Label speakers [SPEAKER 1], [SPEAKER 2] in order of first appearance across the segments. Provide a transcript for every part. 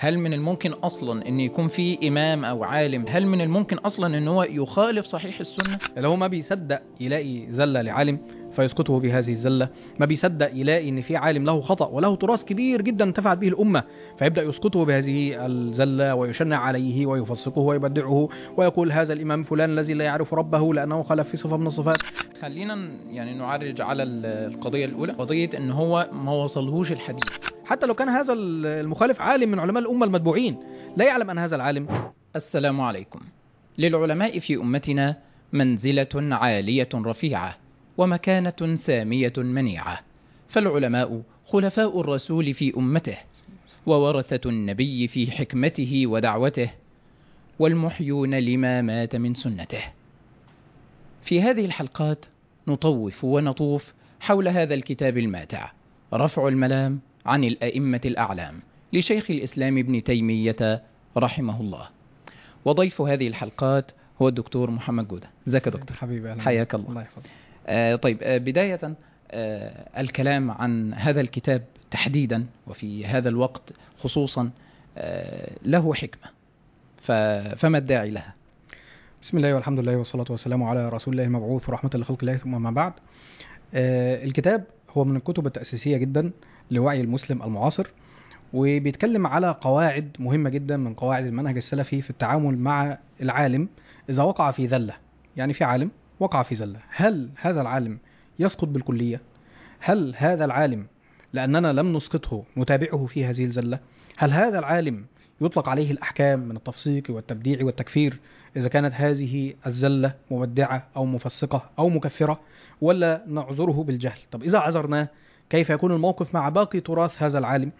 [SPEAKER 1] هل من الممكن اصلا ان يكون في امام او عالم هل من الممكن اصلا ان هو يخالف صحيح السنه
[SPEAKER 2] اللي هو ما بيصدق يلاقي زلة لعالم فيسقطه بهذه الزلة ما بيصدق يلاقي ان في عالم له خطأ وله تراث كبير جدا انتفعت به الأمة فيبدأ يسقطه بهذه الزلة ويشنع عليه ويفسقه ويبدعه ويقول هذا الإمام فلان الذي لا يعرف ربه لأنه خلف في صفة من الصفات
[SPEAKER 1] خلينا يعني نعرج على ال- القضيه الاولى قضيه ان هو ما وصلهوش الحديث
[SPEAKER 2] حتى لو كان هذا المخالف عالم من علماء الأمة المتبوعين لا يعلم أن هذا العالم
[SPEAKER 1] السلام عليكم للعلماء في امتنا منزله عاليه رفيعه ومكانه ساميه منيعه فالعلماء خلفاء الرسول في امته وورثه النبي في حكمته ودعوته والمحيون لما مات من سنته في هذه الحلقات نطوف ونطوف حول هذا الكتاب الماتع رفع الملام عن الائمه الاعلام لشيخ الاسلام ابن تيميه رحمه الله وضيف هذه الحلقات هو الدكتور محمد جودة ازيك يا دكتور
[SPEAKER 2] حبيبي أهلا
[SPEAKER 1] حياك الله.
[SPEAKER 2] الله يحفظك
[SPEAKER 1] آه طيب آه بداية آه الكلام عن هذا الكتاب تحديدا وفي هذا الوقت خصوصا آه له حكمة ف... فما الداعي لها
[SPEAKER 2] بسم الله والحمد لله والصلاة والسلام على رسول الله المبعوث ورحمة لخلق الله ثم ما بعد آه، الكتاب هو من الكتب التأسيسية جدا لوعي المسلم المعاصر وبيتكلم على قواعد مهمة جدا من قواعد المنهج السلفي في التعامل مع العالم إذا وقع في ذلة يعني في عالم وقع في ذلة هل هذا العالم يسقط بالكلية هل هذا العالم لأننا لم نسقطه نتابعه في هذه الزلة هل هذا العالم يطلق عليه الأحكام من التفسيق والتبديع والتكفير إذا كانت هذه الزلة مبدعة أو مفسقة أو مكفرة ولا نعذره بالجهل طب إذا عذرناه كيف يكون الموقف مع باقي تراث هذا العالم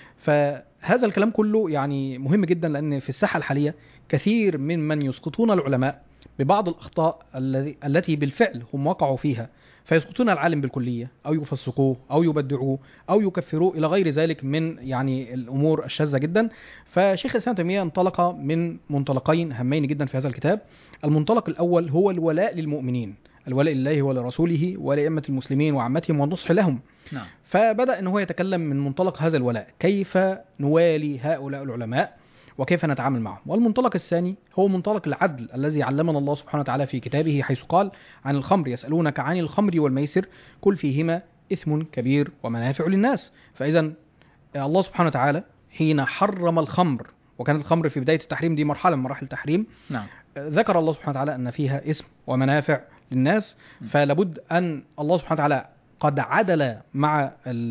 [SPEAKER 2] فهذا الكلام كله يعني مهم جدا لأن في الساحة الحالية كثير من من يسقطون العلماء ببعض الأخطاء الذي التي بالفعل هم وقعوا فيها فيسقطون العالم بالكلية أو يفسقوه أو يبدعوه أو يكفروه إلى غير ذلك من يعني الأمور الشاذة جدا فشيخ الإسلام تيمية انطلق من منطلقين هامين جدا في هذا الكتاب المنطلق الأول هو الولاء للمؤمنين الولاء لله ولرسوله ولأئمة المسلمين وعامتهم والنصح لهم
[SPEAKER 1] نعم
[SPEAKER 2] فبدأ أن هو يتكلم من منطلق هذا الولاء كيف نوالي هؤلاء العلماء وكيف نتعامل معهم والمنطلق الثاني هو منطلق العدل الذي علمنا الله سبحانه وتعالى في كتابه حيث قال عن الخمر يسألونك عن الخمر والميسر كل فيهما إثم كبير ومنافع للناس فإذا الله سبحانه وتعالى حين حرم الخمر وكانت الخمر في بداية التحريم دي مرحلة من مراحل التحريم
[SPEAKER 1] نعم
[SPEAKER 2] ذكر الله سبحانه وتعالى أن فيها اسم ومنافع للناس
[SPEAKER 1] م.
[SPEAKER 2] فلابد أن الله سبحانه وتعالى قد عدل مع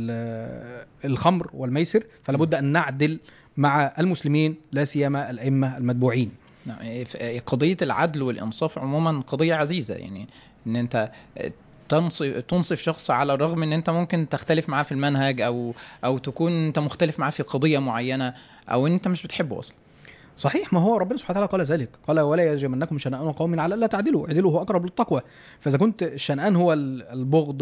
[SPEAKER 2] ال- الخمر والميسر فلابد أن نعدل مع المسلمين لا سيما الأئمة المتبوعين
[SPEAKER 1] نعم إيه، ف- إيه، قضية العدل والإنصاف عموما قضية عزيزة يعني إن أنت تنصف تنصف شخص على الرغم ان انت ممكن تختلف معاه في المنهج او او تكون انت مختلف معاه في قضيه معينه او ان انت مش بتحبه اصلا
[SPEAKER 2] صحيح ما هو ربنا سبحانه وتعالى قال ذلك قال ولا يجرمنكم شنآن قوم على الا تعدلوا اعدلوا هو اقرب للتقوى فاذا كنت الشنآن هو ال- البغض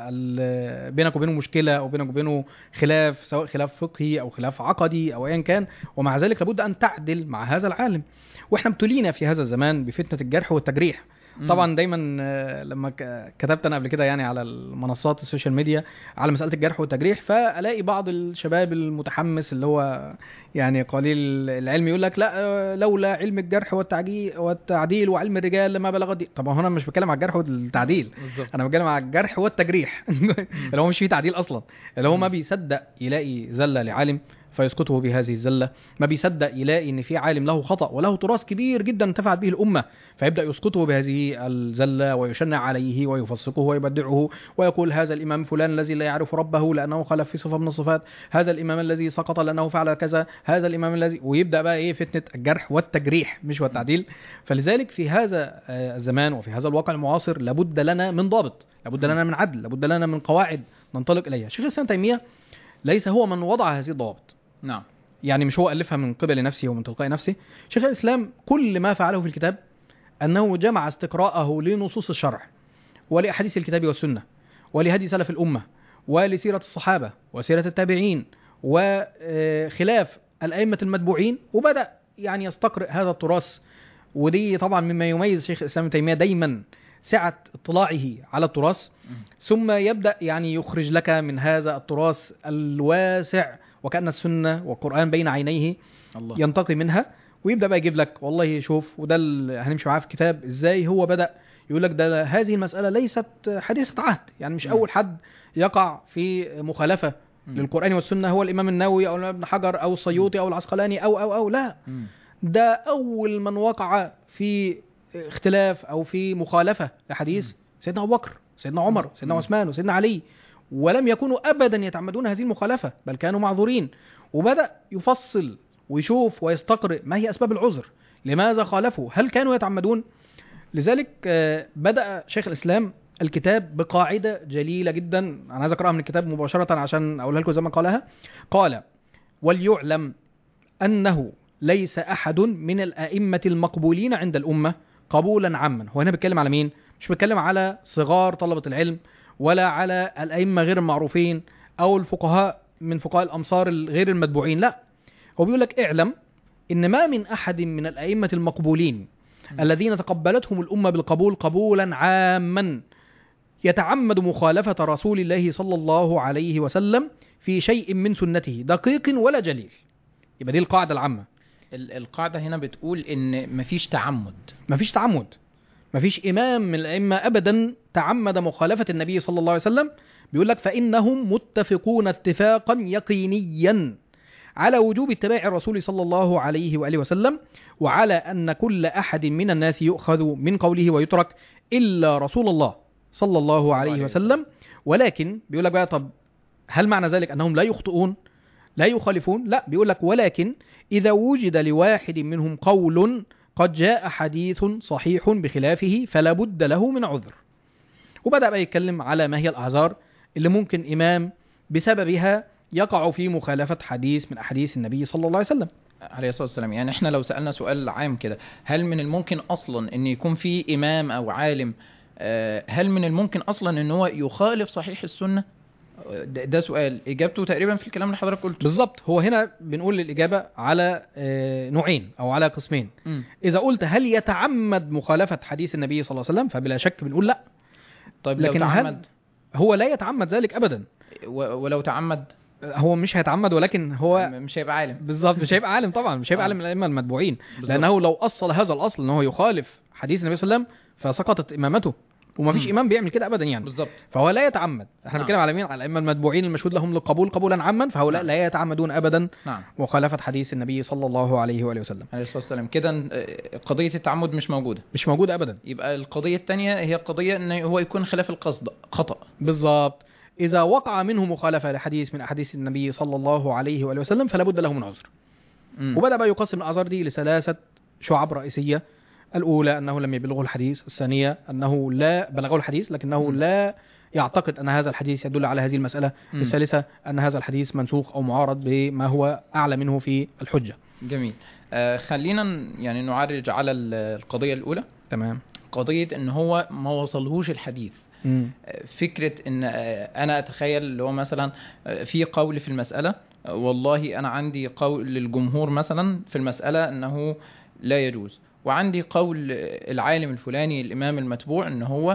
[SPEAKER 2] وبينك وبينه مشكله او بينك وبينه خلاف سواء خلاف فقهي او خلاف عقدي او ايا كان ومع ذلك لابد ان تعدل مع هذا العالم واحنا ابتلينا في هذا الزمان بفتنه الجرح والتجريح طبعا دايما آه، لما ك- كتبت انا قبل كده يعني على المنصات السوشيال ميديا على مساله الجرح والتجريح فالاقي بعض الشباب المتحمس اللي هو يعني قليل العلم يقول لك لا آه، لولا علم الجرح والتعديل والتعديل وعلم الرجال لما بلغ دي طب هنا مش بتكلم على الجرح والتعديل
[SPEAKER 1] بالظبط
[SPEAKER 2] انا بتكلم على الجرح والتجريح اللي هو مش فيه تعديل اصلا اللي هو ما بيصدق يلاقي زله لعالم فيسقطه بهذه الزله ما بيصدق يلاقي ان في عالم له خطا وله تراث كبير جدا انتفعت به الامه فيبدا يسقطه بهذه الزله ويشنع عليه ويفسقه ويبدعه ويقول هذا الامام فلان الذي لا يعرف ربه لانه خلف في صفه من الصفات هذا الامام الذي سقط لانه فعل كذا هذا الامام الذي ويبدا بقى ايه فتنه الجرح والتجريح مش والتعديل فلذلك في هذا آه، الزمان وفي هذا الواقع المعاصر لابد لنا من ضابط لابد لنا من عدل لابد لنا من قواعد ننطلق اليها شيخ الاسلام تيميه ليس هو من وضع هذه الضوابط
[SPEAKER 1] نعم
[SPEAKER 2] يعني مش هو ألفها من قبل نفسه ومن تلقاء نفسه شيخ الإسلام كل ما فعله في الكتاب أنه جمع استقراءه لنصوص الشرع ولأحاديث الكتاب والسنة ولهدي سلف الأمة ولسيرة الصحابة وسيرة التابعين وخلاف الأئمة المتبوعين وبدأ يعني يستقرئ هذا التراث ودي طبعا مما يميز شيخ الإسلام ابن تيمية دايما سعة اطلاعه على التراث ثم يبدأ يعني يخرج لك من هذا التراث الواسع وكأن السنة والقرآن بين عينيه
[SPEAKER 1] الله
[SPEAKER 2] ينتقي منها ويبدا بقى يجيب لك والله شوف وده اللي هنمشي معاه في الكتاب ازاي هو بدا يقول لك ده هذه المساله ليست حديثه عهد يعني مش
[SPEAKER 1] مم.
[SPEAKER 2] اول حد يقع في مخالفه
[SPEAKER 1] مم.
[SPEAKER 2] للقران والسنه هو الامام النووي او الامام ابن حجر او السيوطي او العسقلاني او او او لا
[SPEAKER 1] مم.
[SPEAKER 2] ده اول من وقع في اختلاف او في مخالفه لحديث
[SPEAKER 1] مم.
[SPEAKER 2] سيدنا ابو بكر سيدنا عمر سيدنا
[SPEAKER 1] مم.
[SPEAKER 2] عثمان وسيدنا علي ولم يكونوا ابدا يتعمدون هذه المخالفه بل كانوا معذورين وبدا يفصل ويشوف ويستقرئ ما هي اسباب العذر لماذا خالفوا هل كانوا يتعمدون لذلك آه، بدا شيخ الاسلام الكتاب بقاعده جليله جدا انا عايز اقراها من الكتاب مباشره عشان اقولها لكم زي ما قالها قال وليعلم انه ليس احد من الائمه المقبولين عند الامه قبولا عاما هو هنا بيتكلم على مين مش بيتكلم على صغار طلبه العلم ولا على الائمه غير المعروفين او الفقهاء من فقهاء الامصار الغير المتبوعين لا هو بيقول لك اعلم ان ما من احد من الائمه المقبولين
[SPEAKER 1] م.
[SPEAKER 2] الذين تقبلتهم الامه بالقبول قبولا عاما يتعمد مخالفه رسول الله صلى الله عليه وسلم في شيء من سنته دقيق ولا جليل يبقى دي القاعده العامه
[SPEAKER 1] ال- القاعدة هنا بتقول ان مفيش تعمد
[SPEAKER 2] مفيش تعمد مفيش امام من الائمه ابدا تعمد مخالفه النبي صلى الله عليه وسلم بيقول لك فانهم متفقون اتفاقا يقينيا على وجوب اتباع الرسول صلى الله عليه واله وسلم وعلى ان كل احد من الناس يؤخذ من قوله ويترك الا رسول الله صلى الله عليه
[SPEAKER 1] عليه
[SPEAKER 2] وسلم ولكن بيقول لك بقى طب هل معنى ذلك انهم لا يخطئون لا يخالفون لا بيقول لك ولكن اذا وجد لواحد منهم قول قد جاء حديث صحيح بخلافه فلا بد له من عذر وبدأ بقى يتكلم على ما هي الأعذار اللي ممكن إمام بسببها يقع في مخالفة حديث من أحاديث النبي صلى الله عليه وسلم
[SPEAKER 1] عليه الصلاة والسلام يعني احنا لو سألنا سؤال عام كده هل من الممكن اصلا ان يكون في امام او عالم آه، هل من الممكن اصلا ان هو يخالف صحيح السنة آه، ده ده سؤال اجابته تقريبا في الكلام اللي حضرتك قلته
[SPEAKER 2] بالظبط هو هنا بنقول الإجابة على آه، نوعين أو على قسمين
[SPEAKER 1] مم.
[SPEAKER 2] إذا قلت هل يتعمد مخالفة حديث النبي صلى الله عليه وسلم فبلا شك بنقول لا
[SPEAKER 1] طيب لو
[SPEAKER 2] لكن هل
[SPEAKER 1] تعمد
[SPEAKER 2] هو لا يتعمد ذلك أبدا
[SPEAKER 1] و- ولو تعمد
[SPEAKER 2] هو مش هيتعمد ولكن هو
[SPEAKER 1] م- مش هيبقى عالم
[SPEAKER 2] بالظبط مش هيبقى عالم طبعا مش هيبقى
[SPEAKER 1] آه.
[SPEAKER 2] عالم من الائمه المتبوعين
[SPEAKER 1] بالظبط.
[SPEAKER 2] لانه لو اصل هذا الاصل ان هو يخالف حديث النبي صلى الله عليه وسلم فسقطت امامته ومفيش
[SPEAKER 1] مم.
[SPEAKER 2] امام بيعمل كده ابدا يعني
[SPEAKER 1] بالظبط
[SPEAKER 2] فهو لا يتعمد احنا
[SPEAKER 1] نعم.
[SPEAKER 2] بنتكلم على مين على الائمه المتبوعين المشهود لهم للقبول قبولا عاما فهؤلاء
[SPEAKER 1] نعم.
[SPEAKER 2] لا يتعمدون ابدا
[SPEAKER 1] نعم
[SPEAKER 2] مخالفه حديث النبي صلى الله عليه واله وسلم
[SPEAKER 1] عليه الصلاة والسلام كده آه، قضية التعمد مش موجودة
[SPEAKER 2] مش موجود ابدا
[SPEAKER 1] يبقى القضية الثانية هي قضية ان هو يكون خلاف القصد خطأ
[SPEAKER 2] بالظبط اذا وقع منه مخالفه لحديث من احاديث النبي صلى الله عليه واله وسلم فلا بد له من عذر
[SPEAKER 1] مم.
[SPEAKER 2] وبدأ بقى يقسم الأعذار دي لثلاثة شعب رئيسية الأولى أنه لم يبلغه الحديث الثانية أنه لا بلغه الحديث لكنه
[SPEAKER 1] م.
[SPEAKER 2] لا يعتقد أن هذا الحديث يدل على هذه المسألة
[SPEAKER 1] مم.
[SPEAKER 2] الثالثة أن هذا الحديث منسوخ أو معارض بما هو أعلى منه في الحجة
[SPEAKER 1] جميل آه خلينا ن- يعني نعرج على ال- القضية الأولى
[SPEAKER 2] تمام
[SPEAKER 1] قضية ان هو ما وصلهوش الحديث
[SPEAKER 2] مم.
[SPEAKER 1] آه، فكرة ان آه، انا اتخيل اللي هو مثلا آه، في قول في المسألة آه، والله انا عندي قول للجمهور مثلا في المسألة انه لا يجوز وعندي قول آه، العالم الفلاني الامام المتبوع ان هو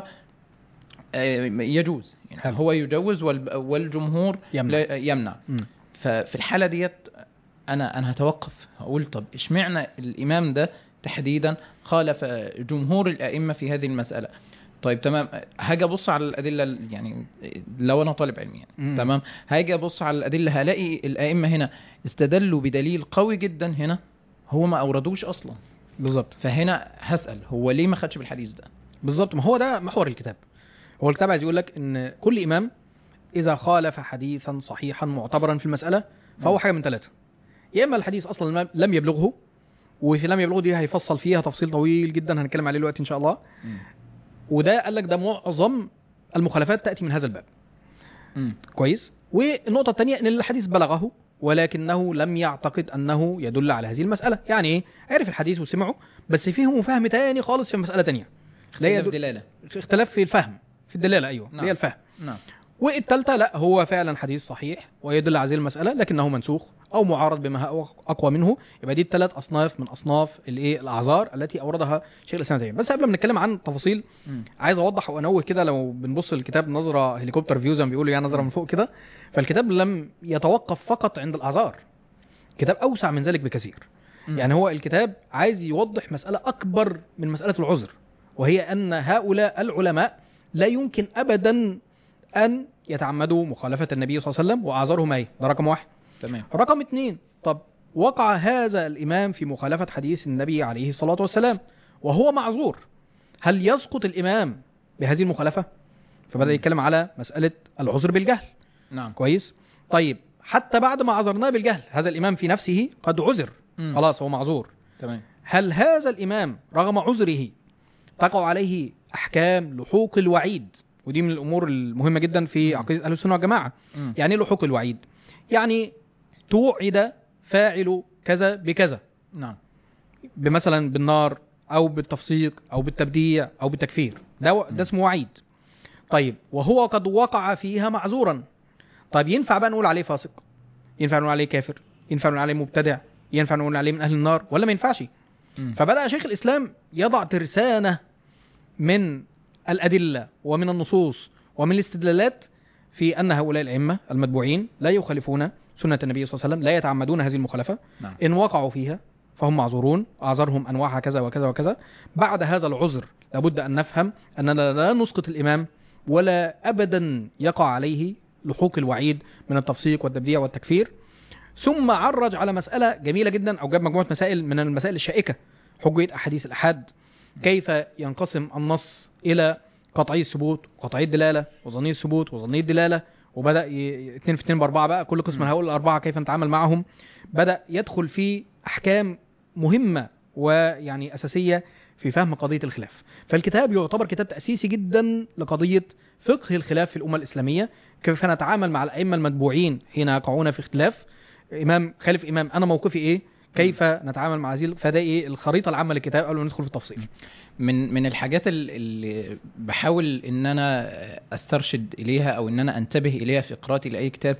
[SPEAKER 1] آه، يجوز يعني
[SPEAKER 2] حلو.
[SPEAKER 1] هو يجوز والب- والجمهور
[SPEAKER 2] يمنع.
[SPEAKER 1] لا- يمنع
[SPEAKER 2] مم.
[SPEAKER 1] ففي الحالة ديت انا انا هتوقف هقول طب اشمعنى الامام ده تحديدا خالف جمهور الائمه في هذه المساله طيب تمام هاجي ابص على الادله ال- يعني لو انا طالب علم يعني
[SPEAKER 2] مم.
[SPEAKER 1] تمام هاجي ابص على الادله هلاقي الائمه هنا استدلوا بدليل قوي جدا هنا هو ما اوردوش اصلا
[SPEAKER 2] بالظبط
[SPEAKER 1] فهنا هسال هو ليه ما خدش بالحديث ده
[SPEAKER 2] بالظبط ما هو ده محور الكتاب هو الكتاب عايز يقول لك ان كل امام اذا خالف حديثا صحيحا معتبرا في المساله فهو
[SPEAKER 1] مم.
[SPEAKER 2] حاجه من ثلاثه يا اما الحديث اصلا لم- لم يبلغه وفي لم يبلغه دي هيفصل فيها تفصيل طويل جدا هنتكلم عليه دلوقتي ان شاء الله وده قال لك ده معظم المخالفات تاتي من هذا الباب
[SPEAKER 1] مم.
[SPEAKER 2] كويس والنقطه الثانيه ان الحديث بلغه ولكنه لم يعتقد انه يدل على هذه المساله يعني ايه عرف الحديث وسمعه بس فيه فهم تاني خالص في مساله تانية لا
[SPEAKER 1] خلاف
[SPEAKER 2] يدل-
[SPEAKER 1] دلاله
[SPEAKER 2] اختلاف في الفهم في الدلاله ايوه
[SPEAKER 1] نعم.
[SPEAKER 2] اللي هي الفهم
[SPEAKER 1] نعم
[SPEAKER 2] والثالثه لا هو فعلا حديث صحيح ويدل على هذه المساله لكنه منسوخ او معارض بما هو اقوى منه يبقى دي الثلاث اصناف من اصناف الايه الاعذار التي اوردها شيخ الاسلام تيميه بس قبل ما نتكلم عن تفاصيل
[SPEAKER 1] مم.
[SPEAKER 2] عايز اوضح وانوه كده لو بنبص الكتاب نظره هليكوبتر فيو زي ما بيقولوا يعني نظره من فوق كده فالكتاب لم يتوقف فقط عند الاعذار كتاب اوسع من ذلك بكثير
[SPEAKER 1] مم.
[SPEAKER 2] يعني هو الكتاب عايز يوضح مسألة أكبر من مسألة العذر وهي أن هؤلاء العلماء لا يمكن أبدا أن يتعمدوا مخالفة النبي صلى الله عليه وسلم وأعذارهم أي ده رقم واحد
[SPEAKER 1] تمام
[SPEAKER 2] رقم اثنين طب وقع هذا الإمام في مخالفة حديث النبي عليه الصلاة والسلام وهو معذور هل يسقط الإمام بهذه المخالفة فبدأ
[SPEAKER 1] مم.
[SPEAKER 2] يتكلم على مسألة العذر بالجهل
[SPEAKER 1] نعم
[SPEAKER 2] كويس طيب حتى بعد ما عذرناه بالجهل هذا الإمام في نفسه قد عذر
[SPEAKER 1] مم.
[SPEAKER 2] خلاص هو معذور
[SPEAKER 1] تمام
[SPEAKER 2] هل هذا الإمام رغم عذره تقع عليه أحكام لحوق الوعيد ودي من الأمور المهمة جدا في
[SPEAKER 1] مم.
[SPEAKER 2] عقيدة أهل السنة والجماعة
[SPEAKER 1] مم.
[SPEAKER 2] يعني إيه لحوق الوعيد يعني توعد فاعل كذا بكذا
[SPEAKER 1] نعم
[SPEAKER 2] بمثلا بالنار أو بالتفسيق أو بالتبديع أو بالتكفير ده
[SPEAKER 1] مم.
[SPEAKER 2] ده اسمه وعيد طيب وهو قد وقع فيها معذورا طيب ينفع بقى نقول عليه فاسق ينفع نقول عليه كافر ينفع نقول عليه مبتدع ينفع نقول عليه من أهل النار ولا ما ينفعش
[SPEAKER 1] مم.
[SPEAKER 2] فبدأ شيخ الإسلام يضع ترسانة من الأدلة ومن النصوص ومن الاستدلالات في أن هؤلاء الأئمة المتبوعين لا يخالفون سنة النبي صلى الله عليه وسلم لا يتعمدون هذه المخالفة
[SPEAKER 1] نعم
[SPEAKER 2] إن وقعوا فيها فهم معذورون أعذرهم أنواعها كذا وكذا وكذا بعد هذا العذر لابد أن نفهم أننا لا نسقط الإمام ولا أبدا يقع عليه لحوق الوعيد من التفسيق والتبديع والتكفير ثم عرج على مسألة جميلة جدا أو جاب مجموعة مسائل من المسائل الشائكة حجية أحاديث الأحاد كيف ينقسم النص إلى قطعي الثبوت وقطعي الدلالة وظني الثبوت وظني الدلالة وبدأ ي... اتنين في اتنين بأربعة بقى كل قسم
[SPEAKER 1] م.
[SPEAKER 2] من هؤلاء الأربعة كيف نتعامل معهم بدأ يدخل في أحكام مهمة ويعني أساسية في فهم قضية الخلاف فالكتاب يعتبر كتاب تأسيسي جدا لقضية فقه الخلاف في الأمة الإسلامية كيف نتعامل مع الأئمة المتبوعين حين يقعون في اختلاف إمام خالف إمام أنا موقفي إيه كيف نتعامل مع هذه فده إيه الخريطة العامة للكتاب قبل ما ندخل في التفصيل
[SPEAKER 1] من من الحاجات ال- اللي بحاول ان انا استرشد اليها او ان انا انتبه اليها في قراءتي لاي كتاب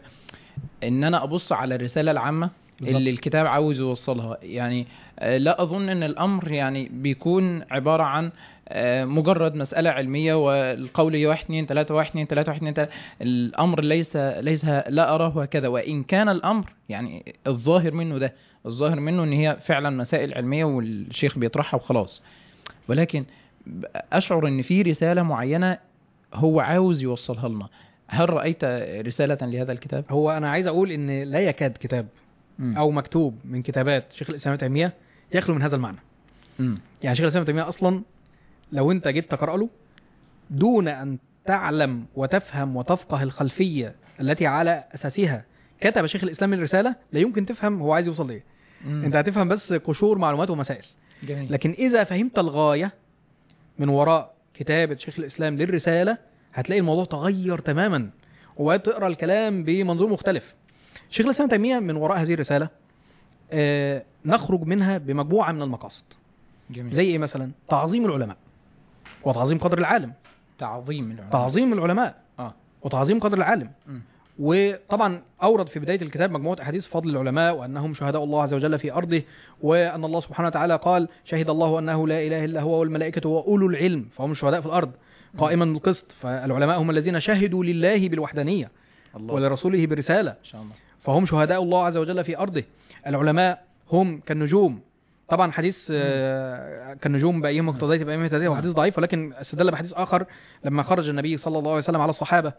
[SPEAKER 1] ان انا ابص على الرساله العامه
[SPEAKER 2] بالظبط.
[SPEAKER 1] اللي الكتاب عاوز يوصلها يعني آه، لا اظن ان الامر يعني بيكون عباره عن آه، مجرد مساله علميه والقول هي واحد اتنين تلاته واحد اتنين تلاته واحد اتنين تلاته الامر ليس ليس لا اراه هكذا وان كان الامر يعني الظاهر منه ده الظاهر منه ان هي فعلا مسائل علميه والشيخ بيطرحها وخلاص ولكن اشعر ان في رساله معينه هو عاوز يوصلها لنا هل رايت رساله لهذا الكتاب
[SPEAKER 2] هو أنا عايز أقول إن لا يكاد كتاب
[SPEAKER 1] مم.
[SPEAKER 2] أو مكتوب من كتابات شيخ الإسلام ابن تيمية يخلو من هذا المعنى
[SPEAKER 1] مم.
[SPEAKER 2] يعني شيخ الإسلام ابن تيمية أصلا لو أنت جيت تقرأ له دون أن تعلم وتفهم وتفقه الخلفية التي على أساسها كتب شيخ الإسلام الرسالة لا يمكن تفهم هو عايز يوصل لإيه
[SPEAKER 1] مم.
[SPEAKER 2] أنت هتفهم بس قشور معلومات ومسائل
[SPEAKER 1] جميل
[SPEAKER 2] لكن إذا فهمت الغاية من وراء كتابة شيخ الإسلام للرسالة هتلاقي الموضوع تغير تماما وبقيت تقرا الكلام بمنظور مختلف شيخ الإسلام ابن تيمية من وراء هذه الرسالة آه نخرج منها بمجموعة من المقاصد
[SPEAKER 1] جميل
[SPEAKER 2] زي إيه مثلا تعظيم العلماء وتعظيم قدر العالم
[SPEAKER 1] تعظيم العلماء
[SPEAKER 2] تعظيم العلماء
[SPEAKER 1] اه
[SPEAKER 2] وتعظيم قدر العالم
[SPEAKER 1] مم.
[SPEAKER 2] وطبعا اورد في بدايه الكتاب مجموعه احاديث فضل العلماء وانهم شهداء الله عز وجل في ارضه وان الله سبحانه وتعالى قال شهد الله انه لا اله الا هو والملائكه واولو العلم فهم الشهداء في الارض قائما بالقسط فالعلماء هم الذين شهدوا لله بالوحدانيه
[SPEAKER 1] الله
[SPEAKER 2] ولرسوله بالرساله
[SPEAKER 1] ان شاء الله
[SPEAKER 2] فهم شهداء الله عز وجل في ارضه العلماء هم كالنجوم طبعا حديث آه، كالنجوم بايهم اقتضيت بايهم اهتديت هو
[SPEAKER 1] نعم.
[SPEAKER 2] حديث ضعيف ولكن استدل بحديث اخر لما خرج النبي صلى الله عليه وسلم على الصحابه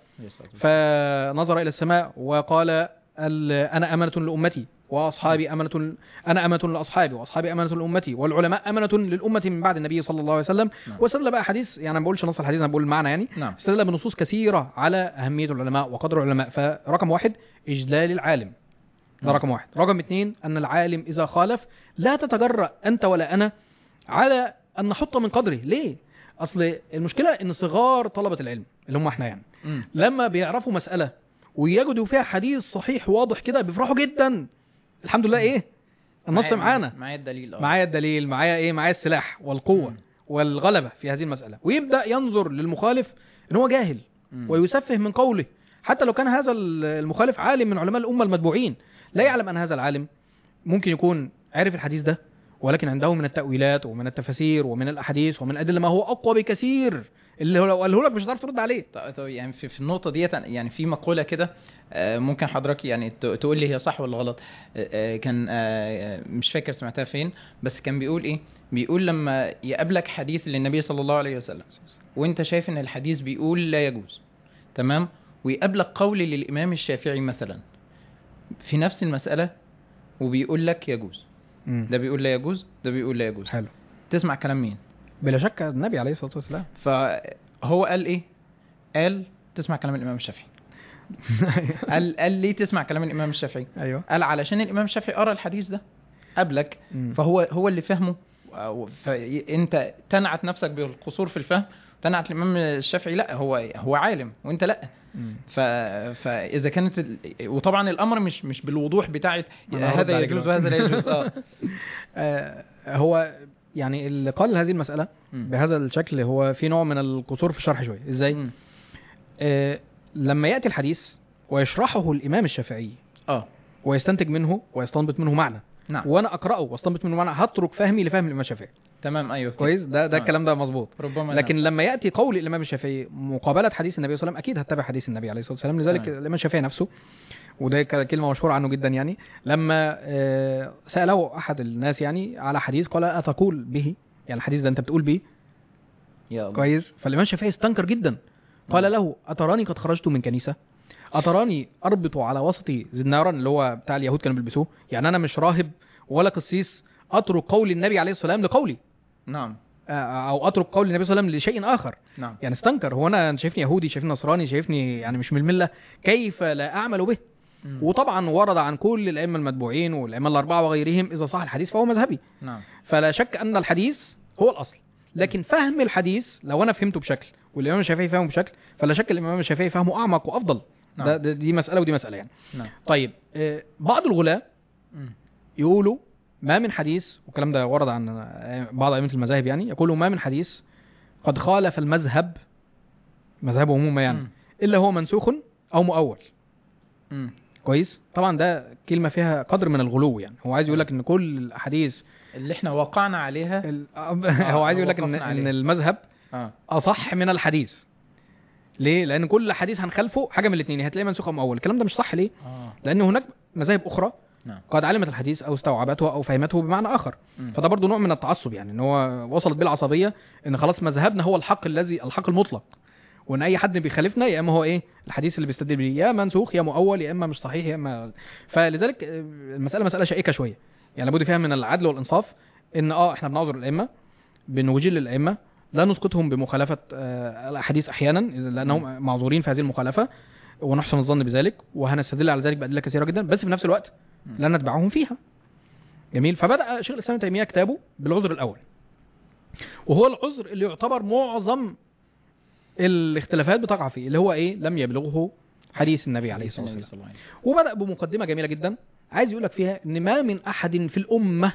[SPEAKER 2] فنظر الى السماء وقال ال- انا امنه لامتي واصحابي امنه انا امنه لاصحابي واصحابي امنه لامتي والعلماء امنه للامه من بعد النبي صلى الله عليه وسلم
[SPEAKER 1] نعم.
[SPEAKER 2] واستدل بقى حديث يعني ما بقولش نص الحديث انا بقول المعنى يعني
[SPEAKER 1] نعم
[SPEAKER 2] استدل بنصوص كثيره على اهميه العلماء وقدر العلماء فرقم واحد اجلال العالم ده
[SPEAKER 1] نعم.
[SPEAKER 2] رقم واحد رقم اثنين ان العالم اذا خالف لا تتجرأ انت ولا انا على ان نحط من قدره ليه اصل المشكله ان صغار طلبه العلم اللي هم احنا يعني
[SPEAKER 1] مم.
[SPEAKER 2] لما بيعرفوا مسألة ويجدوا فيها حديث صحيح واضح كده بيفرحوا جدا الحمد لله ايه النص
[SPEAKER 1] معايا-
[SPEAKER 2] معانا
[SPEAKER 1] معايا الدليل اه
[SPEAKER 2] معايا الدليل معايا ايه معايا السلاح والقوة
[SPEAKER 1] مم.
[SPEAKER 2] والغلبة في هذه المسألة ويبدأ ينظر للمخالف ان هو جاهل
[SPEAKER 1] مم.
[SPEAKER 2] ويسفه من قوله حتى لو كان هذا المخالف عالم من علماء الأمة المتبوعين لا يعلم أن هذا العالم ممكن يكون عرف الحديث ده ولكن عنده من التاويلات ومن التفاسير ومن الاحاديث ومن الادله ما هو اقوى بكثير اللي هو لو قاله لك مش هتعرف ترد عليه
[SPEAKER 1] طيب طيب يعني في, في النقطة ديت يعني في مقولة كده آه، ممكن حضرتك يعني ت- تقول لي هي صح ولا غلط آه، آه، كان آه، مش فاكر سمعتها فين بس كان بيقول ايه بيقول لما يقابلك حديث للنبي صلى الله عليه وسلم وانت شايف ان الحديث بيقول لا يجوز تمام ويقابلك قول للامام الشافعي مثلا في نفس المسألة وبيقول لك يجوز
[SPEAKER 2] مم.
[SPEAKER 1] ده بيقول لا يجوز ده بيقول لا يجوز
[SPEAKER 2] حلو
[SPEAKER 1] تسمع كلام مين
[SPEAKER 2] بلا شك النبي عليه الصلاه والسلام
[SPEAKER 1] فهو قال ايه قال تسمع كلام الامام الشافعي قال قال ليه تسمع كلام الامام الشافعي
[SPEAKER 2] ايوه
[SPEAKER 1] قال علشان الامام الشافعي قرا الحديث ده قبلك
[SPEAKER 2] مم.
[SPEAKER 1] فهو هو اللي فهمه أو- فانت تنعت نفسك بالقصور في الفهم تنعت الامام الشافعي لا هو هو عالم وانت لا
[SPEAKER 2] مم.
[SPEAKER 1] ف... فاذا كانت ال... وطبعا الامر مش مش بالوضوح بتاعت
[SPEAKER 2] أنا هرد
[SPEAKER 1] هذا
[SPEAKER 2] عليك
[SPEAKER 1] يجوز
[SPEAKER 2] دلوقتي.
[SPEAKER 1] وهذا لا يجوز اه
[SPEAKER 2] آه، هو يعني اللي قال هذه المساله
[SPEAKER 1] مم.
[SPEAKER 2] بهذا الشكل هو في نوع من القصور في الشرح شويه ازاي
[SPEAKER 1] مم.
[SPEAKER 2] آه لما ياتي الحديث ويشرحه الامام الشافعي
[SPEAKER 1] اه
[SPEAKER 2] ويستنتج منه ويستنبط منه معنى
[SPEAKER 1] نعم
[SPEAKER 2] وانا اقراه واستنبط منه معنى هترك فهمي لفهم الامام الشافعي
[SPEAKER 1] تمام ايوه كده.
[SPEAKER 2] كويس ده ده
[SPEAKER 1] آه.
[SPEAKER 2] الكلام ده مظبوط
[SPEAKER 1] ربما
[SPEAKER 2] لكن لما ياتي قول الامام الشافعي مقابله حديث النبي صلى الله عليه وسلم اكيد هتبع حديث النبي عليه الصلاه والسلام لذلك
[SPEAKER 1] تمام.
[SPEAKER 2] الامام الشافعي نفسه وده ك- كلمه مشهوره عنه جدا يعني لما آه، ساله احد الناس يعني على حديث قال اتقول به يعني الحديث ده انت بتقول به
[SPEAKER 1] يا الله.
[SPEAKER 2] كويس فالامام الشافعي استنكر جدا قال له اتراني قد خرجت من كنيسه اتراني اربط على وسطي زنارا اللي هو بتاع اليهود كانوا بيلبسوه يعني انا مش راهب ولا قسيس اترك قول النبي عليه الصلاه والسلام لقولي
[SPEAKER 1] نعم
[SPEAKER 2] آه، او اترك قول النبي صلى الله عليه وسلم لشيء اخر
[SPEAKER 1] نعم
[SPEAKER 2] يعني استنكر هو انا أنت شايفني يهودي شايفني نصراني شايفني يعني مش من المله كيف لا اعمل به
[SPEAKER 1] مم.
[SPEAKER 2] وطبعا ورد عن كل الائمه المتبوعين والائمه الاربعه وغيرهم اذا صح الحديث فهو مذهبي
[SPEAKER 1] نعم
[SPEAKER 2] فلا شك ان الحديث هو الاصل لكن فهم الحديث لو انا فهمته بشكل والامام الشافعي فهمه بشكل فلا شك الامام الشافعي فهمه اعمق وافضل
[SPEAKER 1] نعم.
[SPEAKER 2] ده, ده دي مساله ودي مساله يعني
[SPEAKER 1] نعم
[SPEAKER 2] طيب آه، بعض الغلاة
[SPEAKER 1] مم.
[SPEAKER 2] يقولوا ما من حديث والكلام ده ورد عن آه، بعض ائمه المذاهب يعني يقولوا ما من حديث قد خالف المذهب مذهبه عموما يعني
[SPEAKER 1] مم.
[SPEAKER 2] الا هو منسوخ او مؤول
[SPEAKER 1] مم.
[SPEAKER 2] كويس طبعا ده كلمه فيها قدر من الغلو يعني هو عايز يقول لك ان كل الاحاديث
[SPEAKER 1] اللي احنا وقعنا عليها
[SPEAKER 2] ال- هو عايز يقول لك ان
[SPEAKER 1] وقفنا
[SPEAKER 2] ان
[SPEAKER 1] عليه.
[SPEAKER 2] المذهب
[SPEAKER 1] اه
[SPEAKER 2] اصح من الحديث ليه لان كل حديث هنخالفه حاجه من الاثنين هتلاقيه منسوخ او مؤول الكلام ده مش صح ليه
[SPEAKER 1] اه
[SPEAKER 2] لان هناك مذاهب اخرى
[SPEAKER 1] نعم
[SPEAKER 2] قد علمت الحديث او استوعبته او فهمته بمعنى اخر
[SPEAKER 1] مم.
[SPEAKER 2] فده برضو نوع من التعصب يعني ان هو وصلت بالعصبيه ان خلاص مذهبنا هو الحق الذي الحق المطلق وان اي حد بيخالفنا يا اما هو ايه الحديث اللي بيستدل بيه يا منسوخ يا مؤول يا اما مش صحيح يا اما فلذلك آه، المساله مساله شائكه شويه يعني لابد فيها من العدل والانصاف ان اه احنا بنعذر الائمه بنوجل الائمه لا نسقطهم بمخالفه آه، الاحاديث احيانا إذا- لانهم معذورين في هذه المخالفه ونحسن الظن بذلك وهنستدل على ذلك بادله كثيره جدا بس في نفس الوقت
[SPEAKER 1] مم.
[SPEAKER 2] لا نتبعهم فيها جميل فبدا شيخ الاسلام ابن تيميه كتابه بالعذر الاول وهو العذر اللي يعتبر معظم الاختلافات بتقع فيه اللي هو ايه لم يبلغه حديث النبي عليه الصلاه
[SPEAKER 1] النبي
[SPEAKER 2] والسلام
[SPEAKER 1] صلى الله عليه وسلم.
[SPEAKER 2] وبدا بمقدمه جميله جدا عايز يقول لك فيها ان ما من احد في الامه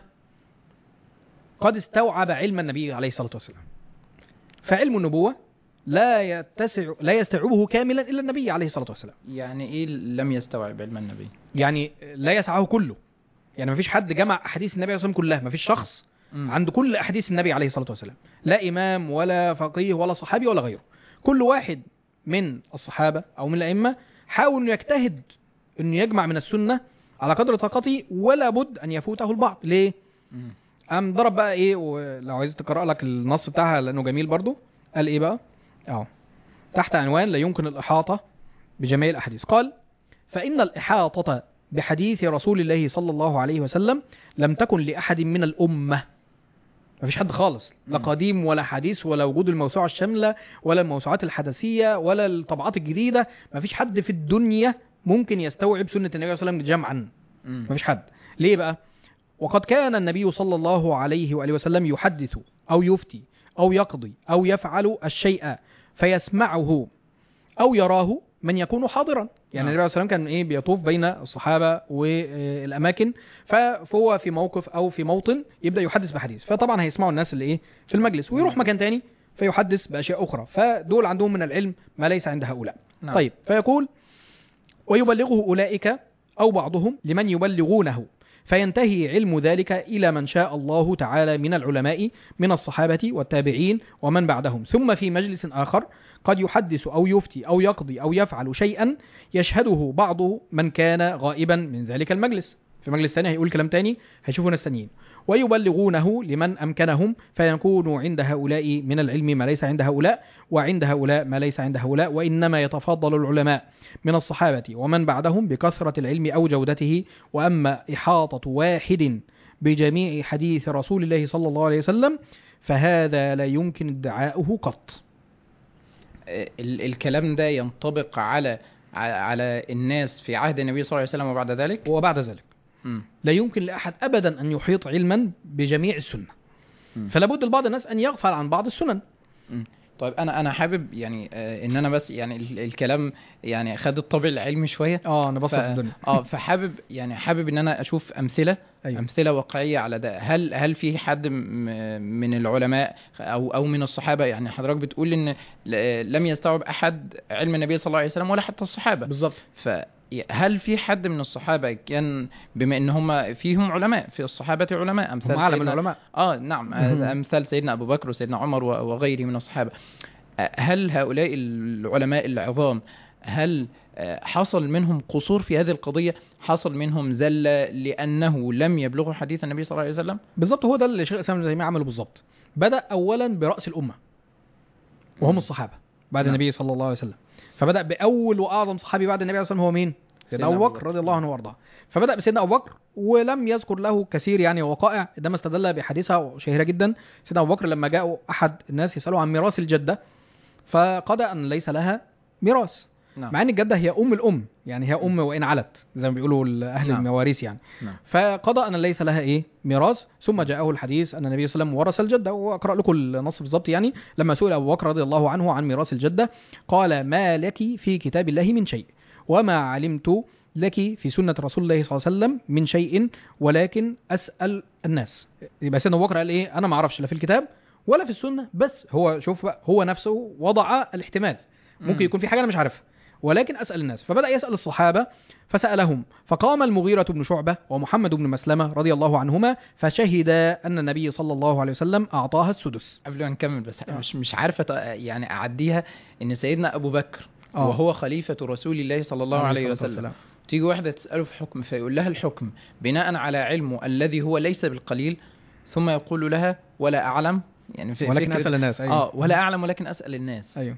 [SPEAKER 2] قد استوعب علم النبي عليه الصلاه والسلام فعلم النبوه لا يتسع لا يستوعبه كاملا الا النبي عليه الصلاه والسلام
[SPEAKER 1] يعني ايه لم يستوعب علم النبي
[SPEAKER 2] يعني لا يسعه كله يعني ما فيش حد جمع احاديث النبي عليه الصلاه والسلام كلها ما فيش شخص
[SPEAKER 1] مم.
[SPEAKER 2] عنده كل احاديث النبي عليه الصلاه والسلام لا امام ولا فقيه ولا صحابي ولا غيره كل واحد من الصحابه او من الائمه حاول انه يجتهد انه يجمع من السنه على قدر طاقته ولا بد ان يفوته البعض ليه
[SPEAKER 1] مم.
[SPEAKER 2] قام ضرب بقى ايه ولو عايز تقرا لك النص بتاعها لانه جميل برضو قال ايه بقى اهو تحت عنوان لا يمكن الاحاطه بجميع الاحاديث قال فان الاحاطه بحديث رسول الله صلى الله عليه وسلم لم تكن لاحد من الامه ما فيش حد خالص لا
[SPEAKER 1] مم.
[SPEAKER 2] قديم ولا حديث ولا وجود الموسوعه الشامله ولا الموسوعات الحدثيه ولا الطبعات الجديده ما فيش حد في الدنيا ممكن يستوعب سنه النبي صلى الله عليه وسلم جمعا
[SPEAKER 1] مم.
[SPEAKER 2] ما فيش حد ليه بقى وقد كان النبي صلى الله عليه واله وسلم يحدث او يفتي او يقضي او يفعل الشيء فيسمعه او يراه من يكون حاضرا يعني
[SPEAKER 1] نعم.
[SPEAKER 2] النبي عليه الصلاه والسلام كان ايه بيطوف بين الصحابه والاماكن فهو في موقف او في موطن يبدا يحدث بحديث فطبعا هيسمعوا الناس اللي ايه في المجلس ويروح مكان تاني فيحدث باشياء اخرى فدول عندهم من العلم ما ليس عند هؤلاء
[SPEAKER 1] نعم.
[SPEAKER 2] طيب فيقول ويبلغه أولئك أو بعضهم لمن يبلغونه فينتهي علم ذلك إلى من شاء الله تعالى من العلماء من الصحابة والتابعين ومن بعدهم ثم في مجلس آخر قد يحدث أو يفتي أو يقضي أو يفعل شيئا يشهده بعض من كان غائبا من ذلك المجلس في مجلس ثاني هيقول كلام تاني هيشوفوا ناس تانيين ويبلغونه لمن أمكنهم فيكون عند هؤلاء من العلم ما ليس عند هؤلاء وعند هؤلاء ما ليس عند هؤلاء وإنما يتفضل العلماء من الصحابة ومن بعدهم بكثرة العلم أو جودته وأما إحاطة واحد بجميع حديث رسول الله صلى الله عليه وسلم فهذا لا يمكن ادعاؤه قط
[SPEAKER 1] ال- الكلام ده ينطبق على ع- على الناس في عهد النبي صلى الله عليه وسلم وبعد ذلك
[SPEAKER 2] وبعد ذلك
[SPEAKER 1] مم.
[SPEAKER 2] لا يمكن لأحد أبدا أن يحيط علما بجميع السنة
[SPEAKER 1] مم.
[SPEAKER 2] فلا بد لبعض الناس أن يغفل عن بعض السنن
[SPEAKER 1] طيب انا انا حابب يعني آه، ان انا بس يعني ال- الكلام يعني خد الطابع العلمي شويه
[SPEAKER 2] اه نبسط
[SPEAKER 1] ف-
[SPEAKER 2] الدنيا
[SPEAKER 1] اه فحابب يعني حابب ان انا اشوف امثله
[SPEAKER 2] أيوة.
[SPEAKER 1] امثله واقعيه على ده هل هل في حد م- من العلماء او او من الصحابه يعني حضرتك بتقول ان ل- لم يستوعب احد علم النبي صلى الله عليه وسلم ولا حتى الصحابه
[SPEAKER 2] بالظبط
[SPEAKER 1] فهل في حد من الصحابه كان بما ان هم فيهم علماء في الصحابه علماء امثال
[SPEAKER 2] هم أعلم
[SPEAKER 1] سيدنا-
[SPEAKER 2] العلماء
[SPEAKER 1] اه نعم
[SPEAKER 2] مهم.
[SPEAKER 1] امثال سيدنا ابو بكر وسيدنا عمر و- وغيره من الصحابه آه، هل هؤلاء العلماء العظام هل آه، حصل منهم قصور في هذه القضيه حصل منهم زله لانه لم يبلغوا حديث النبي صلى الله عليه وسلم
[SPEAKER 2] بالظبط هو ده اللي شيخ الإسلام ابن تيمية عمله بالظبط بدأ أولا برأس الأمة وهم
[SPEAKER 1] مم.
[SPEAKER 2] الصحابة بعد
[SPEAKER 1] نعم.
[SPEAKER 2] النبي صلى الله عليه وسلم فبدأ بأول وأعظم صحابي بعد النبي عليه الصلاة والسلام هو مين؟ سيدنا أبو بكر رضي الله عنه وأرضاه فبدأ بسيدنا أبو بكر ولم يذكر له كثير يعني وقائع ده استدل بحديثة شهيرة جدا سيدنا أبو بكر لما جاء أحد الناس يسأله عن ميراث الجدة فقضى أن ليس لها ميراث
[SPEAKER 1] نعم
[SPEAKER 2] مع ان الجده هي ام الام يعني هي ام وان علت زي ما بيقولوا اهل
[SPEAKER 1] نعم.
[SPEAKER 2] المواريث يعني
[SPEAKER 1] نعم.
[SPEAKER 2] فقضى ان ليس لها ايه ميراث ثم جاءه الحديث ان النبي صلى الله عليه وسلم ورث الجده واقرا لكم النص بالظبط يعني لما سئل ابو بكر رضي الله عنه عن ميراث الجده قال ما لك في كتاب الله من شيء وما علمت لك في سنة رسول الله صلى الله عليه وسلم من شيء ولكن أسأل الناس يبقى سيدنا أبو بكر قال إيه أنا ما أعرفش لا في الكتاب ولا في السنة بس هو شوف بقى هو نفسه وضع الاحتمال ممكن
[SPEAKER 1] مم.
[SPEAKER 2] يكون في حاجة أنا مش عارفها ولكن أسأل الناس فبدأ يسأل الصحابة فسألهم فقام المغيرة بن شعبة ومحمد بن مسلمة رضي الله عنهما فشهدا أن النبي صلى الله عليه وسلم أعطاها السدس
[SPEAKER 1] قبل ما نكمل بس
[SPEAKER 2] آه.
[SPEAKER 1] مش مش عارفه ت- يعني اعديها ان سيدنا ابو بكر
[SPEAKER 2] آه.
[SPEAKER 1] وهو خليفه رسول الله صلى الله عليه
[SPEAKER 2] الصلاة
[SPEAKER 1] وسلم تيجي واحدة تسأله في حكم فيقول لها الحكم بناء على علمه الذي هو ليس بالقليل ثم يقول لها ولا أعلم يعني في
[SPEAKER 2] ولكن
[SPEAKER 1] فكرة-
[SPEAKER 2] أسأل الناس أيوة.
[SPEAKER 1] اه ولا أعلم ولكن أسأل الناس
[SPEAKER 2] أيوه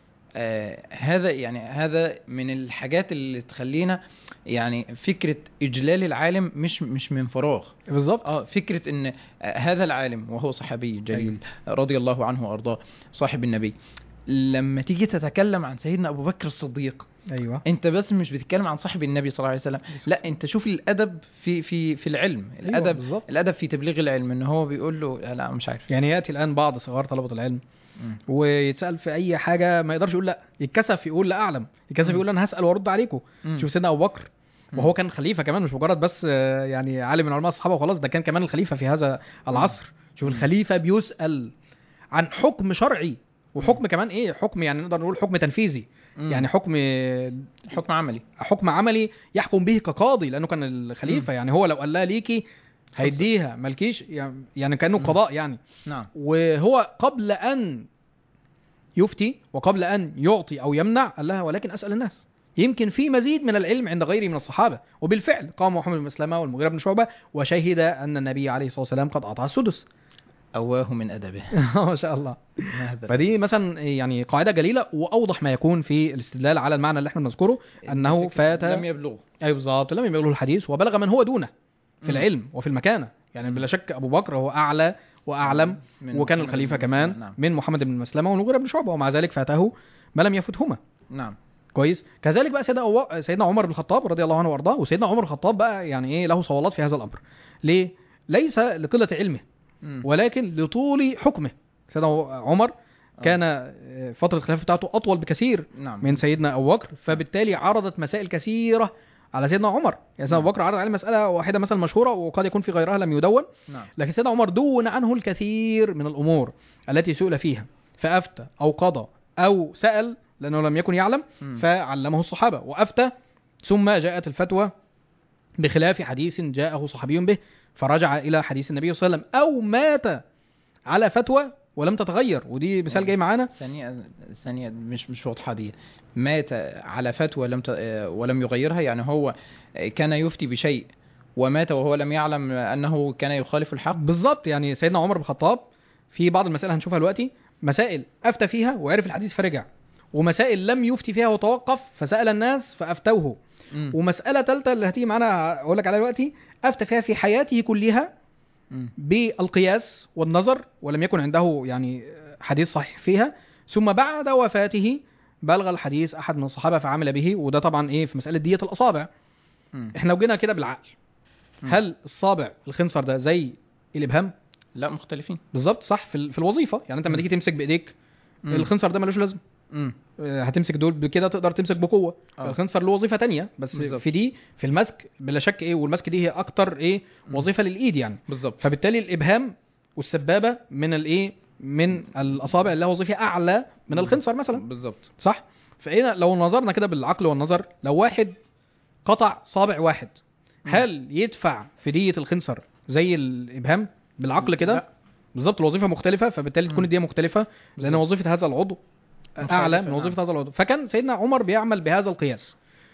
[SPEAKER 1] آه هذا يعني هذا من الحاجات اللي تخلينا يعني فكرة إجلال العالم مش مش من فراغ
[SPEAKER 2] بالظبط
[SPEAKER 1] اه فكرة ان آه، هذا العالم وهو صحابي جليل رضي الله عنه وارضاه صاحب النبي لما تيجي تتكلم عن سيدنا ابو بكر الصديق
[SPEAKER 2] أيوه
[SPEAKER 1] انت بس مش بتتكلم عن صاحب النبي صلى الله عليه وسلم لا انت شوف الادب في في في العلم
[SPEAKER 2] أيوة
[SPEAKER 1] الادب
[SPEAKER 2] بالظبط
[SPEAKER 1] الادب في تبليغ العلم ان هو بيقول له لا, لا مش عارف
[SPEAKER 2] يعني ياتي الان بعض صغار طلبه العلم
[SPEAKER 1] مم.
[SPEAKER 2] ويتسال في اي حاجه ما يقدرش يقول لا يتكسف يقول لا اعلم يتكسف
[SPEAKER 1] مم.
[SPEAKER 2] يقول انا هسال وارد عليكم
[SPEAKER 1] مم.
[SPEAKER 2] شوف سيدنا ابو بكر
[SPEAKER 1] مم.
[SPEAKER 2] وهو كان خليفه كمان مش مجرد بس آه، يعني عالم من علماء الصحابه وخلاص ده كان كمان الخليفه في هذا العصر شوف
[SPEAKER 1] مم.
[SPEAKER 2] الخليفه بيسال عن حكم شرعي وحكم كمان ايه حكم يعني نقدر نقول حكم تنفيذي
[SPEAKER 1] مم.
[SPEAKER 2] يعني حكم
[SPEAKER 1] حكم عملي
[SPEAKER 2] حكم عملي يحكم به كقاضي لانه كان الخليفه يعني هو لو قال لها ليكي هيديها مالكيش يعني- يعني كانه
[SPEAKER 1] مم.
[SPEAKER 2] قضاء يعني
[SPEAKER 1] نعم
[SPEAKER 2] وهو قبل ان يفتي وقبل ان يعطي او يمنع قال لها ولكن اسال الناس يمكن في مزيد من العلم عند غيري من الصحابه وبالفعل قام محمد بن مسلمه والمغيره بن شعبه وشهد ان النبي عليه الصلاه والسلام قد اعطاها السدس
[SPEAKER 1] اواه من ادبه
[SPEAKER 2] ما شاء الله
[SPEAKER 1] هذا
[SPEAKER 2] فدي مثلا يعني قاعده جليله واوضح ما يكون في الاستدلال على المعنى اللي احنا بنذكره انه
[SPEAKER 1] فكرة
[SPEAKER 2] فات
[SPEAKER 1] لم يبلغ
[SPEAKER 2] اي بالظبط لم يبلغه الحديث وبلغ من هو دونه في
[SPEAKER 1] مم.
[SPEAKER 2] العلم وفي المكانه يعني بلا شك ابو بكر هو اعلى واعلم
[SPEAKER 1] من
[SPEAKER 2] وكان
[SPEAKER 1] محمد
[SPEAKER 2] الخليفه
[SPEAKER 1] بن
[SPEAKER 2] كمان
[SPEAKER 1] مسلمة. نعم
[SPEAKER 2] من محمد بن مسلمه والمغيره بن شعبه ومع ذلك فاته ما لم يفتهما
[SPEAKER 1] نعم
[SPEAKER 2] كويس كذلك بقى سيدنا أبو... سيدنا عمر بن الخطاب رضي الله عنه وارضاه وسيدنا عمر بن الخطاب بقى يعني ايه له صولات في هذا الامر ليه ليس لقله علمه
[SPEAKER 1] مم.
[SPEAKER 2] ولكن لطول حكمه سيدنا عمر كان آه، فتره الخلافه بتاعته اطول بكثير
[SPEAKER 1] نعم
[SPEAKER 2] من سيدنا ابو بكر فبالتالي عرضت مسائل كثيره على سيدنا عمر يعني سيدنا ابو بكر عرض عليه مساله واحده مثلا مشهوره وقد يكون في غيرها لم يدون
[SPEAKER 1] نعم
[SPEAKER 2] لكن سيدنا عمر دون عنه الكثير من الامور التي سئل فيها فافتى او قضى او سال لانه لم يكن يعلم
[SPEAKER 1] مم.
[SPEAKER 2] فعلمه الصحابه وافتى ثم جاءت الفتوى بخلاف حديث جاءه صحابي به فرجع الى حديث النبي صلى الله عليه وسلم او مات على فتوى ولم تتغير ودي مثال جاي معانا
[SPEAKER 1] ثانية ثانية مش مش واضحة دي مات على فتوى لم ت... ولم يغيرها يعني هو كان يفتي بشيء ومات وهو لم يعلم انه كان يخالف الحق
[SPEAKER 2] بالظبط يعني سيدنا عمر بن الخطاب في بعض المسائل هنشوفها دلوقتي مسائل افتى فيها وعرف الحديث فرجع ومسائل لم يفتي فيها وتوقف فسال الناس فافتوه
[SPEAKER 1] مم.
[SPEAKER 2] ومساله ثالثه اللي هتيجي معانا اقول لك عليها دلوقتي افتى فيها في حياته كلها
[SPEAKER 1] مم.
[SPEAKER 2] بالقياس والنظر ولم يكن عنده يعني حديث صحيح فيها ثم بعد وفاته بلغ الحديث احد من الصحابه فعمل به وده طبعا ايه في مساله دية الاصابع
[SPEAKER 1] مم.
[SPEAKER 2] احنا لو جينا كده بالعقل
[SPEAKER 1] مم.
[SPEAKER 2] هل الصابع الخنصر ده زي الابهام
[SPEAKER 1] لا مختلفين
[SPEAKER 2] بالظبط صح في ال- في الوظيفه يعني انت لما
[SPEAKER 1] مم.
[SPEAKER 2] تيجي تمسك بايديك
[SPEAKER 1] مم.
[SPEAKER 2] الخنصر ده ملوش لازمه
[SPEAKER 1] مم.
[SPEAKER 2] آه، هتمسك دول بكده تقدر تمسك بقوه
[SPEAKER 1] آه.
[SPEAKER 2] الخنصر له وظيفه تانية بس
[SPEAKER 1] بالظبط.
[SPEAKER 2] في دي في المسك بلا شك ايه والمسك دي هي اكتر ايه
[SPEAKER 1] مم.
[SPEAKER 2] وظيفه للايد يعني
[SPEAKER 1] بالظبط
[SPEAKER 2] فبالتالي الابهام والسبابه من الايه من الاصابع اللي لها وظيفه اعلى من
[SPEAKER 1] مم.
[SPEAKER 2] الخنصر مثلا
[SPEAKER 1] بالظبط
[SPEAKER 2] صح فهنا لو نظرنا كده بالعقل والنظر لو واحد قطع صابع واحد
[SPEAKER 1] مم.
[SPEAKER 2] هل يدفع في دية الخنصر زي الابهام بالعقل كده
[SPEAKER 1] لا.
[SPEAKER 2] بالظبط الوظيفه مختلفه فبالتالي تكون
[SPEAKER 1] مم.
[SPEAKER 2] الدية مختلفه لان
[SPEAKER 1] بالظبط.
[SPEAKER 2] وظيفه هذا العضو
[SPEAKER 1] مختلفة،
[SPEAKER 2] اعلى من
[SPEAKER 1] نعم.
[SPEAKER 2] وظيفه هذا العضو فكان سيدنا عمر بيعمل بهذا القياس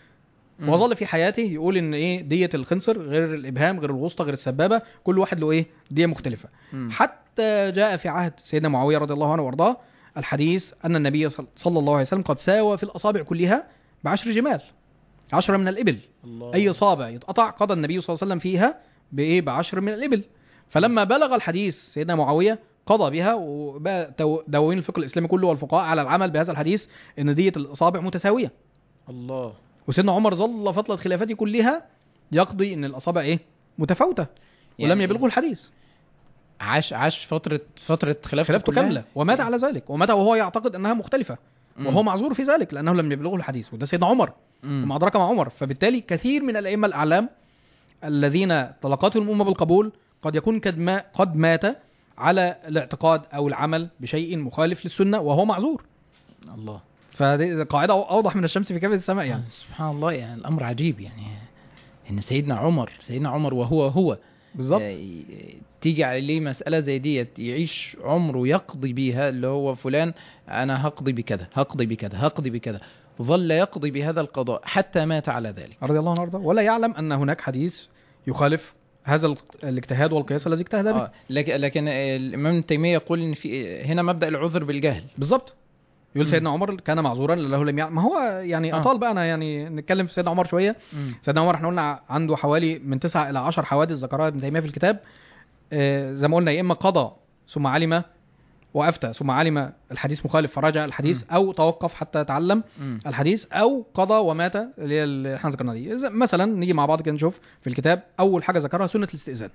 [SPEAKER 1] مم.
[SPEAKER 2] وظل في حياته يقول ان ايه دية الخنصر غير الابهام غير الوسطى غير السبابه كل واحد له ايه دية مختلفه
[SPEAKER 1] مم.
[SPEAKER 2] حتى جاء في عهد سيدنا معاويه رضي الله عنه وارضاه الحديث ان النبي صل- صلى الله عليه وسلم قد ساوى في الاصابع كلها بعشر جمال عشرة من الابل
[SPEAKER 1] الله.
[SPEAKER 2] اي صابع يتقطع قضى النبي صلى الله عليه وسلم فيها بايه بعشر من الابل فلما بلغ الحديث سيدنا معاويه قضى بها وبقى تو- دواوين الفقه الاسلامي كله والفقهاء على العمل بهذا الحديث ان دية الاصابع متساويه
[SPEAKER 1] الله
[SPEAKER 2] وسيدنا عمر ظل فتره خلافته كلها يقضي ان الاصابع ايه متفاوته ولم
[SPEAKER 1] يعني
[SPEAKER 2] يبلغه الحديث
[SPEAKER 1] عاش عاش فترة فترة خلافته
[SPEAKER 2] خلافته
[SPEAKER 1] كلها؟
[SPEAKER 2] كامله ومات على ذلك ومات وهو يعتقد انها مختلفه
[SPEAKER 1] مم.
[SPEAKER 2] وهو معذور في ذلك لانه لم يبلغه الحديث وده سيدنا عمر
[SPEAKER 1] مم.
[SPEAKER 2] وما ادراك مع عمر فبالتالي كثير من الائمه الاعلام الذين طلقتهم الامه بالقبول قد يكون قد ما قد مات على الاعتقاد او العمل بشيء مخالف للسنه وهو معذور
[SPEAKER 1] الله
[SPEAKER 2] فدي قاعده اوضح من الشمس في كبد السماء يعني
[SPEAKER 1] آه، سبحان الله يعني الامر عجيب يعني ان سيدنا عمر سيدنا عمر وهو هو
[SPEAKER 2] بالظبط
[SPEAKER 1] آه، ي- تيجي عليه مسألة زي ديت يعيش عمره يقضي بيها اللي هو فلان أنا هقضي بكذا هقضي بكذا هقضي بكذا ظل يقضي بهذا القضاء حتى مات على ذلك
[SPEAKER 2] رضي الله عنه وارضاه ولا يعلم ان هناك حديث يخالف هذا ال- الاجتهاد والقياس الذي اجتهد به
[SPEAKER 1] آه لكن لكن آه، الإمام ابن تيمية يقول إن في هنا مبدأ العذر بالجهل
[SPEAKER 2] بالظبط يقول
[SPEAKER 1] مم.
[SPEAKER 2] سيدنا عمر كان معذورا لانه لم يعلم ما هو يعني
[SPEAKER 1] آه.
[SPEAKER 2] اطال بقى انا يعني نتكلم في سيدنا عمر شويه سيدنا عمر احنا قلنا عنده حوالي من تسعة الى عشر حوادث ذكرها ابن تيميه في الكتاب آه، زي ما قلنا يا اما قضى ثم علم وافتى ثم علم الحديث مخالف فرجع الحديث او توقف حتى تعلم
[SPEAKER 1] مم.
[SPEAKER 2] الحديث او قضى ومات اللي هي اللي احنا ذكرناها دي إذا- مثلا نيجي مع بعض كده نشوف في الكتاب اول حاجه ذكرها سنه الاستئذان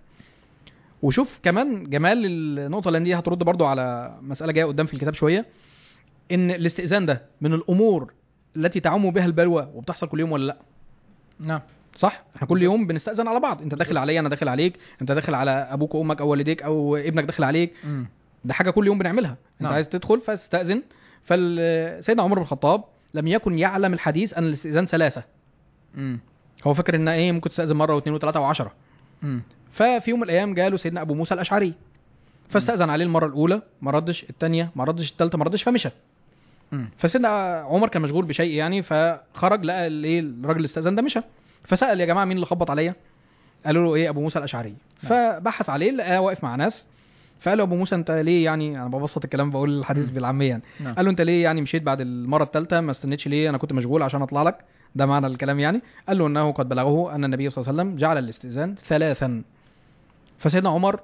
[SPEAKER 2] وشوف كمان جمال النقطه لان دي هترد برضو على مساله جايه قدام في الكتاب شويه ان الاستئذان ده من الامور التي تعم بها البلوى وبتحصل كل يوم ولا لا
[SPEAKER 1] نعم
[SPEAKER 2] صح احنا كل يوم بنستأذن على بعض انت داخل عليا انا داخل عليك انت داخل على ابوك وامك او والديك او ابنك داخل عليك
[SPEAKER 1] مم.
[SPEAKER 2] ده حاجه كل يوم بنعملها انت
[SPEAKER 1] نعم.
[SPEAKER 2] عايز تدخل فاستأذن فسيدنا عمر بن الخطاب لم يكن يعلم الحديث ان الاستئذان ثلاثه
[SPEAKER 1] مم.
[SPEAKER 2] هو فاكر ان ايه ممكن تستأذن مره واثنين وثلاثه وعشرة
[SPEAKER 1] مم.
[SPEAKER 2] ففي يوم من الايام جاله سيدنا ابو موسى الاشعري فاستأذن عليه المره الاولى ما ردش الثانيه ما ردش الثالثه ما ردش فمشى
[SPEAKER 1] مم.
[SPEAKER 2] فسيدنا عمر كان مشغول بشيء يعني فخرج لقى الايه الراجل اللي استأذن ده مشى فسأل يا جماعه مين اللي خبط عليا قالوا له ايه ابو موسى الاشعري
[SPEAKER 1] نعم.
[SPEAKER 2] فبحث عليه لقاه واقف مع ناس فقال له ابو موسى انت ليه يعني انا ببسط الكلام بقول الحديث
[SPEAKER 1] مم.
[SPEAKER 2] بالعاميه يعني
[SPEAKER 1] نعم.
[SPEAKER 2] قال له انت ليه يعني مشيت بعد المره الثالثه ما استنيتش ليه انا كنت مشغول عشان اطلع لك ده معنى الكلام يعني قال له انه قد بلغه ان النبي صلى الله عليه وسلم جعل الاستئذان ثلاثا فسيدنا عمر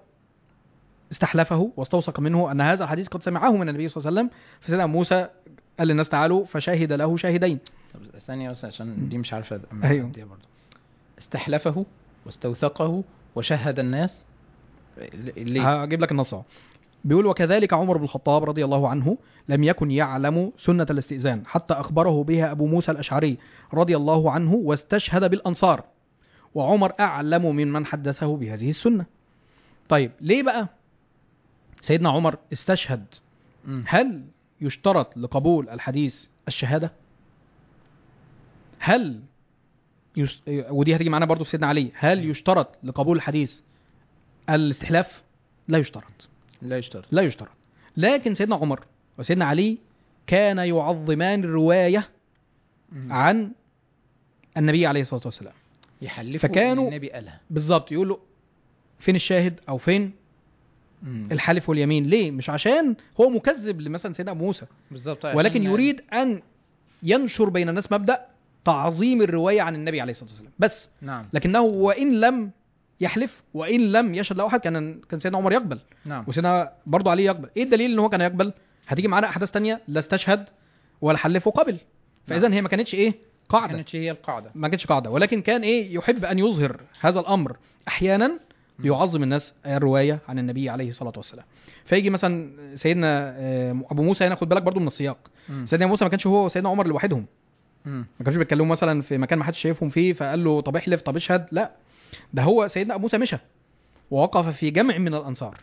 [SPEAKER 2] استحلفه واستوثق منه ان هذا الحديث قد سمعه من النبي صلى الله عليه وسلم فسيدنا موسى قال للناس تعالوا فشهد له شاهدين
[SPEAKER 1] طب ثانية بس عشان دي مش عارفة
[SPEAKER 2] أيوه.
[SPEAKER 1] دي برضه استحلفه واستوثقه وشهد الناس ليه؟
[SPEAKER 2] هجيب لك النص اهو بيقول وكذلك عمر بن الخطاب رضي الله عنه لم يكن يعلم سنة الاستئذان حتى أخبره بها أبو موسى الأشعري رضي الله عنه واستشهد بالأنصار وعمر أعلم ممن حدثه بهذه السنة طيب ليه بقى سيدنا عمر استشهد
[SPEAKER 1] مم.
[SPEAKER 2] هل يشترط لقبول الحديث الشهادة هل يس... ودي هتيجي معانا برضو في سيدنا علي هل يشترط لقبول الحديث الاستحلاف لا يشترط
[SPEAKER 1] لا يشترط
[SPEAKER 2] لا يشترط لكن سيدنا عمر وسيدنا علي كان يعظمان الروايه عن النبي عليه الصلاه والسلام
[SPEAKER 1] يحلفوا
[SPEAKER 2] فكانوا-
[SPEAKER 1] إن النبي قالها
[SPEAKER 2] بالظبط يقول له فين الشاهد او فين
[SPEAKER 1] مم.
[SPEAKER 2] الحلف واليمين ليه مش عشان هو مكذب لمثلا سيدنا ابو موسى
[SPEAKER 1] بالظبط
[SPEAKER 2] ولكن
[SPEAKER 1] عشان-
[SPEAKER 2] يريد ان ينشر بين الناس مبدا تعظيم الروايه عن النبي عليه الصلاه والسلام بس
[SPEAKER 1] نعم
[SPEAKER 2] لكنه وان لم يحلف وان لم يشهد له احد كان كان سيدنا عمر يقبل
[SPEAKER 1] نعم
[SPEAKER 2] وسيدنا برضه علي يقبل ايه الدليل ان هو كان يقبل هتيجي معانا احداث تانية لا استشهد ولا حلف وقبل فاذا هي ما كانتش ايه قاعده
[SPEAKER 1] كانت هي القاعدة
[SPEAKER 2] ما كانتش قاعده ولكن كان ايه يحب ان يظهر هذا الامر احيانا ليعظم الناس الروايه عن النبي عليه الصلاه والسلام فيجي مثلا سيدنا آه، ابو موسى هنا خد بالك برضو من السياق
[SPEAKER 1] مم.
[SPEAKER 2] سيدنا موسى ما كانش هو وسيدنا عمر لوحدهم
[SPEAKER 1] مم.
[SPEAKER 2] ما كانوش بيتكلموا مثلا في مكان ما حدش شايفهم فيه فقال له طب احلف طب اشهد لا ده هو سيدنا ابو موسى مشى ووقف في جمع من الانصار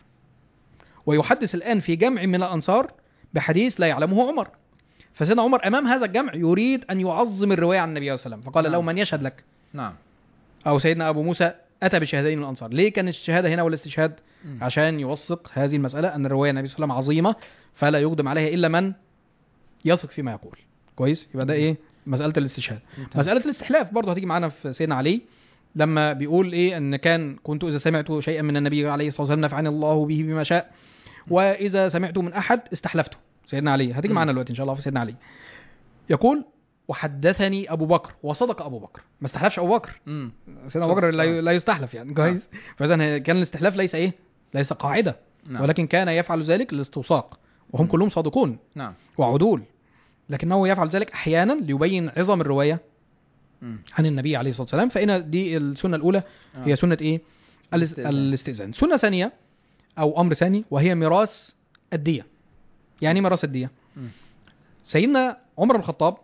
[SPEAKER 2] ويحدث الان في جمع من الانصار بحديث لا يعلمه عمر فسيدنا عمر امام هذا الجمع يريد ان يعظم الروايه عن النبي صلى الله عليه وسلم فقال
[SPEAKER 1] نعم.
[SPEAKER 2] له من يشهد لك
[SPEAKER 1] نعم
[SPEAKER 2] او سيدنا ابو موسى اتى بشهادين من الانصار ليه كان الشهاده هنا والاستشهاد
[SPEAKER 1] مم.
[SPEAKER 2] عشان يوثق هذه المساله ان الروايه النبي صلى الله عليه وسلم عظيمه فلا يقدم عليها الا من يثق فيما يقول كويس يبقى ده ايه مساله الاستشهاد
[SPEAKER 1] تمام.
[SPEAKER 2] مساله الاستحلاف برضه هتيجي معانا في سيدنا علي لما بيقول ايه ان كان كنت اذا سمعت شيئا من النبي عليه الصلاه والسلام نفعني الله به بما شاء واذا سمعت من احد استحلفته سيدنا علي هتيجي
[SPEAKER 1] مم.
[SPEAKER 2] معانا دلوقتي ان شاء الله في سيدنا علي يقول وحدثني ابو بكر وصدق ابو بكر ما استحلفش ابو بكر
[SPEAKER 1] مم.
[SPEAKER 2] سيدنا ابو بكر لا لا يستحلف يعني كويس فاذا كان الاستحلاف ليس ايه ليس قاعده
[SPEAKER 1] نعم
[SPEAKER 2] ولكن كان يفعل ذلك للاستوثاق وهم
[SPEAKER 1] مم.
[SPEAKER 2] كلهم صادقون
[SPEAKER 1] نعم
[SPEAKER 2] وعدول لكنه يفعل ذلك احيانا ليبين عظم الروايه
[SPEAKER 1] مم.
[SPEAKER 2] عن النبي عليه الصلاه والسلام فإن دي السنه الاولى
[SPEAKER 1] آه.
[SPEAKER 2] هي سنه ايه الاس-
[SPEAKER 1] الاستئذان.
[SPEAKER 2] الاستئذان سنه ثانيه او امر ثاني وهي ميراث الديه يعني إيه ميراث الديه
[SPEAKER 1] مم.
[SPEAKER 2] سيدنا عمر بن الخطاب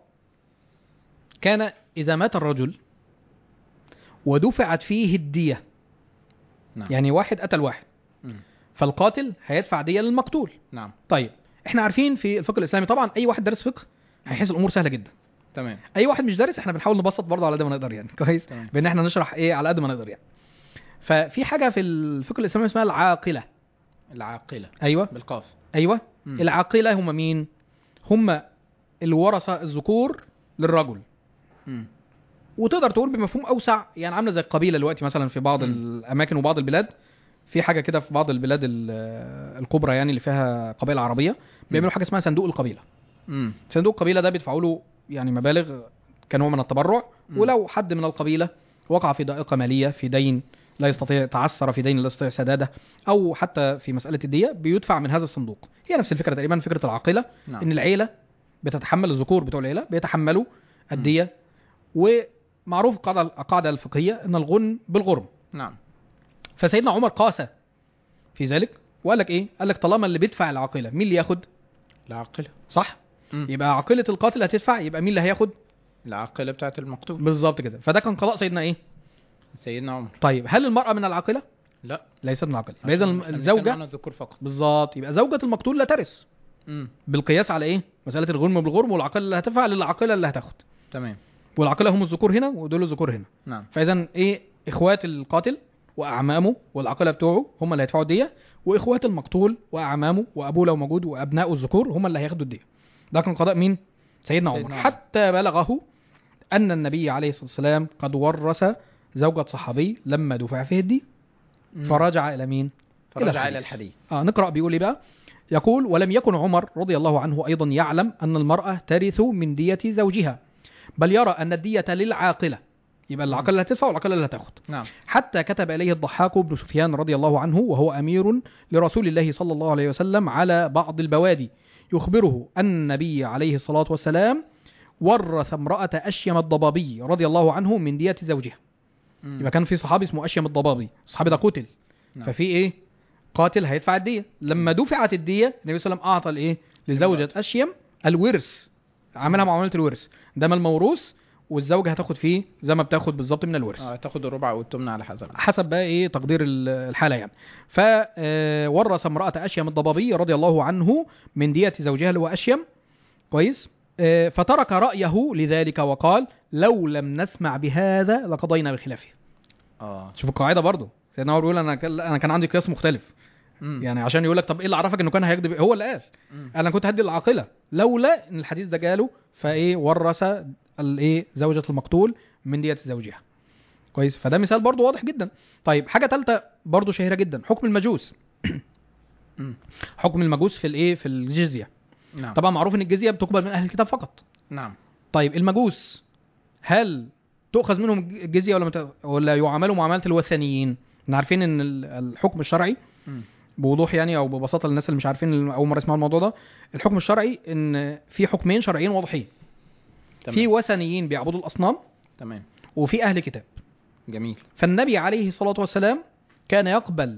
[SPEAKER 2] كان اذا مات الرجل ودفعت فيه الديه
[SPEAKER 1] نعم
[SPEAKER 2] يعني واحد قتل واحد
[SPEAKER 1] مم.
[SPEAKER 2] فالقاتل هيدفع دية للمقتول
[SPEAKER 1] نعم
[SPEAKER 2] طيب احنا عارفين في الفقه الاسلامي طبعا اي واحد دارس فقه هيحس الامور سهله جدا
[SPEAKER 1] تمام
[SPEAKER 2] اي واحد مش دارس احنا بنحاول نبسط برضه على قد ما نقدر يعني كويس
[SPEAKER 1] تمام.
[SPEAKER 2] بان احنا نشرح ايه على قد ما نقدر يعني ففي حاجه في الفقه الاسلامي اسمها العاقله
[SPEAKER 1] العاقلة
[SPEAKER 2] ايوه
[SPEAKER 1] بالقاف
[SPEAKER 2] ايوه
[SPEAKER 1] مم.
[SPEAKER 2] العاقله هم مين هم الورثه الذكور للرجل
[SPEAKER 1] مم.
[SPEAKER 2] وتقدر تقول بمفهوم اوسع يعني عامله زي القبيله دلوقتي مثلا في بعض
[SPEAKER 1] مم.
[SPEAKER 2] الاماكن وبعض البلاد في حاجه كده في بعض البلاد ال- الكبرى يعني اللي فيها قبائل عربيه بيعملوا حاجه اسمها صندوق القبيله
[SPEAKER 1] مم.
[SPEAKER 2] صندوق القبيله ده بيدفعوا له يعني مبالغ كنوع من التبرع
[SPEAKER 1] مم.
[SPEAKER 2] ولو حد من القبيله وقع في ضائقه ماليه في دين لا يستطيع تعثر في دين لا يستطيع سداده او حتى في مساله الديه بيدفع من هذا الصندوق هي نفس الفكره تقريبا فكره العاقله
[SPEAKER 1] نعم
[SPEAKER 2] ان العيله بتتحمل الذكور بتوع العيله بيتحملوا الديه ومعروف القاعده القاعده الفقهيه ان الغن بالغرم
[SPEAKER 1] نعم
[SPEAKER 2] فسيدنا عمر قاس في ذلك وقال لك ايه قال لك طالما اللي بيدفع العاقله مين اللي ياخد
[SPEAKER 1] العاقلة
[SPEAKER 2] صح
[SPEAKER 1] مم.
[SPEAKER 2] يبقى عاقله القاتل هتدفع يبقى مين اللي هياخد
[SPEAKER 1] العاقلة بتاعت المقتول
[SPEAKER 2] بالظبط كده فده كان قضاء سيدنا ايه
[SPEAKER 1] سيدنا عمر
[SPEAKER 2] طيب هل المراه من العاقله
[SPEAKER 1] لا
[SPEAKER 2] ليست من العاقله يبقى اذا
[SPEAKER 1] عشان إحنا
[SPEAKER 2] الزوجه
[SPEAKER 1] بنتكلم عن الذكور فقط
[SPEAKER 2] بالظبط يبقى زوجة المقتول لا ترث
[SPEAKER 1] مم.
[SPEAKER 2] بالقياس على ايه مسألة الغرم بالغرم والعاقلة اللي هتدفع للعاقلة اللي هتاخد
[SPEAKER 1] تمام
[SPEAKER 2] والعاقلة هم الذكور هنا ودول الذكور هنا
[SPEAKER 1] نعم
[SPEAKER 2] فاذا ايه اخوات القاتل واعمامه والعاقلة بتوعه هم اللي هيدفعوا الدية واخوات المقتول واعمامه وابوه لو موجود وابنائه الذكور هم اللي هياخدوا الدية ده كان قضاء مين سيدنا عمر
[SPEAKER 1] سيدنا عمر.
[SPEAKER 2] حتى بلغه ان النبي عليه الصلاة والسلام قد ورث زوجة صحابي لما دفع فيه الدية
[SPEAKER 1] مم.
[SPEAKER 2] فرجع الى مين
[SPEAKER 1] فرجع
[SPEAKER 2] الحديث.
[SPEAKER 1] إلى الحديث
[SPEAKER 2] آه نقرأ بيقول إيه بقى يقول ولم يكن عمر رضي الله عنه أيضا يعلم أن المرأة ترث من دية زوجها بل يرى أن الدية للعاقلة يبقى العاقلة اللي هتدفع والعاقلة اللي هتاخد
[SPEAKER 1] نعم
[SPEAKER 2] حتى كتب إليه الضحاك بن سفيان رضي الله عنه وهو أمير لرسول الله صلى الله عليه وسلم على بعض البوادي يخبره أن النبي عليه الصلاة والسلام ورث امرأة أشيم الضبابي رضي الله عنه من دية زوجها
[SPEAKER 1] مم.
[SPEAKER 2] يبقى كان في صحابي اسمه أشيم الضبابي الصحابي ده قتل
[SPEAKER 1] نعم.
[SPEAKER 2] ففي ايه قاتل هيدفع الدية لما دفعت الدية النبي صلى الله عليه وسلم اعطى الايه لزوجة اشيم الورث عملها معاملة الورث ده مال موروث والزوجة هتاخد فيه زي ما بتاخد بالظبط من الورث
[SPEAKER 1] اه تاخد الربع والثمن على حسب
[SPEAKER 2] حسب بقى ايه تقدير ال- الحالة يعني فورث امرأة اشيم الضبابي رضي الله عنه من دية زوجها اللي هو اشيم كويس آه، فترك رايه لذلك وقال لو لم نسمع بهذا لقضينا بخلافه
[SPEAKER 1] اه
[SPEAKER 2] شوف القاعده برضه سيدنا عمر بيقول انا كان انا كان عندي قياس مختلف
[SPEAKER 1] مم.
[SPEAKER 2] يعني عشان يقول لك طب ايه اللي عرفك انه كان هيكذب هو اللي قال
[SPEAKER 1] مم.
[SPEAKER 2] انا كنت هدي العاقله لولا ان الحديث ده جاله فايه ورث الايه زوجة المقتول من دية زوجها كويس فده مثال برضو واضح جدا طيب حاجه ثالثه برضو شهيره جدا حكم المجوس
[SPEAKER 1] مم.
[SPEAKER 2] حكم المجوس في الايه في الجزيه
[SPEAKER 1] نعم
[SPEAKER 2] طبعا معروف ان الجزيه بتقبل من اهل الكتاب فقط
[SPEAKER 1] نعم
[SPEAKER 2] طيب المجوس هل تؤخذ منهم الجزيه ولا مت... ولا يعاملوا معامله الوثنيين احنا عارفين ان ال- الحكم الشرعي
[SPEAKER 1] مم.
[SPEAKER 2] بوضوح يعني او ببساطه للناس اللي مش عارفين اول مره يسمعوا الموضوع ده الحكم الشرعي ان في حكمين شرعيين واضحين
[SPEAKER 1] تمام
[SPEAKER 2] في وثنيين بيعبدوا الاصنام
[SPEAKER 1] تمام
[SPEAKER 2] وفي اهل كتاب
[SPEAKER 1] جميل
[SPEAKER 2] فالنبي عليه الصلاه والسلام كان يقبل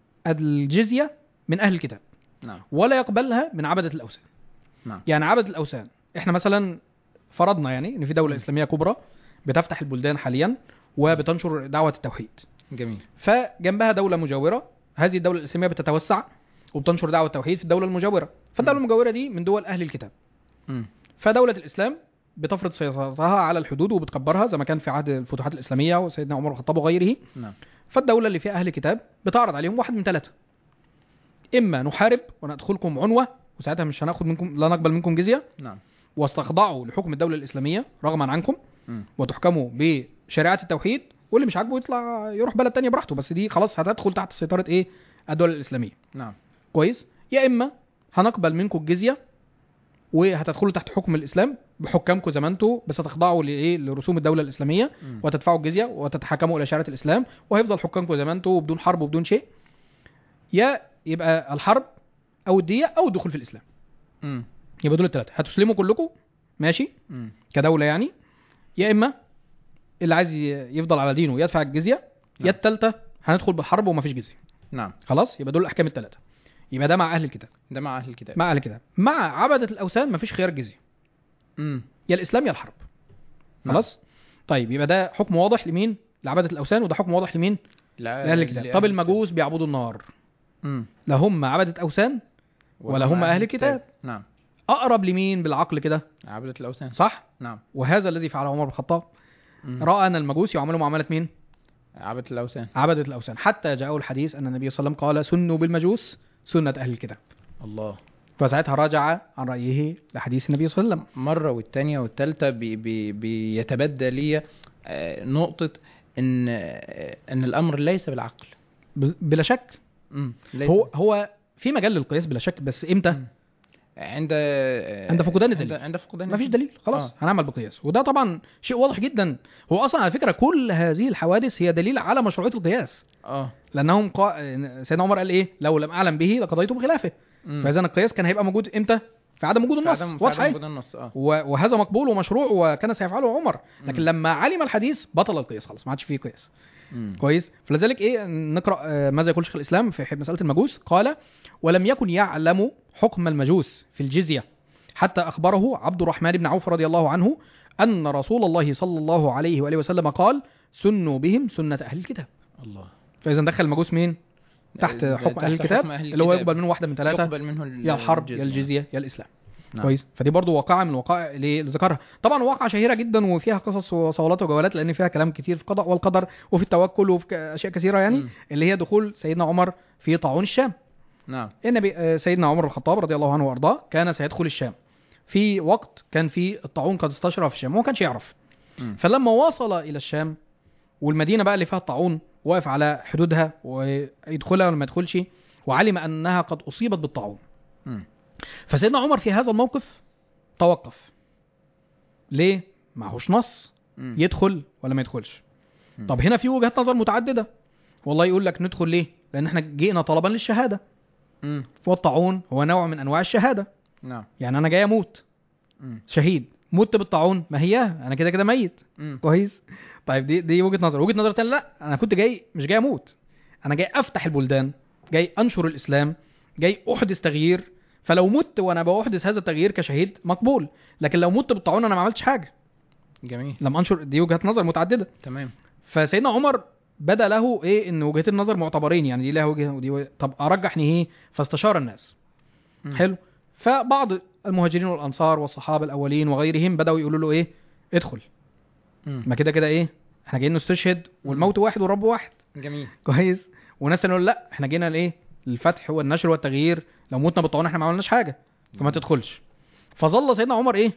[SPEAKER 2] الجزيه من اهل الكتاب
[SPEAKER 1] نعم
[SPEAKER 2] ولا يقبلها من عبده الاوثان
[SPEAKER 1] نعم
[SPEAKER 2] يعني عبده الاوثان احنا مثلا فرضنا يعني ان في دوله
[SPEAKER 1] م.
[SPEAKER 2] اسلاميه كبرى بتفتح البلدان حاليا وبتنشر دعوه التوحيد
[SPEAKER 1] جميل
[SPEAKER 2] فجنبها دوله مجاوره هذه الدوله الاسلاميه بتتوسع وبتنشر دعوه التوحيد في الدوله المجاوره فالدوله
[SPEAKER 1] م.
[SPEAKER 2] المجاوره دي من دول اهل الكتاب
[SPEAKER 1] مم.
[SPEAKER 2] فدوله الاسلام بتفرض سيطرتها على الحدود وبتكبرها زي ما كان في عهد الفتوحات الاسلاميه وسيدنا عمر الخطاب وغيره
[SPEAKER 1] نعم
[SPEAKER 2] فالدوله اللي فيها اهل كتاب بتعرض عليهم واحد من ثلاثه اما نحارب وندخلكم عنوه وساعتها مش هناخد منكم لا نقبل منكم جزيه
[SPEAKER 1] نعم
[SPEAKER 2] واستخضعوا لحكم الدوله الاسلاميه رغما عنكم
[SPEAKER 1] مم.
[SPEAKER 2] وتحكموا بشريعه التوحيد واللي مش عاجبه يطلع يروح بلد تانية براحته بس دي خلاص هتدخل تحت سيطره ايه الدوله الاسلاميه
[SPEAKER 1] نعم
[SPEAKER 2] كويس يا اما هنقبل منكم الجزيه وهتدخلوا تحت حكم الاسلام بحكامكم زي ما انتم بس هتخضعوا لايه لرسوم الدوله الاسلاميه
[SPEAKER 1] مم.
[SPEAKER 2] وتدفعوا الجزيه وتتحكموا الى شريعه الاسلام وهيفضل حكامكم زي ما انتم وبدون حرب وبدون شيء يا يبقى الحرب او الديه او الدخول في الاسلام
[SPEAKER 1] مم.
[SPEAKER 2] يبقى دول الثلاثه هتسلموا كلكم ماشي
[SPEAKER 1] مم.
[SPEAKER 2] كدوله يعني يا اما اللي عايز ي- يفضل على دينه يدفع الجزيه يا
[SPEAKER 1] نعم.
[SPEAKER 2] الثالثه هندخل بالحرب ومفيش جزيه
[SPEAKER 1] نعم
[SPEAKER 2] خلاص يبقى دول الاحكام الثلاثه يبقى ده مع اهل الكتاب
[SPEAKER 1] ده مع اهل الكتاب
[SPEAKER 2] مع اهل الكتاب مع عبده الاوثان مفيش خيار الجزيه
[SPEAKER 1] مم.
[SPEAKER 2] يا الاسلام يا الحرب
[SPEAKER 1] نعم.
[SPEAKER 2] خلاص طيب يبقى ده حكم واضح لمين لعبده الاوثان وده حكم واضح لمين
[SPEAKER 1] لا
[SPEAKER 2] لاهل الكتاب طب المجوس بيعبدوا النار
[SPEAKER 1] مم.
[SPEAKER 2] لا هم عبده اوثان ولا هم أهل الكتاب.
[SPEAKER 1] نعم
[SPEAKER 2] اقرب لمين بالعقل كده
[SPEAKER 1] عبدة الأوثان
[SPEAKER 2] صح
[SPEAKER 1] نعم
[SPEAKER 2] وهذا الذي فعله عمر بن الخطاب
[SPEAKER 1] مم.
[SPEAKER 2] راى ان المجوس يعاملوا معامله مين
[SPEAKER 1] عبدة الأوثان
[SPEAKER 2] عبده الاوثان حتى جاءه الحديث ان النبي صلى الله عليه وسلم قال سنوا بالمجوس سنه اهل الكتاب
[SPEAKER 1] الله
[SPEAKER 2] فساعتها راجع عن رايه لحديث النبي صلى الله عليه وسلم
[SPEAKER 1] مرة والتانية والتالتة بي بي بيتبدى لي آه، نقطة إن آه، إن الأمر ليس بالعقل
[SPEAKER 2] ب- بلا شك
[SPEAKER 1] مم. ليس
[SPEAKER 2] هو هو في مجال للقياس بلا شك بس امتى
[SPEAKER 1] مم. عند آه،
[SPEAKER 2] عند فقدان
[SPEAKER 1] عند-
[SPEAKER 2] الدليل.
[SPEAKER 1] عند فقدان
[SPEAKER 2] ما فيش
[SPEAKER 1] الدليل.
[SPEAKER 2] دليل خلاص
[SPEAKER 1] آه.
[SPEAKER 2] هنعمل بقياس وده طبعا شيء واضح جدا هو اصلا على فكره كل هذه الحوادث هي دليل على مشروعيه القياس
[SPEAKER 1] اه
[SPEAKER 2] لانهم قا... سيدنا عمر قال ايه لو لم اعلم به لقضيت بخلافه
[SPEAKER 1] مم.
[SPEAKER 2] فاذا القياس كان هيبقى موجود امتى في عدم وجود
[SPEAKER 1] في
[SPEAKER 2] النص
[SPEAKER 1] عدم- في
[SPEAKER 2] واضحه
[SPEAKER 1] عدم
[SPEAKER 2] إيه؟
[SPEAKER 1] وجود النص اه
[SPEAKER 2] و- وهذا مقبول ومشروع وكان سيفعله عمر لكن
[SPEAKER 1] مم.
[SPEAKER 2] لما علم الحديث بطل القياس خلاص ما عادش فيه قياس
[SPEAKER 1] مم.
[SPEAKER 2] كويس فلذلك ايه نقرا آه، ماذا يقول شيخ الاسلام في مساله المجوس قال ولم يكن يعلم حكم المجوس في الجزيه حتى اخبره عبد الرحمن بن عوف رضي الله عنه ان رسول الله صلى الله عليه واله وسلم قال سنوا بهم سنه اهل الكتاب
[SPEAKER 1] الله
[SPEAKER 2] فاذا دخل المجوس مين تحت
[SPEAKER 1] ده
[SPEAKER 2] حكم
[SPEAKER 1] تحت
[SPEAKER 2] اهل الكتاب
[SPEAKER 1] حكم أهل
[SPEAKER 2] اللي هو
[SPEAKER 1] الكتاب.
[SPEAKER 2] يقبل منه واحده من ثلاثه
[SPEAKER 1] يقبل منه ال-
[SPEAKER 2] يا الحرب يا
[SPEAKER 1] الجزية.
[SPEAKER 2] الجزيه يا الاسلام
[SPEAKER 1] نعم.
[SPEAKER 2] كويس فدي برضو واقعه من الوقائع اللي ذكرها طبعا واقعه شهيره جدا وفيها قصص وصولات وجولات لان فيها كلام كتير في القضاء والقدر وفي التوكل وفي ك- اشياء كثيره يعني
[SPEAKER 1] مم.
[SPEAKER 2] اللي هي دخول سيدنا عمر في طاعون الشام
[SPEAKER 1] نعم
[SPEAKER 2] النبي آه، سيدنا عمر الخطاب رضي الله عنه وارضاه كان سيدخل الشام في وقت كان في الطاعون قد استشرى في الشام هو ما كانش يعرف
[SPEAKER 1] مم.
[SPEAKER 2] فلما وصل الى الشام والمدينه بقى اللي فيها الطاعون واقف على حدودها ويدخلها ولا ما يدخلش وعلم انها قد اصيبت بالطاعون
[SPEAKER 1] مم.
[SPEAKER 2] فسيدنا عمر في هذا الموقف توقف ليه معهوش نص
[SPEAKER 1] مم.
[SPEAKER 2] يدخل ولا ما يدخلش
[SPEAKER 1] مم.
[SPEAKER 2] طب هنا في وجهات نظر متعدده والله يقول لك ندخل ليه لان احنا جئنا طلبا للشهاده
[SPEAKER 1] مم.
[SPEAKER 2] والطاعون هو نوع من انواع الشهاده
[SPEAKER 1] نعم
[SPEAKER 2] يعني انا جاي اموت
[SPEAKER 1] مم.
[SPEAKER 2] شهيد مت بالطاعون ما هي انا كده كده ميت
[SPEAKER 1] مم.
[SPEAKER 2] كويس طيب دي دي وجهه نظر وجهه نظر تانية لا انا كنت جاي مش جاي اموت انا جاي افتح البلدان جاي انشر الاسلام جاي احدث تغيير فلو مت وانا بحدث هذا التغيير كشهيد مقبول لكن لو مت بالطاعون انا ما عملتش حاجه
[SPEAKER 1] جميل
[SPEAKER 2] لم انشر دي وجهات نظر متعدده
[SPEAKER 1] تمام
[SPEAKER 2] فسيدنا عمر بدا له ايه ان وجهتين النظر معتبرين يعني دي لها وجهه ودي وجهة. طب ارجح ايه فاستشار الناس
[SPEAKER 1] مم.
[SPEAKER 2] حلو فبعض المهاجرين والانصار والصحابه الاولين وغيرهم بداوا يقولوا له ايه ادخل
[SPEAKER 1] مم.
[SPEAKER 2] ما كده كده ايه احنا جايين نستشهد والموت واحد والرب واحد
[SPEAKER 1] جميل
[SPEAKER 2] كويس وناس تانية يقول لا احنا جينا لايه للفتح والنشر والتغيير لو متنا بالطاعون احنا ما عملناش حاجه فما تدخلش فظل سيدنا عمر ايه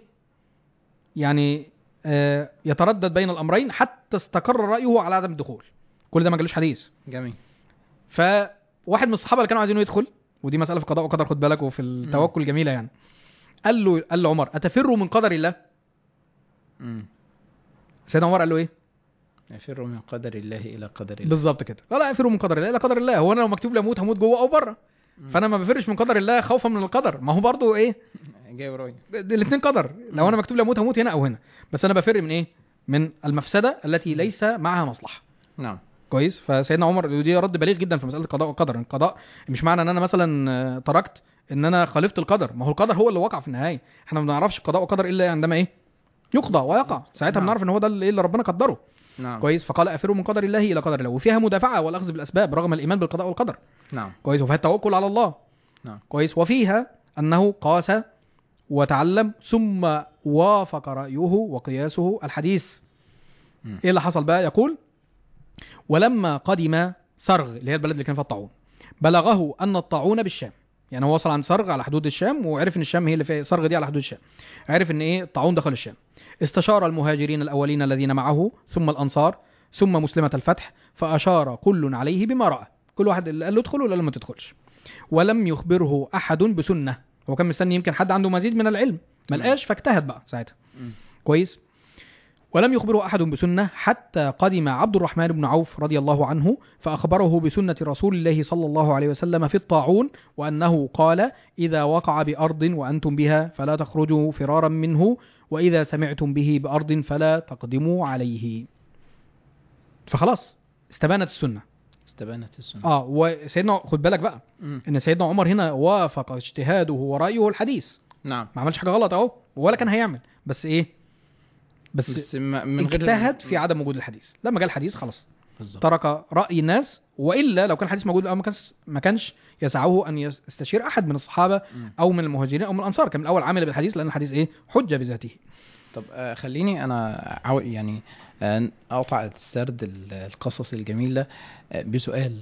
[SPEAKER 2] يعني آه يتردد بين الامرين حتى استقر رايه على عدم الدخول كل ده ما جالوش حديث
[SPEAKER 1] جميل
[SPEAKER 2] فواحد من الصحابه اللي كانوا عايزينه يدخل ودي مساله في قضاء وقدر خد بالك وفي التوكل جميله يعني قال له قال له عمر اتفر من قدر الله
[SPEAKER 1] مم.
[SPEAKER 2] سيدنا عمر قال له ايه
[SPEAKER 1] يفر من قدر الله الى قدر الله
[SPEAKER 2] بالظبط كده لا لا افر من قدر الله الى قدر الله هو انا لو مكتوب لي اموت هموت جوه او بره
[SPEAKER 1] مم.
[SPEAKER 2] فانا ما بفرش من قدر الله خوفا من القدر ما هو برضو ايه
[SPEAKER 1] جاي ورايا
[SPEAKER 2] الاثنين قدر لو انا مكتوب لي اموت هموت هنا او هنا بس انا بفر من ايه من المفسده التي ليس معها مصلحه
[SPEAKER 1] نعم
[SPEAKER 2] كويس فسيدنا عمر ودي رد بليغ جدا في مساله القضاء والقدر القضاء مش معنى ان انا مثلا آه، تركت ان انا خالفت القدر ما هو القدر هو اللي وقع في النهايه احنا ما بنعرفش القضاء والقدر الا عندما ايه يقضى ويقع ساعتها
[SPEAKER 1] نعم.
[SPEAKER 2] بنعرف ان هو ده اللي اللي ربنا قدره
[SPEAKER 1] نعم
[SPEAKER 2] كويس فقال افروا من قدر الله الى قدر الله وفيها مدافعه والاخذ بالاسباب رغم الايمان بالقضاء والقدر
[SPEAKER 1] نعم
[SPEAKER 2] كويس وفيها التوكل على الله
[SPEAKER 1] نعم.
[SPEAKER 2] كويس وفيها انه قاس وتعلم ثم وافق رايه وقياسه الحديث
[SPEAKER 1] مم.
[SPEAKER 2] ايه اللي حصل بقى يقول ولما قدم سرغ اللي هي البلد اللي كان فيها الطاعون بلغه ان الطاعون بالشام يعني هو وصل عند سرغ على حدود الشام وعرف ان الشام هي اللي فيها سرغ دي على حدود الشام عرف ان ايه الطاعون دخل الشام استشار المهاجرين الاولين الذين معه ثم الانصار ثم مسلمه الفتح فاشار كل عليه بما راى كل واحد اللي قال له ادخل ولا لا ما تدخلش ولم يخبره احد بسنه هو كان مستني يمكن حد عنده مزيد من العلم ما لقاش فاجتهد بقى ساعتها
[SPEAKER 1] مم.
[SPEAKER 2] كويس ولم يخبره احد بسنه حتى قدم عبد الرحمن بن عوف رضي الله عنه فاخبره بسنه رسول الله صلى الله عليه وسلم في الطاعون وانه قال اذا وقع بارض وانتم بها فلا تخرجوا فرارا منه واذا سمعتم به بارض فلا تقدموا عليه فخلاص استبانت السنه
[SPEAKER 1] استبانت السنة
[SPEAKER 2] اه وسيدنا خد بالك بقى
[SPEAKER 1] مم.
[SPEAKER 2] ان سيدنا عمر هنا وافق اجتهاده ورأيه الحديث
[SPEAKER 1] نعم
[SPEAKER 2] ما عملش حاجه غلط اهو ولا كان هيعمل بس ايه بس,
[SPEAKER 1] بس ما- من غير
[SPEAKER 2] اجتهد في عدم وجود الحديث لما جاء الحديث خلاص
[SPEAKER 1] بالظبط
[SPEAKER 2] ترك راي الناس والا لو كان الحديث موجود الأول ما كانش ما كانش يسعه ان يستشير احد من الصحابه
[SPEAKER 1] مم.
[SPEAKER 2] او من المهاجرين او من الانصار كان من الاول عامل بالحديث لان الحديث ايه حجه بذاته
[SPEAKER 1] طب آه، خليني انا عاو يعني آه، اقطع السرد ال- القصص الجميل ده آه، بسؤال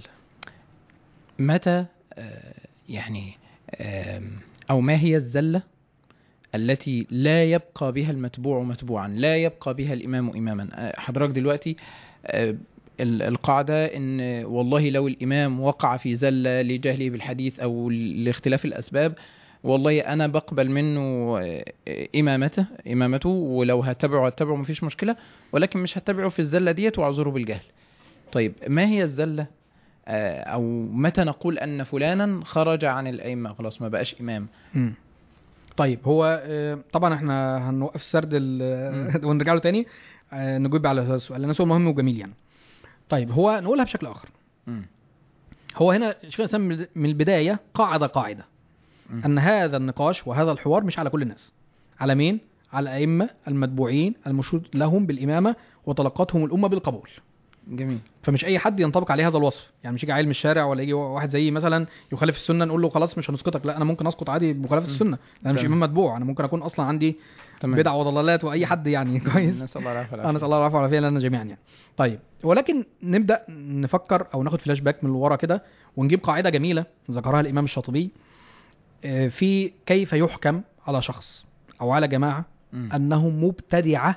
[SPEAKER 1] متى آه، يعني آم، او ما هي الزله التي لا يبقى بها المتبوع متبوعا لا يبقى بها الامام اماما آه، حضرتك دلوقتي آه، ال- القاعده ان والله لو الامام وقع في زله لجهله بالحديث او لاختلاف الاسباب والله انا بقبل منه آه، امامته امامته ولو هتبعه هتبعه مفيش مشكله ولكن مش هتبعه في الزله ديت واعذره بالجهل طيب ما هي الزله آه، او متى نقول ان فلانا خرج عن الائمه خلاص ما بقاش امام
[SPEAKER 2] مم. طيب هو آه، طبعا احنا هنوقف السرد ال- ونرجع له تاني آه، نجيب على هذا السؤال لانه سؤال مهم وجميل يعني طيب هو نقولها بشكل اخر
[SPEAKER 1] مم.
[SPEAKER 2] هو هنا شيخ الاسلام من البدايه قاعده قاعده
[SPEAKER 1] مم.
[SPEAKER 2] ان هذا النقاش وهذا الحوار مش على كل الناس على مين على الائمه المتبوعين المشهود لهم بالامامه وتلقتهم الامه بالقبول
[SPEAKER 1] جميل
[SPEAKER 2] فمش اي حد ينطبق عليه هذا الوصف يعني مش يجي عيل من الشارع ولا يجي واحد زيي مثلا يخالف السنه نقول له خلاص مش هنسقطك لا انا ممكن اسقط عادي بمخالفه
[SPEAKER 1] مم.
[SPEAKER 2] السنه لان مش
[SPEAKER 1] تمام.
[SPEAKER 2] امام متبوع انا ممكن اكون اصلا عندي
[SPEAKER 1] تمام
[SPEAKER 2] بدع وضلالات واي حد يعني كويس
[SPEAKER 1] نسال الله العافيه
[SPEAKER 2] انا
[SPEAKER 1] والعافية.
[SPEAKER 2] نسال الله العافيه والعافيه لنا جميعا يعني طيب ولكن نبدا نفكر او ناخد فلاش باك من ورا كده ونجيب قاعده جميله ذكرها الامام الشاطبي آه، في كيف يحكم على شخص او على جماعه
[SPEAKER 1] مم.
[SPEAKER 2] انهم مبتدعه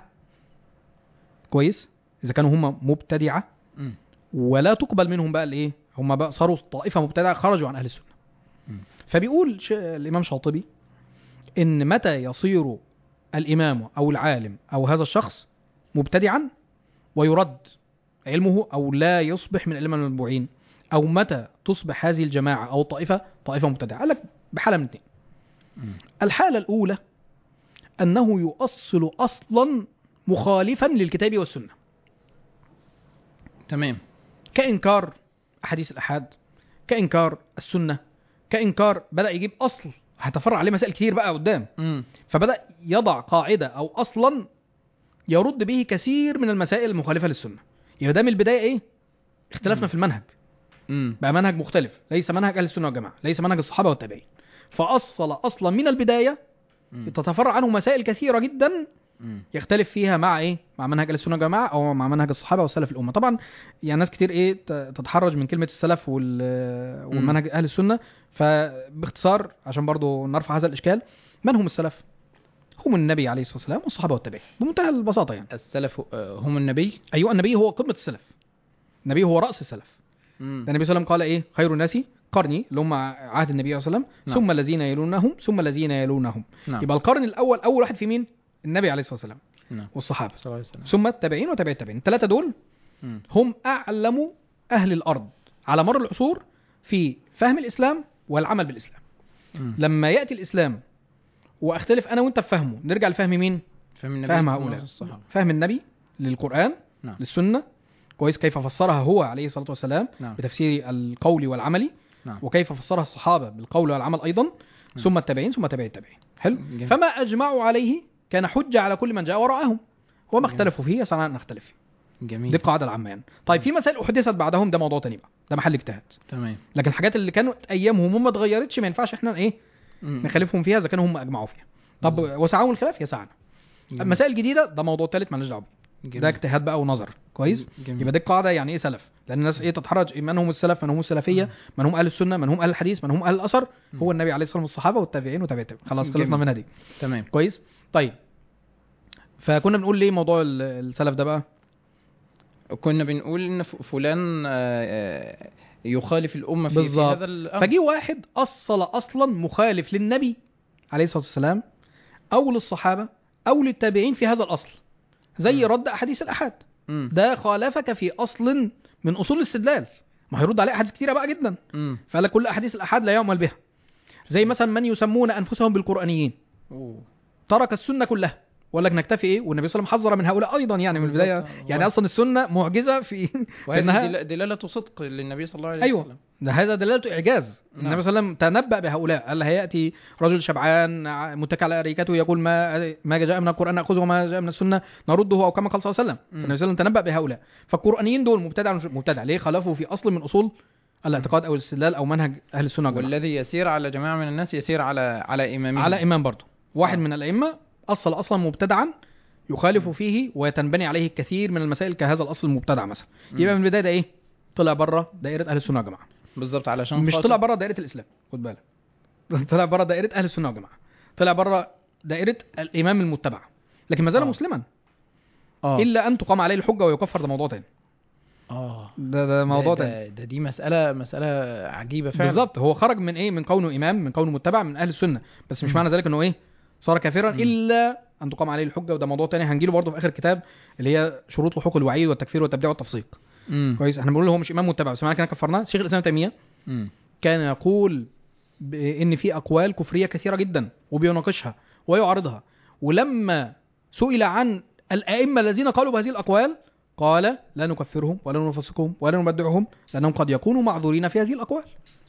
[SPEAKER 2] كويس اذا كانوا هم مبتدعه
[SPEAKER 1] مم.
[SPEAKER 2] ولا تقبل منهم بقى الايه هم بقى صاروا طائفه مبتدعه خرجوا عن اهل السنه
[SPEAKER 1] مم.
[SPEAKER 2] فبيقول ش- الامام شاطبي ان متى يصير الامام او العالم او هذا الشخص مبتدعا ويرد علمه او لا يصبح من الائمه المتبوعين او متى تصبح هذه الجماعه او الطائفه طائفه مبتدعه قال لك بحاله من اثنين
[SPEAKER 1] مم.
[SPEAKER 2] الحاله الاولى انه يؤصل اصلا مخالفا للكتاب والسنه
[SPEAKER 1] تمام
[SPEAKER 2] كإنكار أحاديث الأحاد كإنكار السنة كإنكار بدأ يجيب أصل هتفرع عليه مسائل كتير بقى قدام
[SPEAKER 1] مم.
[SPEAKER 2] فبدأ يضع قاعدة أو أصلا يرد به كثير من المسائل المخالفة للسنة يبقى ده من البداية إيه؟ اختلافنا
[SPEAKER 1] مم.
[SPEAKER 2] في المنهج
[SPEAKER 1] مم.
[SPEAKER 2] بقى منهج مختلف ليس منهج أهل السنة والجماعة ليس منهج الصحابة والتابعين فأصل أصلا من البداية
[SPEAKER 1] مم.
[SPEAKER 2] تتفرع عنه مسائل كثيره جدا
[SPEAKER 1] مم.
[SPEAKER 2] يختلف فيها مع ايه مع منهج اهل السنه والجماعه او مع منهج الصحابه وسلف الامه طبعا يعني ناس كتير ايه ت- تتحرج من كلمه السلف وال والمنهج اهل السنه فباختصار عشان برضو نرفع هذا الاشكال من هم السلف هم النبي عليه الصلاه والسلام والصحابه والتابعين بمنتهى البساطه يعني
[SPEAKER 1] السلف آه، هم النبي
[SPEAKER 2] ايوه النبي هو قمه السلف النبي هو راس السلف
[SPEAKER 1] مم.
[SPEAKER 2] النبي صلى الله عليه وسلم قال ايه خير الناس قرني اللي هم عهد النبي صلى الله عليه وسلم
[SPEAKER 1] نعم.
[SPEAKER 2] ثم الذين يلونهم ثم الذين يلونهم
[SPEAKER 1] نعم
[SPEAKER 2] يبقى القرن الاول اول واحد في مين النبي عليه الصلاه والسلام
[SPEAKER 1] نعم
[SPEAKER 2] والصحابه
[SPEAKER 1] صلى الله عليه وسلم
[SPEAKER 2] ثم التابعين وتابع التابعين الثلاثه دول
[SPEAKER 1] مم.
[SPEAKER 2] هم اعلم اهل الارض على مر العصور في فهم الاسلام والعمل بالاسلام
[SPEAKER 1] مم.
[SPEAKER 2] لما ياتي الاسلام واختلف انا وانت في فهمه نرجع لفهم مين
[SPEAKER 1] فهم النبي
[SPEAKER 2] فهم
[SPEAKER 1] ثم
[SPEAKER 2] هؤلاء
[SPEAKER 1] الصحابة
[SPEAKER 2] فهم النبي للقران
[SPEAKER 1] نعم
[SPEAKER 2] للسنه كويس كيف فسرها هو عليه الصلاه والسلام
[SPEAKER 1] نعم
[SPEAKER 2] بتفسير القول والعملي
[SPEAKER 1] نعم
[SPEAKER 2] وكيف فسرها الصحابه بالقول والعمل ايضا
[SPEAKER 1] نعم.
[SPEAKER 2] ثم التابعين ثم تابع التابعين حلو
[SPEAKER 1] جميل.
[SPEAKER 2] فما اجمعوا عليه كان حجه على كل من جاء وراءهم وما
[SPEAKER 1] جميل.
[SPEAKER 2] اختلفوا فيه يسعنا ان نختلف فيه
[SPEAKER 1] جميل
[SPEAKER 2] دي القاعده العامه يعني طيب في مسائل احدثت بعدهم ده موضوع تاني بقى ده محل اجتهاد
[SPEAKER 1] تمام
[SPEAKER 2] لكن الحاجات اللي كانت ايامهم وما اتغيرتش ما ينفعش احنا ايه
[SPEAKER 1] مم.
[SPEAKER 2] نخالفهم فيها اذا كانوا هم اجمعوا فيها طب
[SPEAKER 1] بالظبط.
[SPEAKER 2] وسعهم الخلاف يسعنا
[SPEAKER 1] جميل.
[SPEAKER 2] مسائل جديده ده موضوع ثالث مالناش دعوه بيه.
[SPEAKER 1] جميل.
[SPEAKER 2] ده اجتهاد بقى ونظر كويس
[SPEAKER 1] جميل.
[SPEAKER 2] يبقى دي القاعده يعني ايه سلف لان الناس ايه تتحرج من هم السلف من هم السلفيه من هم اهل السنه من هم اهل الحديث من هم اهل الاثر هو النبي عليه الصلاه والسلام والصحابه والتابعين وتابع التابعين خلاص خلصنا
[SPEAKER 1] جميل.
[SPEAKER 2] منها دي
[SPEAKER 1] تمام
[SPEAKER 2] كويس طيب فكنا بنقول ليه موضوع ال- السلف ده بقى
[SPEAKER 1] كنا بنقول ان ف- فلان آه، آه، يخالف الامه في, في
[SPEAKER 2] بالظبط.
[SPEAKER 1] هذا الامر
[SPEAKER 2] فجي واحد اصل اصلا مخالف للنبي عليه الصلاه والسلام او للصحابه او للتابعين في هذا الاصل زي
[SPEAKER 1] مم.
[SPEAKER 2] رد احاديث الاحاد
[SPEAKER 1] مم.
[SPEAKER 2] ده خالفك في اصل من اصول الاستدلال ما هيرد عليه احاديث كتيره بقى جدا
[SPEAKER 1] مم.
[SPEAKER 2] فقال لك كل احاديث الاحاد لا يعمل بها زي مثلا من يسمون انفسهم بالقرانيين
[SPEAKER 1] أوه.
[SPEAKER 2] ترك السنه كلها وقال لك نكتفي ايه والنبي صلى الله عليه وسلم حذر من هؤلاء ايضا يعني من البدايه
[SPEAKER 1] بالظبط.
[SPEAKER 2] يعني اصلا السنه معجزه في
[SPEAKER 1] وهذه
[SPEAKER 2] إنها-
[SPEAKER 1] دل- دلالة صدق للنبي صلى الله عليه
[SPEAKER 2] أيوة.
[SPEAKER 1] وسلم
[SPEAKER 2] ده هذا دلاله اعجاز
[SPEAKER 1] نعم.
[SPEAKER 2] النبي صلى الله عليه وسلم تنبأ بهؤلاء قال هياتي رجل شبعان ع- متكئ على اريكته يقول ما ما جاء من القران ناخذه وما جاء من السنه نرده او كما قال صلى الله عليه وسلم
[SPEAKER 1] مم.
[SPEAKER 2] فالنبي صلى الله عليه وسلم تنبأ بهؤلاء فالقرانيين دول مبتدع مش مبتدع ليه خالفوا في اصل من اصول الاعتقاد او الاستدلال او منهج اهل السنه والجماعه
[SPEAKER 1] والذي يسير على جماعة من الناس يسير على على إمامه
[SPEAKER 2] على امام برضه واحد
[SPEAKER 1] آه.
[SPEAKER 2] من الائمه اصل اصلا مبتدعا يخالف فيه وتنبني عليه الكثير من المسائل كهذا الاصل المبتدع مثلا
[SPEAKER 1] مم.
[SPEAKER 2] يبقى من البدايه ده ايه طلع بره دائره اهل السنه والجماعه
[SPEAKER 1] بالظبط علشان
[SPEAKER 2] مش
[SPEAKER 1] خاطر-
[SPEAKER 2] طلع بره دائره الاسلام خد بالك طلع بره دائره اهل السنه والجماعه طلع بره دائره الامام المتبع لكن ما زال
[SPEAKER 1] آه.
[SPEAKER 2] مسلما
[SPEAKER 1] اه
[SPEAKER 2] الا ان تقام عليه الحجه ويكفر ده موضوع تاني
[SPEAKER 1] اه
[SPEAKER 2] ده ده موضوع
[SPEAKER 1] ده,
[SPEAKER 2] تاني
[SPEAKER 1] ده, ده دي مسألة مسألة عجيبة فعلا
[SPEAKER 2] بالظبط هو خرج من ايه من كونه امام من كونه متبع من اهل السنه بس مش
[SPEAKER 1] مم.
[SPEAKER 2] معنى ذلك انه ايه صار كافرا
[SPEAKER 1] مم.
[SPEAKER 2] الا ان تقام عليه الحجه وده موضوع تاني هنجيله برضه في اخر كتاب اللي هي شروط لحوق الوعيد والتكفير والتبديع والتفسيق
[SPEAKER 1] مم.
[SPEAKER 2] كويس احنا بنقول هو مش امام متبع بس معنى كده كفرناه شيخ الاسلام ابن تيميه
[SPEAKER 1] مم.
[SPEAKER 2] كان يقول بان في اقوال كفريه كثيره جدا وبيناقشها ويعارضها ولما سئل عن الائمه الذين قالوا بهذه الاقوال قال لا نكفرهم ولا نفسقهم ولا نبدعهم لانهم قد يكونوا معذورين في هذه الاقوال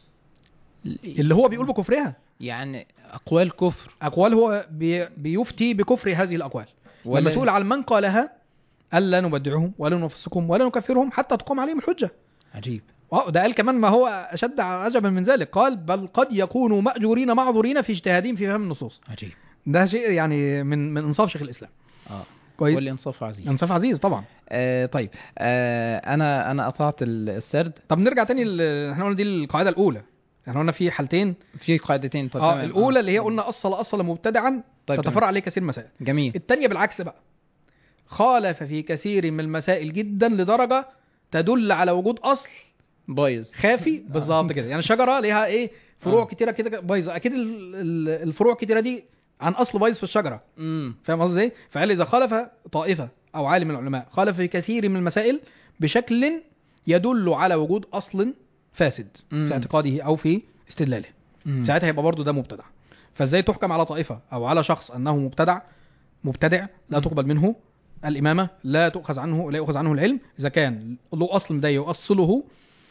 [SPEAKER 2] اللي هو بيقول بكفرها
[SPEAKER 1] يعني أقوال كفر
[SPEAKER 2] اقوال هو بي بيفتي بكفر هذه الاقوال
[SPEAKER 1] ولا-
[SPEAKER 2] لما سئل عن من قالها قال لا نبدعهم ولا نفسقهم ولا نكفرهم حتى تقام عليهم الحجه
[SPEAKER 1] عجيب
[SPEAKER 2] واو ده قال كمان ما هو اشد عجبا من ذلك قال بل قد يكونوا ماجورين معذورين في اجتهادهم في فهم النصوص
[SPEAKER 1] عجيب
[SPEAKER 2] ده شيء يعني من من انصاف شيخ الاسلام
[SPEAKER 1] اه
[SPEAKER 2] كويس
[SPEAKER 1] والانصاف عزيز
[SPEAKER 2] انصاف عزيز طبعا
[SPEAKER 1] آه طيب آه انا انا قطعت ال- السرد
[SPEAKER 2] طب نرجع تاني ل- احنا قلنا دي القاعده الاولى احنا قلنا في حالتين
[SPEAKER 1] في قاعدتين طب
[SPEAKER 2] اه
[SPEAKER 1] تمام.
[SPEAKER 2] الاولى اللي هي قلنا اصل اصل مبتدعا
[SPEAKER 1] طيب
[SPEAKER 2] تتفرع
[SPEAKER 1] تمام.
[SPEAKER 2] عليه كثير من المسائل
[SPEAKER 1] جميل
[SPEAKER 2] الثانيه بالعكس بقى خالف في كثير من المسائل جدا لدرجه تدل على وجود اصل
[SPEAKER 1] بايظ
[SPEAKER 2] خافي بالظبط كده يعني الشجره ليها ايه فروع
[SPEAKER 1] آه.
[SPEAKER 2] كتيره كده بايظه اكيد ال- ال- الفروع كتيره دي عن اصل بايظ في الشجره
[SPEAKER 1] امم
[SPEAKER 2] فاهم قصدي ايه فقال اذا خالف طائفه او عالم من العلماء خالف في كثير من المسائل بشكل يدل على وجود اصل فاسد
[SPEAKER 1] مم.
[SPEAKER 2] في اعتقاده او في استدلاله ساعتها هيبقى برضه ده مبتدع فازاي تحكم على طائفه او على شخص انه مبتدع مبتدع لا
[SPEAKER 1] مم.
[SPEAKER 2] تقبل منه الامامه لا تؤخذ عنه لا يؤخذ عنه العلم اذا كان له اصل مضايق يؤصله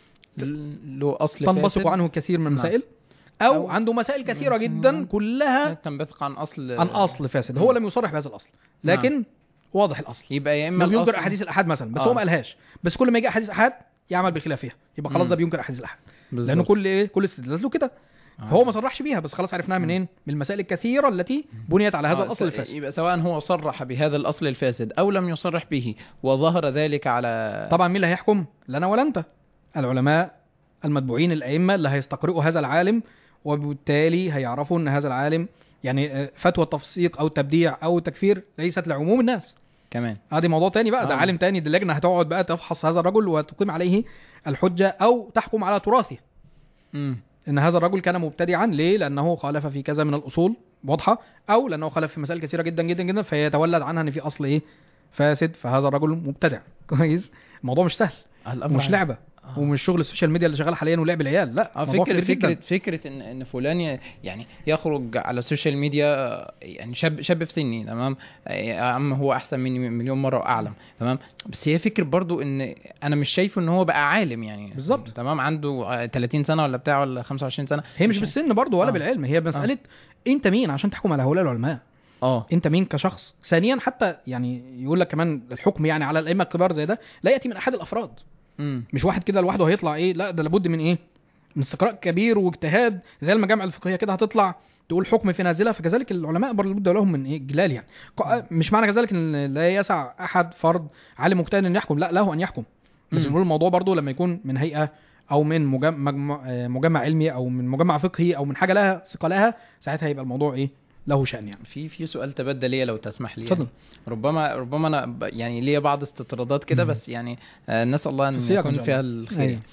[SPEAKER 1] له اصل
[SPEAKER 2] تنبثق
[SPEAKER 1] فاسد
[SPEAKER 2] عنه الكثير من
[SPEAKER 1] نعم.
[SPEAKER 2] المسائل او,
[SPEAKER 1] أو-
[SPEAKER 2] عنده مسائل كثيره جدا
[SPEAKER 1] مم.
[SPEAKER 2] كلها
[SPEAKER 1] تنبثق عن اصل
[SPEAKER 2] عن اصل فاسد
[SPEAKER 1] مم.
[SPEAKER 2] هو لم يصرح بهذا الاصل لكن واضح الاصل
[SPEAKER 1] يبقى يا اما
[SPEAKER 2] انه بينكر
[SPEAKER 1] الأصل-
[SPEAKER 2] احاديث الاحاد مثلا بس
[SPEAKER 1] آه.
[SPEAKER 2] هو ما قالهاش بس كل ما يجي احاديث احاد يعمل بخلافها يبقى خلاص
[SPEAKER 1] مم.
[SPEAKER 2] ده بينكر احاديث الاحاد
[SPEAKER 1] بالظبط.
[SPEAKER 2] لانه كل ايه كل استدلالاته كده
[SPEAKER 1] آه.
[SPEAKER 2] هو ما صرحش بيها بس خلاص عرفناها منين من المسائل الكثيره التي بنيت على هذا
[SPEAKER 1] آه،
[SPEAKER 2] الاصل
[SPEAKER 1] س-
[SPEAKER 2] الفاسد
[SPEAKER 1] يبقى سواء هو صرح بهذا الاصل الفاسد او لم يصرح به وظهر ذلك على
[SPEAKER 2] طبعا مين اللي هيحكم لا انا ولا انت العلماء المتبوعين الائمه اللي هيستقرئوا هذا العالم وبالتالي هيعرفوا ان هذا العالم يعني آه، فتوى التفسيق او التبديع او التكفير ليست لعموم الناس
[SPEAKER 1] كمان
[SPEAKER 2] هذه موضوع تاني بقى ده
[SPEAKER 1] آه.
[SPEAKER 2] عالم تاني دي اللجنه هتقعد بقى تفحص هذا الرجل وتقيم عليه الحجه او تحكم على تراثه
[SPEAKER 1] امم
[SPEAKER 2] ان هذا الرجل كان مبتدعا ليه لانه خالف في كذا من الاصول واضحه او لانه خالف في مسائل كثيره جدا جدا جدا فيتولد عنها ان في اصل ايه فاسد فهذا الرجل مبتدع كويس الموضوع مش سهل
[SPEAKER 1] الامر
[SPEAKER 2] مش
[SPEAKER 1] عام.
[SPEAKER 2] لعبه
[SPEAKER 1] آه.
[SPEAKER 2] ومش شغل السوشيال ميديا اللي شغال حاليا ولعب العيال لا
[SPEAKER 1] اه
[SPEAKER 2] موضوع
[SPEAKER 1] فكرة
[SPEAKER 2] كبير جداً.
[SPEAKER 1] فكرة فكرة ان ان فلان ي- يعني يخرج على السوشيال ميديا يعني شاب شاب في سني تمام يا عم هو احسن مني مليون مرة واعلم تمام بس هي فكرة برضو ان انا مش شايفه ان هو بقى عالم يعني
[SPEAKER 2] بالظبط.
[SPEAKER 1] تمام عنده آه، 30 سنة ولا بتاع ولا 25 سنة
[SPEAKER 2] هي مش بالسن برضه ولا
[SPEAKER 1] آه.
[SPEAKER 2] بالعلم هي مساله انت مين عشان تحكم على هؤلاء العلماء
[SPEAKER 1] اه
[SPEAKER 2] انت مين كشخص ثانيا حتى يعني يقول لك كمان الحكم يعني على الائمه الكبار زي ده لا ياتي من احد الافراد
[SPEAKER 1] امم
[SPEAKER 2] مش واحد كده لوحده هيطلع ايه لا ده لابد من ايه من استقراء كبير واجتهاد زي المجامع الفقهيه كده هتطلع تقول حكم في نازله فكذلك العلماء برضه لابد لهم من ايه جلال يعني ق- مش معنى كذلك ان لا يسع احد فرد عالم مجتهد ان يحكم لا له ان يحكم بس
[SPEAKER 1] مم.
[SPEAKER 2] بنقول الموضوع برضه لما يكون من هيئه او من مجمع, مجمع, آه، مجمع علمي او من مجمع فقهي او من حاجه لها ثقه لها ساعتها يبقى الموضوع ايه له شان يعني
[SPEAKER 1] في في سؤال تبدل ليا لو تسمح لي
[SPEAKER 2] اتفضل.
[SPEAKER 1] يعني. ربما ربما انا ب- يعني ليا بعض استطرادات كده
[SPEAKER 2] مم.
[SPEAKER 1] بس يعني آه، نسال الله ان
[SPEAKER 2] في السياق إن
[SPEAKER 1] يكون
[SPEAKER 2] شاء
[SPEAKER 1] فيها
[SPEAKER 2] الله.
[SPEAKER 1] الخير
[SPEAKER 2] أيوة.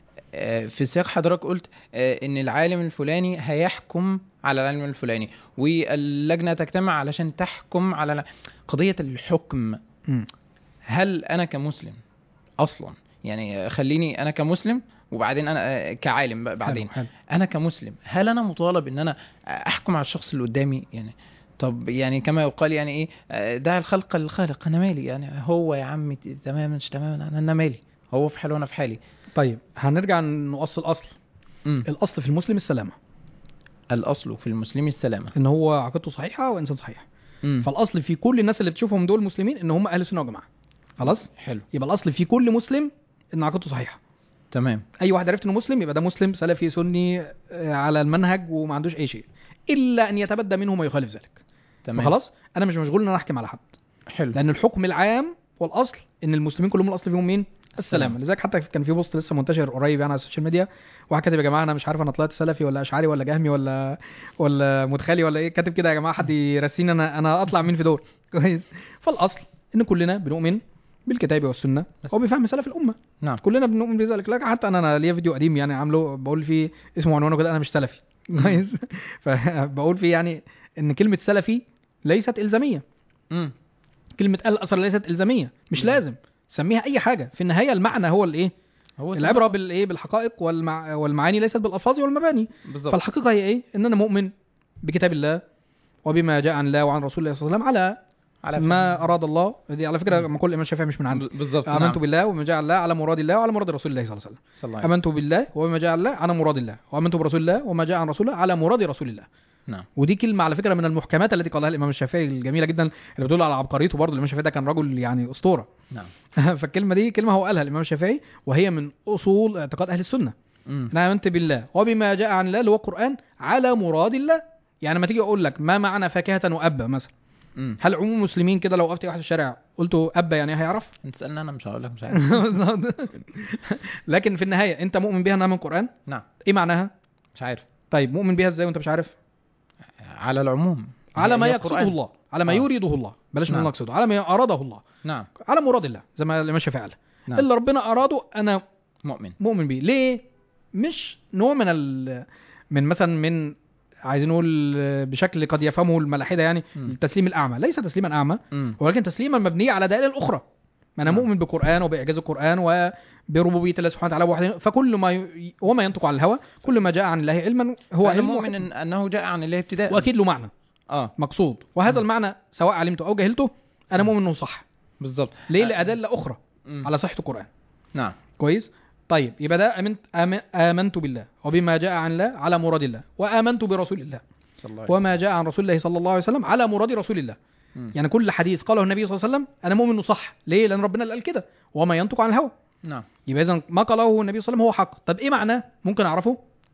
[SPEAKER 1] آه، في سياق حضرتك قلت آه، ان العالم الفلاني هيحكم على العالم الفلاني واللجنه تجتمع علشان تحكم على الع- قضيه الحكم
[SPEAKER 2] مم.
[SPEAKER 1] هل انا كمسلم اصلا يعني آه، خليني انا كمسلم وبعدين انا آه، كعالم بقى بعدين
[SPEAKER 2] حلو، حلو.
[SPEAKER 1] انا كمسلم هل انا مطالب ان انا احكم على الشخص اللي قدامي يعني طب يعني كما يقال يعني ايه آه، دع الخلق للخالق انا مالي يعني هو يا عمي تمام مش تمام انا انا مالي هو في حاله وانا في حالي
[SPEAKER 2] طيب هنرجع نقص الاصل
[SPEAKER 1] امم
[SPEAKER 2] الاصل في المسلم السلامه
[SPEAKER 1] الاصل في المسلم السلامه
[SPEAKER 2] ان هو عقيدته صحيحه وانسان صحيح
[SPEAKER 1] امم
[SPEAKER 2] فالاصل في كل الناس اللي بتشوفهم دول مسلمين ان هم اهل سنه وجماعه خلاص
[SPEAKER 1] حلو
[SPEAKER 2] يبقى الاصل في كل مسلم ان عقيدته صحيحه
[SPEAKER 1] تمام
[SPEAKER 2] اي واحد عرفت انه مسلم يبقى ده مسلم سلفي سني آه، على المنهج وما عندوش اي شيء الا ان يتبدى منه ما يخالف ذلك
[SPEAKER 1] تمام
[SPEAKER 2] خلاص انا مش مشغول ان انا احكم على حد
[SPEAKER 1] حلو
[SPEAKER 2] لان الحكم العام والاصل ان المسلمين كلهم الاصل فيهم مين السلام
[SPEAKER 1] السلام.
[SPEAKER 2] لذلك حتى كان في بوست لسه منتشر قريب يعني على السوشيال ميديا واحد كاتب يا جماعه انا مش عارف انا طلعت سلفي ولا اشعري ولا جهمي ولا ولا مدخلي ولا ايه كاتب كده يا جماعه حد يرسيني انا انا اطلع مين في دول كويس فالاصل ان كلنا بنؤمن بالكتاب والسنه
[SPEAKER 1] بس.
[SPEAKER 2] وبفهم سلف الامه
[SPEAKER 1] نعم
[SPEAKER 2] كلنا بنؤمن بذلك لكن حتى انا انا ليا فيديو قديم يعني عامله بقول فيه اسمه عنوانه كده انا مش سلفي كويس فبقول فيه يعني ان كلمه سلفي ليست الزاميه
[SPEAKER 1] امم
[SPEAKER 2] كلمه اهل الاثر ليست الزاميه مش
[SPEAKER 1] مم.
[SPEAKER 2] لازم سميها اي حاجه في النهايه المعنى هو الايه
[SPEAKER 1] هو
[SPEAKER 2] العبره بالايه بالحقائق والمع... والمعاني ليست بالالفاظ والمباني
[SPEAKER 1] بالظبط
[SPEAKER 2] فالحقيقه هي ايه ان انا مؤمن بكتاب الله وبما جاء عن الله وعن رسول الله صلى الله عليه وسلم على
[SPEAKER 1] على
[SPEAKER 2] ما اراد الله دي على فكره مقول الامام الشافعي مش من عندي
[SPEAKER 1] ب- بالظبط
[SPEAKER 2] امنت
[SPEAKER 1] نعم.
[SPEAKER 2] بالله وبما جاء عن الله على مراد الله وعلى مراد رسول الله صلى الله عليه وسلم
[SPEAKER 1] صلى الله عليه وسلم.
[SPEAKER 2] امنت بالله وبما جاء عن الله على مراد الله وامنت برسول الله وما جاء عن رسول الله على مراد رسول الله
[SPEAKER 1] نعم
[SPEAKER 2] ودي كلمه على فكره من المحكمات التي قالها الامام الشافعي الجميله جدا اللي بتدل على عبقريته برضه الامام الشافعي ده كان رجل يعني اسطوره
[SPEAKER 1] نعم
[SPEAKER 2] فالكلمه دي كلمه هو قالها الامام الشافعي وهي من اصول اعتقاد اهل السنه
[SPEAKER 1] امم
[SPEAKER 2] انا امنت بالله وبما جاء عن الله اللي هو القران على مراد الله يعني لما تيجي اقول لك ما معنى فاكهه وابا مثلا
[SPEAKER 1] امم
[SPEAKER 2] هل عموم المسلمين كده لو وقفت واحد في الشارع قلت له ابا يعني إيه هيعرف
[SPEAKER 1] انت تسالني انا مش هقول لك مش عارف
[SPEAKER 2] لكن في النهايه انت مؤمن بها انها من القران
[SPEAKER 1] نعم
[SPEAKER 2] ايه معناها
[SPEAKER 1] مش عارف
[SPEAKER 2] طيب مؤمن بها ازاي وانت مش عارف
[SPEAKER 1] على العموم
[SPEAKER 2] على ما
[SPEAKER 1] هي
[SPEAKER 2] يقصده
[SPEAKER 1] القرآن.
[SPEAKER 2] الله على ما
[SPEAKER 1] آه.
[SPEAKER 2] يريده الله بلاش من
[SPEAKER 1] نعم.
[SPEAKER 2] يقصده على ما اراده الله
[SPEAKER 1] نعم
[SPEAKER 2] على مراد الله زي ما الامام الشافعي قال
[SPEAKER 1] نعم.
[SPEAKER 2] اللي ربنا اراده انا
[SPEAKER 1] مؤمن
[SPEAKER 2] مؤمن بيه ليه مش نوع من ال... من مثلا من عايزين نقول بشكل قد يفهمه الملاحده يعني
[SPEAKER 1] مم.
[SPEAKER 2] التسليم الاعمى ليس تسليما اعمى
[SPEAKER 1] امم
[SPEAKER 2] ولكن تسليما مبنيا على دلائل اخرى ما انا
[SPEAKER 1] نعم.
[SPEAKER 2] مؤمن بالقران وباعجاز القران وبربوبيه الله سبحانه وتعالى وحده فكل ما ي... وما ينطق عن الهوى كل ما جاء عن الله علما هو
[SPEAKER 1] هو
[SPEAKER 2] علم
[SPEAKER 1] مؤمن
[SPEAKER 2] واحد.
[SPEAKER 1] إن انه جاء عن الله ابتداء
[SPEAKER 2] واكيد له معنى
[SPEAKER 1] اه
[SPEAKER 2] مقصود وهذا
[SPEAKER 1] مم.
[SPEAKER 2] المعنى سواء علمته او جهلته انا
[SPEAKER 1] مم.
[SPEAKER 2] مؤمن انه صح
[SPEAKER 1] بالظبط
[SPEAKER 2] ليه
[SPEAKER 1] آه.
[SPEAKER 2] لادله اخرى
[SPEAKER 1] مم.
[SPEAKER 2] على صحه القران
[SPEAKER 1] نعم
[SPEAKER 2] كويس طيب يبقى ده امنت آم- امنت بالله وبما جاء عن الله على مراد الله وامنت برسول الله
[SPEAKER 1] صلى الله عليه
[SPEAKER 2] وما جاء عن رسول الله صلى الله عليه وسلم على مراد رسول الله
[SPEAKER 1] وسلم.
[SPEAKER 2] يعني كل حديث قاله النبي صلى الله عليه وسلم انا مؤمن انه صح ليه لان ربنا اللي قال كده وما ينطق عن الهوى
[SPEAKER 1] نعم
[SPEAKER 2] يبقى اذا ما قاله النبي صلى الله عليه وسلم هو حق طب ايه معناه ممكن اعرفه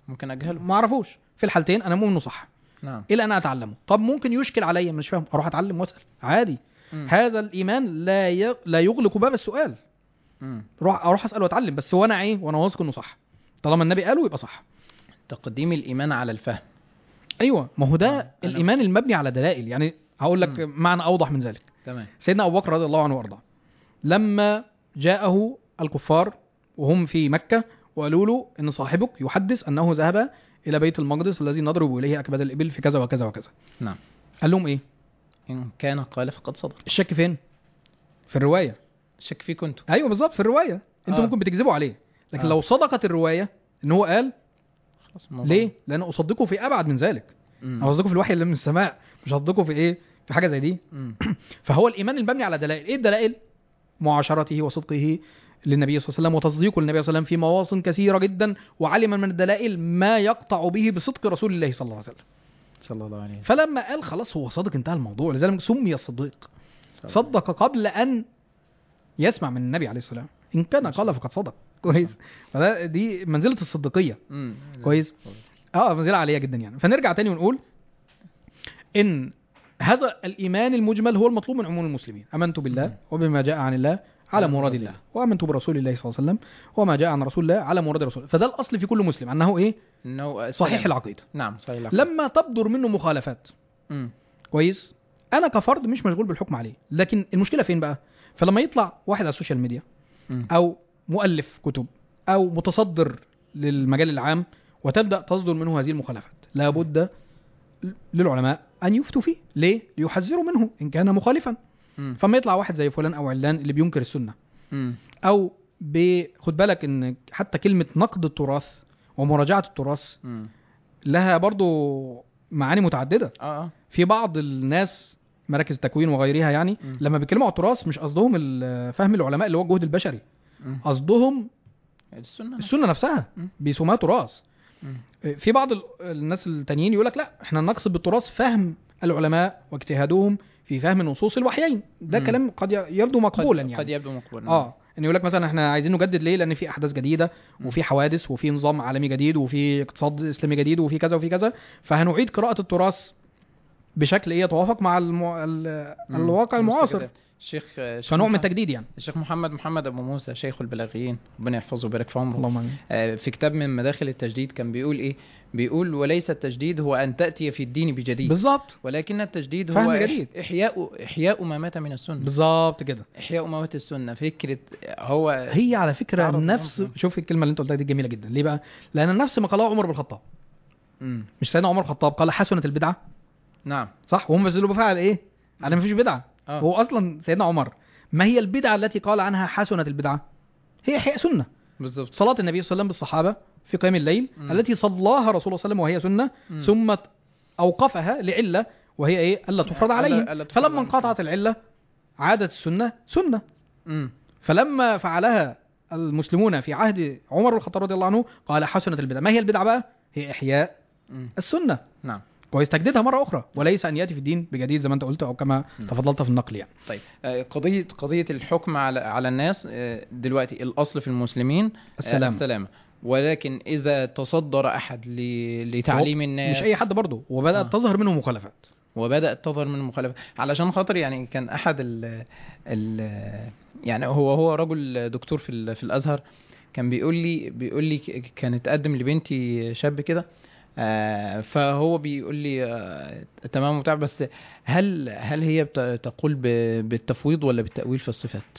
[SPEAKER 1] ممكن اجهله
[SPEAKER 2] ما اعرفوش في الحالتين انا مؤمن انه صح
[SPEAKER 1] نعم
[SPEAKER 2] الى ان اتعلمه طب ممكن يشكل عليا مش فاهم اروح اتعلم واسال عادي
[SPEAKER 1] مم.
[SPEAKER 2] هذا الايمان لا ي... لا يغلق باب السؤال
[SPEAKER 1] مم.
[SPEAKER 2] روح اروح اسال واتعلم بس وانا ايه وانا واثق انه صح طالما النبي قاله يبقى صح
[SPEAKER 1] تقديم الايمان على الفهم
[SPEAKER 2] ايوه ما هو ده
[SPEAKER 1] آه، أنا-
[SPEAKER 2] الايمان المبني على دلائل يعني هقول لك معنى اوضح من ذلك
[SPEAKER 1] تمام
[SPEAKER 2] سيدنا ابو بكر رضي الله عنه وارضاه لما جاءه الكفار وهم في مكه وقالوا له ان صاحبك يحدث انه ذهب الى بيت المقدس الذي نضرب اليه اكباد الابل في كذا وكذا وكذا
[SPEAKER 1] نعم
[SPEAKER 2] قال لهم ايه
[SPEAKER 1] ان كان قال فقد صدق
[SPEAKER 2] الشك فين في الروايه
[SPEAKER 1] شك فيك انتم
[SPEAKER 2] ايوه بالظبط في الروايه انتوا
[SPEAKER 1] آه.
[SPEAKER 2] ممكن بتكذبوا عليه لكن
[SPEAKER 1] آه.
[SPEAKER 2] لو صدقت الروايه ان هو قال
[SPEAKER 1] خلاص الموضوع-
[SPEAKER 2] ليه لان اصدقه في ابعد من ذلك
[SPEAKER 1] مم.
[SPEAKER 2] انا اصدقه في الوحي اللي من السماء مش هصدقه في ايه في حاجه زي دي
[SPEAKER 1] مم.
[SPEAKER 2] فهو الايمان المبني على دلائل ايه الدلائل معاشرته وصدقه للنبي صلى الله عليه وسلم وتصديقه للنبي صلى الله عليه وسلم في مواطن كثيره جدا وعلم من الدلائل ما يقطع به بصدق رسول الله صلى الله عليه وسلم
[SPEAKER 1] صلى الله عليه وسلم
[SPEAKER 2] فلما قال خلاص هو صادق انتهى الموضوع لذلك سمي الصديق صدق قبل ان يسمع من النبي عليه السلام ان كان قال فقد صدق كويس فده دي منزله الصديقيه
[SPEAKER 1] مم.
[SPEAKER 2] كويس. اه منزله عاليه جدا يعني فنرجع تاني ونقول ان هذا الايمان المجمل هو المطلوب من عموم المسلمين امنت بالله
[SPEAKER 1] مم.
[SPEAKER 2] وبما جاء عن الله على مراد الله وامنت برسول الله صلى الله عليه وسلم وما جاء عن رسول الله على مراد رسول الله فده الاصل في كل مسلم انه ايه
[SPEAKER 1] انه
[SPEAKER 2] صحيح
[SPEAKER 1] سلام.
[SPEAKER 2] العقيده
[SPEAKER 1] نعم صحيح العقيدة.
[SPEAKER 2] لما تبدر منه مخالفات
[SPEAKER 1] مم.
[SPEAKER 2] كويس انا كفرد مش مشغول بالحكم عليه لكن المشكله فين بقى فلما يطلع واحد على السوشيال ميديا
[SPEAKER 1] مم.
[SPEAKER 2] او مؤلف كتب او متصدر للمجال العام وتبدا تصدر منه هذه المخالفات لابد للعلماء ان يفتوا فيه ليه ليحذروا منه ان كان مخالفا
[SPEAKER 1] مم.
[SPEAKER 2] فما يطلع واحد زي فلان او علان اللي بينكر السنه
[SPEAKER 1] مم.
[SPEAKER 2] او ب- خد بالك ان حتى كلمه نقد التراث ومراجعه التراث
[SPEAKER 1] مم.
[SPEAKER 2] لها برضو معاني متعدده
[SPEAKER 1] اه اه
[SPEAKER 2] في بعض الناس مراكز التكوين وغيرها يعني
[SPEAKER 1] مم.
[SPEAKER 2] لما بيتكلموا على التراث مش قصدهم ال- فهم العلماء اللي هو الجهد البشري
[SPEAKER 1] مم.
[SPEAKER 2] قصدهم
[SPEAKER 1] السنة
[SPEAKER 2] السنه نفسها
[SPEAKER 1] مم.
[SPEAKER 2] بيسموها تراث
[SPEAKER 1] مم.
[SPEAKER 2] في بعض ال- الناس التانيين يقول لك لا احنا نقصد بالتراث فهم العلماء واجتهادهم في فهم نصوص الوحيين ده
[SPEAKER 1] مم.
[SPEAKER 2] كلام قد ي- يبدو مقبولا
[SPEAKER 1] قد,
[SPEAKER 2] يعني
[SPEAKER 1] قد يبدو مقبولا
[SPEAKER 2] اه ان يقول لك مثلا احنا عايزين نجدد ليه لان في احداث جديده
[SPEAKER 1] مم.
[SPEAKER 2] وفي حوادث وفي نظام عالمي جديد وفي اقتصاد اسلامي جديد وفي كذا وفي كذا فهنعيد قراءه التراث بشكل ايه يتوافق مع المو... ال...
[SPEAKER 1] مم.
[SPEAKER 2] الواقع المعاصر
[SPEAKER 1] مستجدات. الشيخ الشيخ
[SPEAKER 2] كنوع من
[SPEAKER 1] محمد-
[SPEAKER 2] التجديد يعني
[SPEAKER 1] الشيخ محمد محمد ابو موسى شيخ البلاغيين ربنا يحفظه ويبارك في عمره
[SPEAKER 2] اللهم امين
[SPEAKER 1] آه، في كتاب من مداخل التجديد كان بيقول ايه بيقول وليس التجديد هو ان تاتي في الدين بجديد
[SPEAKER 2] بالظبط
[SPEAKER 1] ولكن التجديد
[SPEAKER 2] فهم
[SPEAKER 1] هو إح-
[SPEAKER 2] جديد.
[SPEAKER 1] احياء احياء ما مات من السنه
[SPEAKER 2] بالظبط كده
[SPEAKER 1] احياء ما مات السنه فكره هو
[SPEAKER 2] هي على فكره
[SPEAKER 1] تعرف
[SPEAKER 2] نفس
[SPEAKER 1] ممكن.
[SPEAKER 2] شوف الكلمه اللي انت قلتها دي جميله جدا ليه بقى لان نفس ما قاله عمر بن الخطاب
[SPEAKER 1] مم.
[SPEAKER 2] مش سيدنا عمر بن الخطاب قال حسنت البدعه
[SPEAKER 1] نعم
[SPEAKER 2] صح وهم بيزلوا بفعل ايه على ما فيش بدعه
[SPEAKER 1] اه
[SPEAKER 2] هو اصلا سيدنا عمر ما هي البدعه التي قال عنها حسنت البدعه هي احياء سنه
[SPEAKER 1] بالظبط
[SPEAKER 2] صلاه النبي صلى الله عليه وسلم بالصحابه في قيام الليل
[SPEAKER 1] مم.
[SPEAKER 2] التي صلاها رسول الله صلى الله عليه وسلم وهي سنه
[SPEAKER 1] مم.
[SPEAKER 2] ثم اوقفها لعله وهي ايه الا تفرض
[SPEAKER 1] ألا-
[SPEAKER 2] عليهم
[SPEAKER 1] ألا تفرض
[SPEAKER 2] فلما
[SPEAKER 1] عليهم.
[SPEAKER 2] انقطعت العله عادت السنه سنه
[SPEAKER 1] مم.
[SPEAKER 2] فلما فعلها المسلمون في عهد عمر بن الخطاب رضي الله عنه قال حسنت البدعه ما هي البدعه بقى هي احياء
[SPEAKER 1] مم.
[SPEAKER 2] السنه
[SPEAKER 1] نعم
[SPEAKER 2] كويس تجديدها مره اخرى وليس ان ياتي في الدين بجديد زي ما انت قلت او كما
[SPEAKER 1] مم.
[SPEAKER 2] تفضلت في النقل يعني
[SPEAKER 1] طيب آه، قضيه قضيه الحكم على على الناس آه، دلوقتي الاصل في المسلمين آه،
[SPEAKER 2] السلام
[SPEAKER 1] السلامه ولكن اذا تصدر احد ل- لتعليم الناس
[SPEAKER 2] مش اي حد برضه وبدات
[SPEAKER 1] آه.
[SPEAKER 2] تظهر منه مخالفات
[SPEAKER 1] وبدات تظهر من المخالفه علشان خاطر يعني كان احد ال ال يعني هو هو رجل دكتور في ال- في الازهر كان بيقول لي بيقول لي ك- كان اتقدم لبنتي شاب كده آه فهو بيقول لي آه تمام وبتاع بس هل هل هي بت- تقول ب- بالتفويض ولا بالتاويل في الصفات؟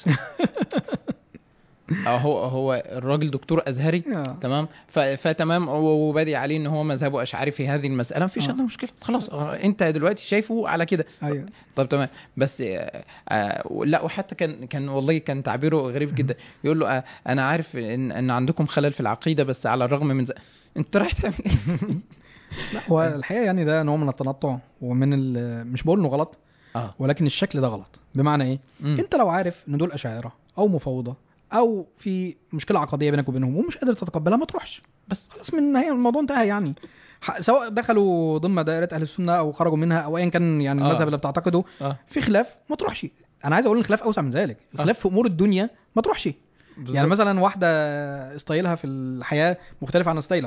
[SPEAKER 1] اه هو هو الراجل دكتور ازهري
[SPEAKER 2] آه.
[SPEAKER 1] تمام ف- فتمام هو- وبادئ عليه ان هو مذهبه اشعري في هذه المساله مفيش
[SPEAKER 2] آه.
[SPEAKER 1] عندنا مشكله خلاص آه، انت دلوقتي شايفه على كده
[SPEAKER 2] ايوه
[SPEAKER 1] طب تمام بس آه، آه، لا وحتى كان كان والله كان تعبيره غريب جدا يقول له آه، انا عارف ان ان عندكم خلل في العقيده بس على الرغم من ذلك انت رايح تعمل ايه؟
[SPEAKER 2] لا هو الحقيقه يعني ده نوع من التنطع ومن ال- مش بقول انه غلط
[SPEAKER 1] اه
[SPEAKER 2] ولكن الشكل ده غلط بمعنى ايه
[SPEAKER 1] مم.
[SPEAKER 2] انت لو عارف ان دول اشاعره او مفوضه او في مشكله عقديه بينك وبينهم ومش قادر تتقبلها ما تروحش بس خلاص من هي الموضوع انتهى يعني ح- سواء دخلوا ضمن دائره اهل السنه او خرجوا منها او ايا كان يعني
[SPEAKER 1] آه.
[SPEAKER 2] المذهب اللي بتعتقده
[SPEAKER 1] اه
[SPEAKER 2] في خلاف ما تروحش انا عايز اقول ان الخلاف اوسع من ذلك الخلاف في امور الدنيا ما تروحش يعني
[SPEAKER 1] بالظبط.
[SPEAKER 2] مثلا واحده ستايلها في الحياه مختلف عن ستايلك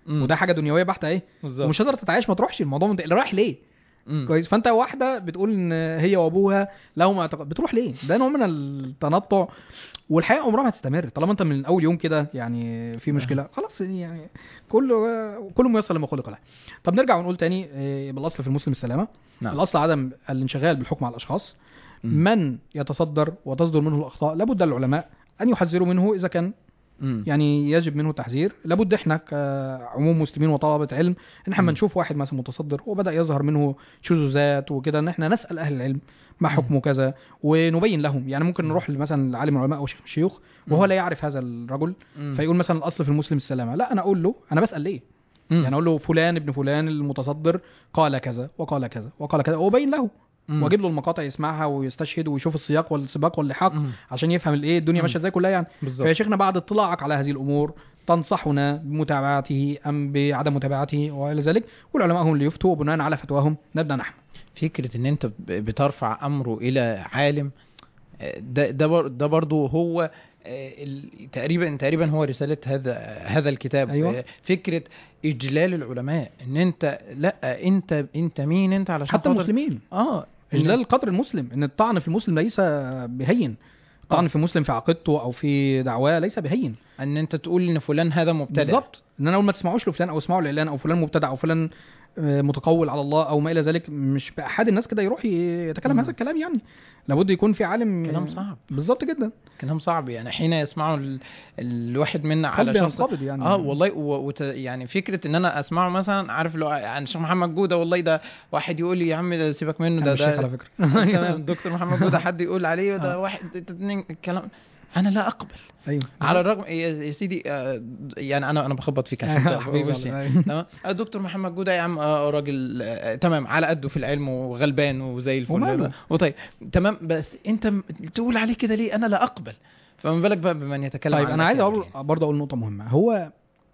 [SPEAKER 1] مم.
[SPEAKER 2] وده حاجه دنيويه بحته ايه
[SPEAKER 1] بالظبط
[SPEAKER 2] ومش هتقدر تتعايش ما تروحش الموضوع منت... رايح ليه
[SPEAKER 1] مم.
[SPEAKER 2] كويس فانت واحده بتقول ان هي وابوها لهم اعتقاد بتروح ليه ده نوع من التنطع والحقيقه عمرها ما هتستمر طالما انت من اول يوم كده يعني في مشكله خلاص يعني كله كله ميسر لما خلق له طب نرجع ونقول تاني إيه، بالاصل في المسلم السلامه
[SPEAKER 1] نعم.
[SPEAKER 2] الاصل عدم الانشغال بالحكم على الاشخاص
[SPEAKER 1] مم.
[SPEAKER 2] من يتصدر وتصدر منه الاخطاء لابد للعلماء ان يحذروا منه اذا كان
[SPEAKER 1] مم.
[SPEAKER 2] يعني يجب منه التحذير لابد احنا كعموم مسلمين وطلبه علم ان احنا
[SPEAKER 1] مم.
[SPEAKER 2] لما نشوف واحد مثلا متصدر وبدا يظهر منه شذوذات وكده ان احنا نسال اهل العلم ما
[SPEAKER 1] مم.
[SPEAKER 2] حكمه كذا ونبين لهم يعني ممكن نروح مثلا لعالم العلماء او شيخ من الشيوخ وهو
[SPEAKER 1] مم.
[SPEAKER 2] لا يعرف هذا الرجل
[SPEAKER 1] مم.
[SPEAKER 2] فيقول مثلا الاصل في المسلم السلامه لا انا اقول له انا بسال ليه
[SPEAKER 1] مم.
[SPEAKER 2] يعني اقول له فلان ابن فلان المتصدر قال كذا وقال كذا وقال كذا وابين له
[SPEAKER 1] مم.
[SPEAKER 2] واجيب له المقاطع يسمعها ويستشهد ويشوف السياق والسباق واللحاق
[SPEAKER 1] مم.
[SPEAKER 2] عشان يفهم الايه الدنيا
[SPEAKER 1] مم.
[SPEAKER 2] ماشيه ازاي كلها يعني
[SPEAKER 1] بالظبط
[SPEAKER 2] فيا شيخنا بعد اطلاعك على هذه الامور تنصحنا بمتابعته ام بعدم متابعته والى ذلك والعلماء هم اللي يفتوا وبناء على فتواهم نبدا نحن
[SPEAKER 1] فكره ان انت ب- بترفع امره الى عالم آه، ده ده بر- ده برضه هو آه، ال- تقريبا تقريبا هو رساله هذا هذا الكتاب
[SPEAKER 2] أيوة.
[SPEAKER 1] آه، فكره اجلال العلماء ان انت لا انت انت مين انت علشان
[SPEAKER 2] حتى
[SPEAKER 1] خاطر-
[SPEAKER 2] المسلمين
[SPEAKER 1] اه
[SPEAKER 2] اجلال القدر المسلم ان الطعن في المسلم ليس بهين الطعن
[SPEAKER 1] آه.
[SPEAKER 2] في المسلم في عقيدته او في دعواه ليس بهين
[SPEAKER 1] ان انت تقول ان فلان هذا مبتدع
[SPEAKER 2] بالظبط ان انا اقول ما تسمعوش لفلان او اسمعوا لاعلان او فلان مبتدع او فلان آه، متقول على الله او ما الى ذلك مش باحد الناس كده يروح يتكلم
[SPEAKER 1] مم.
[SPEAKER 2] هذا الكلام يعني لابد يكون في عالم
[SPEAKER 1] كلام صعب
[SPEAKER 2] بالظبط جدا
[SPEAKER 1] كلام صعب يعني حين يسمعه ال... الواحد منا على
[SPEAKER 2] قلبي
[SPEAKER 1] شخص
[SPEAKER 2] ينقبض يعني
[SPEAKER 1] اه والله و... وت... يعني فكره ان انا اسمعه مثلا عارف لو عن الشيخ محمد جوده والله ده واحد يقول لي يا عم ده سيبك منه
[SPEAKER 2] أنا
[SPEAKER 1] ده
[SPEAKER 2] مش شيخ على
[SPEAKER 1] ده
[SPEAKER 2] فكره
[SPEAKER 1] تمام الدكتور محمد جوده حد يقول عليه ده
[SPEAKER 2] آه.
[SPEAKER 1] واحد اتنين الكلام انا لا اقبل
[SPEAKER 2] ايوه
[SPEAKER 1] على الرغم يا يا سيدي آه، يعني انا انا بخبط فيك عشان
[SPEAKER 2] آه، حبيبي
[SPEAKER 1] وشي.
[SPEAKER 2] والله.
[SPEAKER 1] تمام الدكتور محمد جوده يا عم آه، راجل آه، تمام على قده في العلم وغلبان وزي الفل
[SPEAKER 2] وماله؟
[SPEAKER 1] وطيب تمام بس انت م- تقول عليه كده ليه انا لا اقبل فما بالك بقى بمن يتكلم
[SPEAKER 2] طيب
[SPEAKER 1] عن
[SPEAKER 2] انا عايز
[SPEAKER 1] الأكابر
[SPEAKER 2] اقول
[SPEAKER 1] يعني.
[SPEAKER 2] برضه اقول نقطه مهمه هو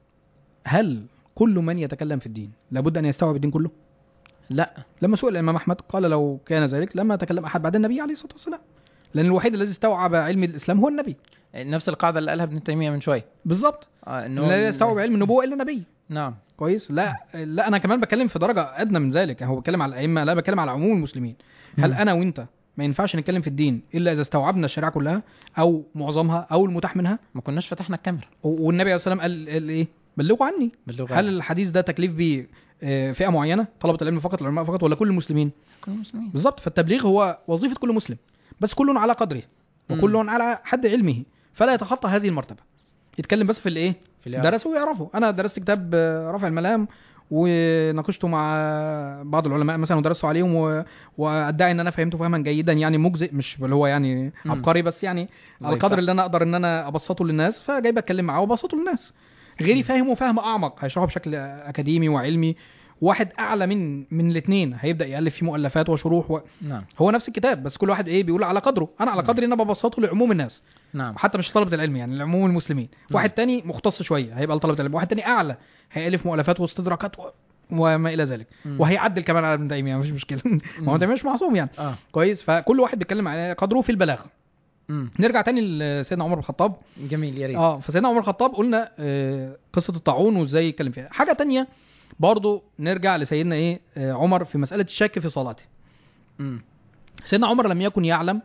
[SPEAKER 2] هل كل من يتكلم في الدين لابد ان يستوعب الدين كله
[SPEAKER 1] لا
[SPEAKER 2] لما سئل الامام احمد قال لو كان ذلك لما تكلم احد بعد النبي عليه الصلاه والسلام لان الوحيد الذي استوعب علم الاسلام هو النبي
[SPEAKER 1] نفس القاعده اللي قالها ابن تيميه من شويه
[SPEAKER 2] بالظبط
[SPEAKER 1] آه ان هو
[SPEAKER 2] لا يستوعب علم النبوه الا نبي
[SPEAKER 1] نعم
[SPEAKER 2] كويس لا لا انا كمان بتكلم في درجه ادنى من ذلك هو بتكلم على الائمه لا بتكلم على عموم المسلمين هل
[SPEAKER 1] مم.
[SPEAKER 2] انا وانت ما ينفعش نتكلم في الدين الا اذا استوعبنا الشريعه كلها او معظمها او المتاح منها
[SPEAKER 1] ما كناش فتحنا الكاميرا
[SPEAKER 2] و- والنبي عليه الصلاه والسلام قال, قال ايه بلغوا عني
[SPEAKER 1] باللغه
[SPEAKER 2] هل الحديث ده تكليف بيه آه، فئه معينه طلبه العلم فقط العلماء فقط ولا كل المسلمين
[SPEAKER 1] كل المسلمين
[SPEAKER 2] بالظبط فالتبليغ هو وظيفه كل مسلم بس كل على قدره وكل
[SPEAKER 1] مم.
[SPEAKER 2] على حد علمه فلا يتخطى هذه المرتبه يتكلم بس في الايه
[SPEAKER 1] في الإعلام.
[SPEAKER 2] درسوا ويعرفوا انا درست كتاب آه، رفع الملام وناقشته مع بعض العلماء مثلا ودرسته عليهم و... وادعي ان انا فهمته فهما جيدا يعني مجزئ مش اللي هو يعني
[SPEAKER 1] مم.
[SPEAKER 2] عبقري بس يعني
[SPEAKER 1] الله
[SPEAKER 2] على القدر
[SPEAKER 1] يفتح.
[SPEAKER 2] اللي انا اقدر ان انا ابسطه للناس فجاي بتكلم معاه وابسطه للناس غيري فاهمه فهم اعمق هيشرحه بشكل اكاديمي وعلمي واحد اعلى من من الاثنين هيبدا يالف فيه مؤلفات وشروح و...
[SPEAKER 1] نعم
[SPEAKER 2] هو نفس الكتاب بس كل واحد ايه بيقول على قدره انا على
[SPEAKER 1] مم.
[SPEAKER 2] قدري ان انا ببسطه لعموم الناس
[SPEAKER 1] نعم
[SPEAKER 2] حتى مش طلبه العلم يعني لعموم المسلمين
[SPEAKER 1] مم.
[SPEAKER 2] واحد تاني مختص شويه هيبقى لطلبه العلم واحد تاني اعلى هيالف مؤلفات واستدراكات و... وما الى ذلك
[SPEAKER 1] مم.
[SPEAKER 2] وهيعدل كمان على ابن تيميه مفيش مشكله ما هو ابن تيميه مش معصوم يعني
[SPEAKER 1] اه
[SPEAKER 2] كويس فكل واحد بيتكلم على قدره في البلاغه
[SPEAKER 1] مم.
[SPEAKER 2] نرجع تاني لسيدنا عمر بن الخطاب
[SPEAKER 1] جميل يا ريت
[SPEAKER 2] اه فسيدنا عمر بن الخطاب قلنا آه، قصه الطاعون وازاي يتكلم فيها حاجه تانية برضو نرجع لسيدنا ايه آه، عمر في مساله الشك في صلاته
[SPEAKER 1] مم.
[SPEAKER 2] سيدنا عمر لم يكن يعلم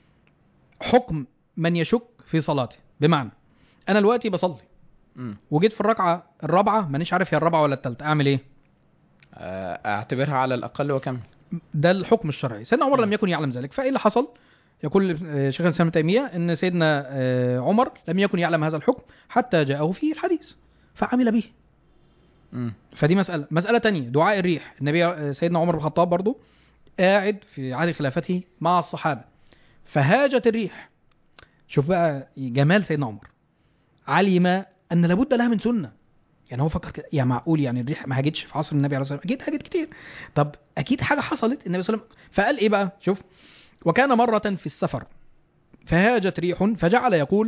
[SPEAKER 2] حكم من يشك في صلاته بمعنى انا دلوقتي بصلي
[SPEAKER 1] مم.
[SPEAKER 2] وجيت في الركعه الرابعه مانيش عارف هي الرابعه ولا الثالثه اعمل ايه
[SPEAKER 1] آه، اعتبرها على الاقل وكم
[SPEAKER 2] ده الحكم الشرعي سيدنا عمر لم يكن يعلم ذلك فايه اللي حصل يقول آه، شيخ الاسلام ابن تيميه ان سيدنا آه، عمر لم يكن يعلم هذا الحكم حتى جاءه فيه الحديث فعمل به
[SPEAKER 1] مم.
[SPEAKER 2] فدي مساله مساله تانية دعاء الريح النبي آه، سيدنا عمر بن الخطاب برضو قاعد في عهد خلافته مع الصحابه فهاجت الريح شوف بقى جمال سيدنا عمر علم ان لابد لها من سنه يعني هو فكر كده يا معقول يعني الريح ما هاجتش في عصر النبي عليه الصلاه والسلام اكيد هاجت كتير طب اكيد حاجه حصلت النبي صلى الله عليه وسلم فقال ايه بقى شوف وكان مره في السفر فهاجت ريح فجعل يقول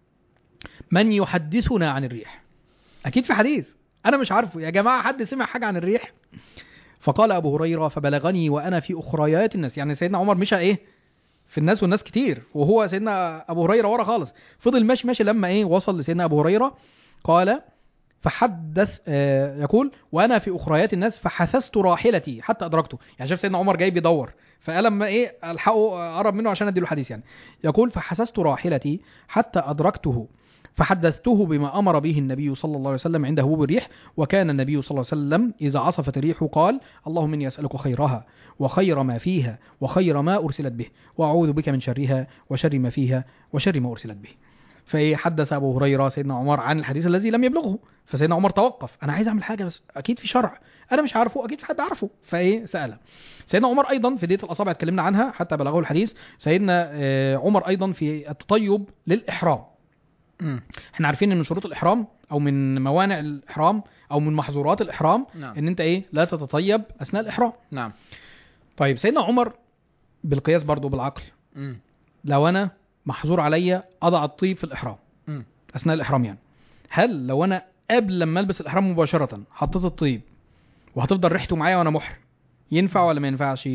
[SPEAKER 2] من يحدثنا عن الريح اكيد في حديث انا مش عارفه يا جماعه حد سمع حاجه عن الريح فقال ابو هريره فبلغني وانا في اخريات الناس يعني سيدنا عمر مشى ايه في الناس والناس كتير وهو سيدنا ابو هريره ورا خالص فضل ماشي ماشي لما ايه وصل لسيدنا ابو هريره قال فحدث آه، يقول وانا في اخريات الناس فحثست راحلتي حتى ادركته يعني شاف سيدنا عمر جاي بيدور فقال لما ايه الحقه اقرب منه عشان اديله الحديث يعني يقول فحسست راحلتي حتى ادركته فحدثته بما امر به النبي صلى الله عليه وسلم عند هبوب الريح وكان النبي صلى الله عليه وسلم اذا عصفت الريح قال اللهم اني اسالك خيرها وخير ما فيها وخير ما ارسلت به واعوذ بك من شرها وشر ما فيها وشر ما ارسلت به فحدث ابو هريره سيدنا عمر عن الحديث الذي لم يبلغه فسيدنا عمر توقف انا عايز اعمل حاجه بس اكيد في شرع انا مش عارفه اكيد في حد عارفه فايه سال سيدنا عمر ايضا في دية الاصابع اتكلمنا عنها حتى بلغه الحديث سيدنا آه، عمر ايضا في التطيب للاحرام
[SPEAKER 1] مم.
[SPEAKER 2] احنا عارفين ان من شروط الاحرام او من موانع الاحرام او من محظورات الاحرام
[SPEAKER 1] نعم
[SPEAKER 2] ان انت ايه لا تتطيب اثناء الاحرام
[SPEAKER 1] نعم
[SPEAKER 2] طيب سيدنا عمر بالقياس برضو بالعقل
[SPEAKER 1] مم.
[SPEAKER 2] لو انا محظور عليا اضع الطيب في الاحرام
[SPEAKER 1] مم.
[SPEAKER 2] اثناء الاحرام يعني هل لو انا قبل لما البس الاحرام مباشره حطيت الطيب وهتفضل ريحته معايا وانا محرم ينفع ولا ما ينفعش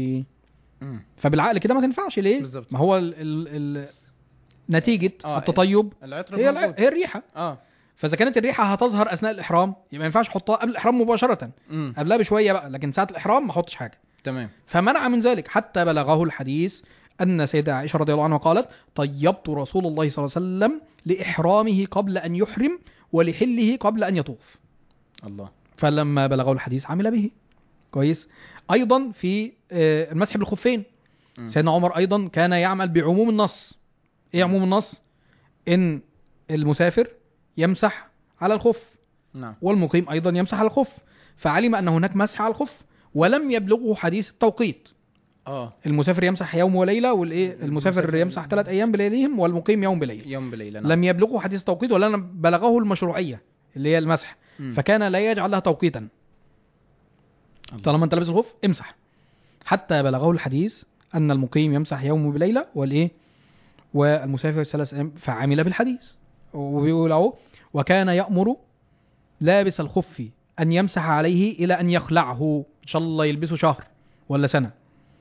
[SPEAKER 1] مم.
[SPEAKER 2] فبالعقل كده ما تنفعش ليه
[SPEAKER 1] بالظبط.
[SPEAKER 2] ما هو ال ال ال نتيجه
[SPEAKER 1] آه،
[SPEAKER 2] التطيب
[SPEAKER 1] العطر
[SPEAKER 2] هي
[SPEAKER 1] موجود.
[SPEAKER 2] الع- هي الريحه
[SPEAKER 1] اه
[SPEAKER 2] فاذا كانت الريحه هتظهر اثناء الاحرام يبقى ما ينفعش احطها قبل الاحرام مباشره
[SPEAKER 1] مم.
[SPEAKER 2] قبلها بشويه بقى لكن ساعه الاحرام ما احطش حاجه
[SPEAKER 1] تمام
[SPEAKER 2] فمنع من ذلك حتى بلغه الحديث ان سيدة عائشه رضي الله عنها قالت طيبت رسول الله صلى الله عليه وسلم لاحرامه قبل ان يحرم ولحله قبل ان يطوف
[SPEAKER 1] الله
[SPEAKER 2] فلما بلغه الحديث عمل به كويس ايضا في آه، المسح بالخفين
[SPEAKER 1] مم.
[SPEAKER 2] سيدنا عمر ايضا كان يعمل بعموم النص ايه عموم النص ان المسافر يمسح على الخف
[SPEAKER 1] نعم
[SPEAKER 2] والمقيم ايضا يمسح على الخف فعلم ان هناك مسح على الخف ولم يبلغه حديث التوقيت
[SPEAKER 1] اه
[SPEAKER 2] المسافر يمسح يوم وليله والايه المسافر
[SPEAKER 1] المسافر-
[SPEAKER 2] يمسح ثلاث ايام بلياليهم والمقيم يوم بليله
[SPEAKER 1] يوم بليلة نعم
[SPEAKER 2] لم يبلغه حديث التوقيت ولا بلغه المشروعيه اللي هي المسح
[SPEAKER 1] مم.
[SPEAKER 2] فكان لا يجعل لها توقيتا
[SPEAKER 1] الله.
[SPEAKER 2] طالما انت لابس الخف امسح حتى بلغه الحديث ان المقيم يمسح يوم بليله والايه والمسافر ثلاث ايام فعمل بالحديث وبيقول اهو وكان يامر لابس الخف ان يمسح عليه الى ان يخلعه ان شاء الله يلبسه شهر ولا سنه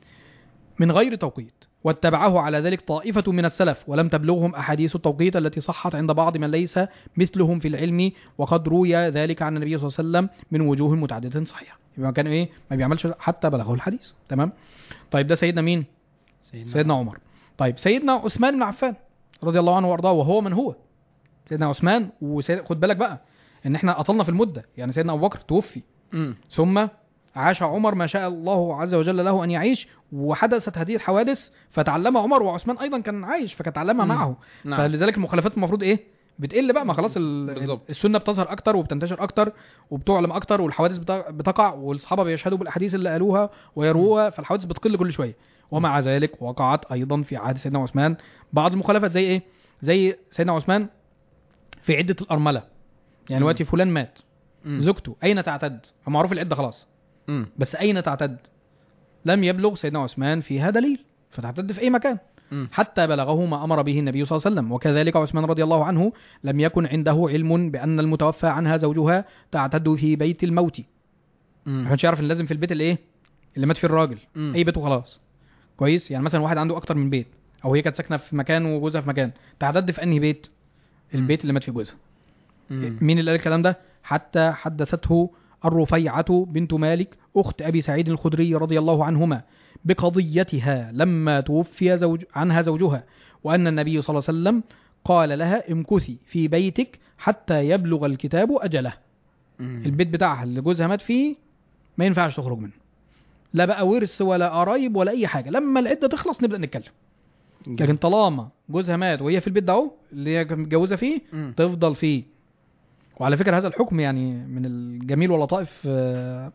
[SPEAKER 2] من غير توقيت واتبعه على ذلك طائفة من السلف ولم تبلغهم أحاديث التوقيت التي صحت عند بعض من ليس مثلهم في العلم وقد روي ذلك عن النبي صلى الله عليه وسلم من وجوه متعددة صحيحة يبقى كان إيه ما بيعملش حتى بلغه الحديث تمام طيب ده سيدنا مين سيدنا عمر طيب سيدنا عثمان بن عفان رضي الله عنه وارضاه وهو من هو سيدنا عثمان وسيد... خد بالك بقى ان احنا اطلنا في المده يعني سيدنا ابو بكر توفي
[SPEAKER 1] مم.
[SPEAKER 2] ثم عاش عمر ما شاء الله عز وجل له ان يعيش وحدثت هذه الحوادث فتعلم عمر وعثمان ايضا كان عايش فكتعلمها
[SPEAKER 1] مم.
[SPEAKER 2] معه
[SPEAKER 1] نعم
[SPEAKER 2] فلذلك المخالفات المفروض ايه بتقل بقى ما خلاص ال-
[SPEAKER 1] بالظبط.
[SPEAKER 2] السنه بتظهر اكتر وبتنتشر اكتر وبتعلم اكتر والحوادث بت- بتقع والصحابه بيشهدوا بالاحاديث اللي قالوها ويروها فالحوادث بتقل كل شويه ومع ذلك وقعت ايضا في عهد سيدنا عثمان بعض المخالفات زي ايه زي سيدنا عثمان في عده الارمله يعني
[SPEAKER 1] مم.
[SPEAKER 2] دلوقتي فلان مات
[SPEAKER 1] مم.
[SPEAKER 2] زوجته اين تعتد فمعروف العده خلاص
[SPEAKER 1] مم.
[SPEAKER 2] بس اين تعتد لم يبلغ سيدنا عثمان فيها دليل فتعتد في اي مكان
[SPEAKER 1] مم.
[SPEAKER 2] حتى بلغه ما امر به النبي صلى الله عليه وسلم وكذلك عثمان رضي الله عنه لم يكن عنده علم بان المتوفى عنها زوجها تعتد في بيت الموت ما
[SPEAKER 1] مم.
[SPEAKER 2] كانش يعرف ان لازم في البيت الايه اللي مات فيه الراجل
[SPEAKER 1] مم.
[SPEAKER 2] اي بيت وخلاص كويس يعني مثلا واحد عنده اكتر من بيت او هي كانت ساكنه في مكان وجوزها في مكان تعتد في انهي بيت البيت اللي مات فيه جوزها
[SPEAKER 1] مم.
[SPEAKER 2] مين اللي قال الكلام ده حتى حدثته الرفيعة بنت مالك أخت أبي سعيد الخدري رضي الله عنهما بقضيتها لما توفي زوج عنها زوجها وأن النبي صلى الله عليه وسلم قال لها امكثي في بيتك حتى يبلغ الكتاب أجله
[SPEAKER 1] مم.
[SPEAKER 2] البيت بتاعها اللي جوزها مات فيه ما ينفعش تخرج منه لا بقى ورث ولا قرايب ولا أي حاجة لما العدة تخلص نبدأ نتكلم لكن طالما جوزها مات وهي في البيت ده اهو اللي هي كانت متجوزة فيه
[SPEAKER 1] مم.
[SPEAKER 2] تفضل فيه وعلى فكرة هذا الحكم يعني من الجميل واللطائف آه،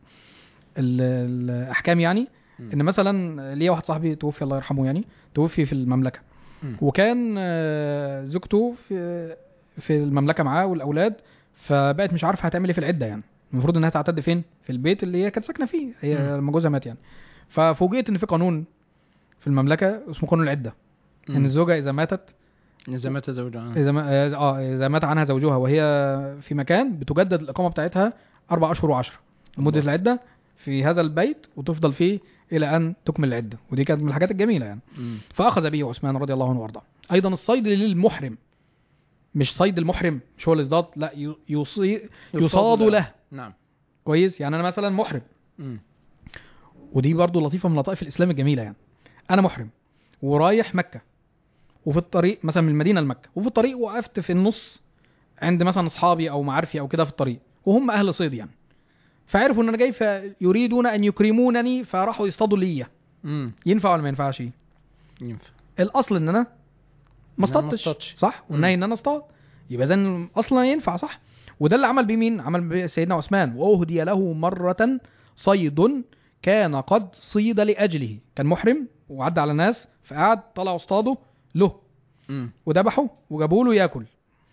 [SPEAKER 2] ال- الأحكام يعني
[SPEAKER 1] مم.
[SPEAKER 2] إن مثلا ليا واحد صاحبي توفي الله يرحمه يعني توفي في المملكة
[SPEAKER 1] مم.
[SPEAKER 2] وكان آه، زوجته في في المملكة معاه والأولاد فبقت مش عارفة هتعمل إيه في العدة يعني المفروض إنها تعتد فين؟ في البيت اللي هي كانت ساكنة فيه هي
[SPEAKER 1] مم.
[SPEAKER 2] لما جوزها مات يعني ففوجئت إن في قانون في المملكة اسمه قانون العدة إن
[SPEAKER 1] مم.
[SPEAKER 2] الزوجة إذا ماتت
[SPEAKER 1] إذا مات زوجها
[SPEAKER 2] اذا ما اه اذا مات عنها زوجها وهي في مكان بتجدد الاقامه بتاعتها اربع اشهر وعشرة لمده
[SPEAKER 1] الله.
[SPEAKER 2] العده في هذا البيت وتفضل فيه الى ان تكمل العده ودي كانت من الحاجات الجميله يعني
[SPEAKER 1] مم.
[SPEAKER 2] فاخذ به عثمان رضي الله عنه وارضاه ايضا الصيد للمحرم مش صيد المحرم مش هو اللي اصطاد لا ي- يصي يصاد له
[SPEAKER 1] نعم
[SPEAKER 2] كويس يعني انا مثلا محرم
[SPEAKER 1] مم.
[SPEAKER 2] ودي برضو لطيفه من لطائف الاسلام الجميله يعني انا محرم ورايح مكه وفي الطريق مثلا من المدينه لمكه وفي الطريق وقفت في النص عند مثلا اصحابي او معارفي او كده في الطريق وهم اهل صيد يعني فعرفوا ان انا جاي فيريدون ان يكرمونني فراحوا يصطادوا ليا
[SPEAKER 1] مم.
[SPEAKER 2] ينفع ولا ما ينفعش
[SPEAKER 1] ينفع
[SPEAKER 2] الاصل ان انا ما
[SPEAKER 1] ما
[SPEAKER 2] اصطادتش
[SPEAKER 1] اصطادش.
[SPEAKER 2] صح والنهي ان انا اصطاد يبقى اذا اصلا ينفع صح وده اللي عمل بيه مين عمل بيه سيدنا عثمان واهدي له مره صيد كان قد صيد لاجله كان محرم وعدى على ناس فقعد طلعوا اصطادوا له
[SPEAKER 1] مم.
[SPEAKER 2] وذبحوا وجابوا له ياكل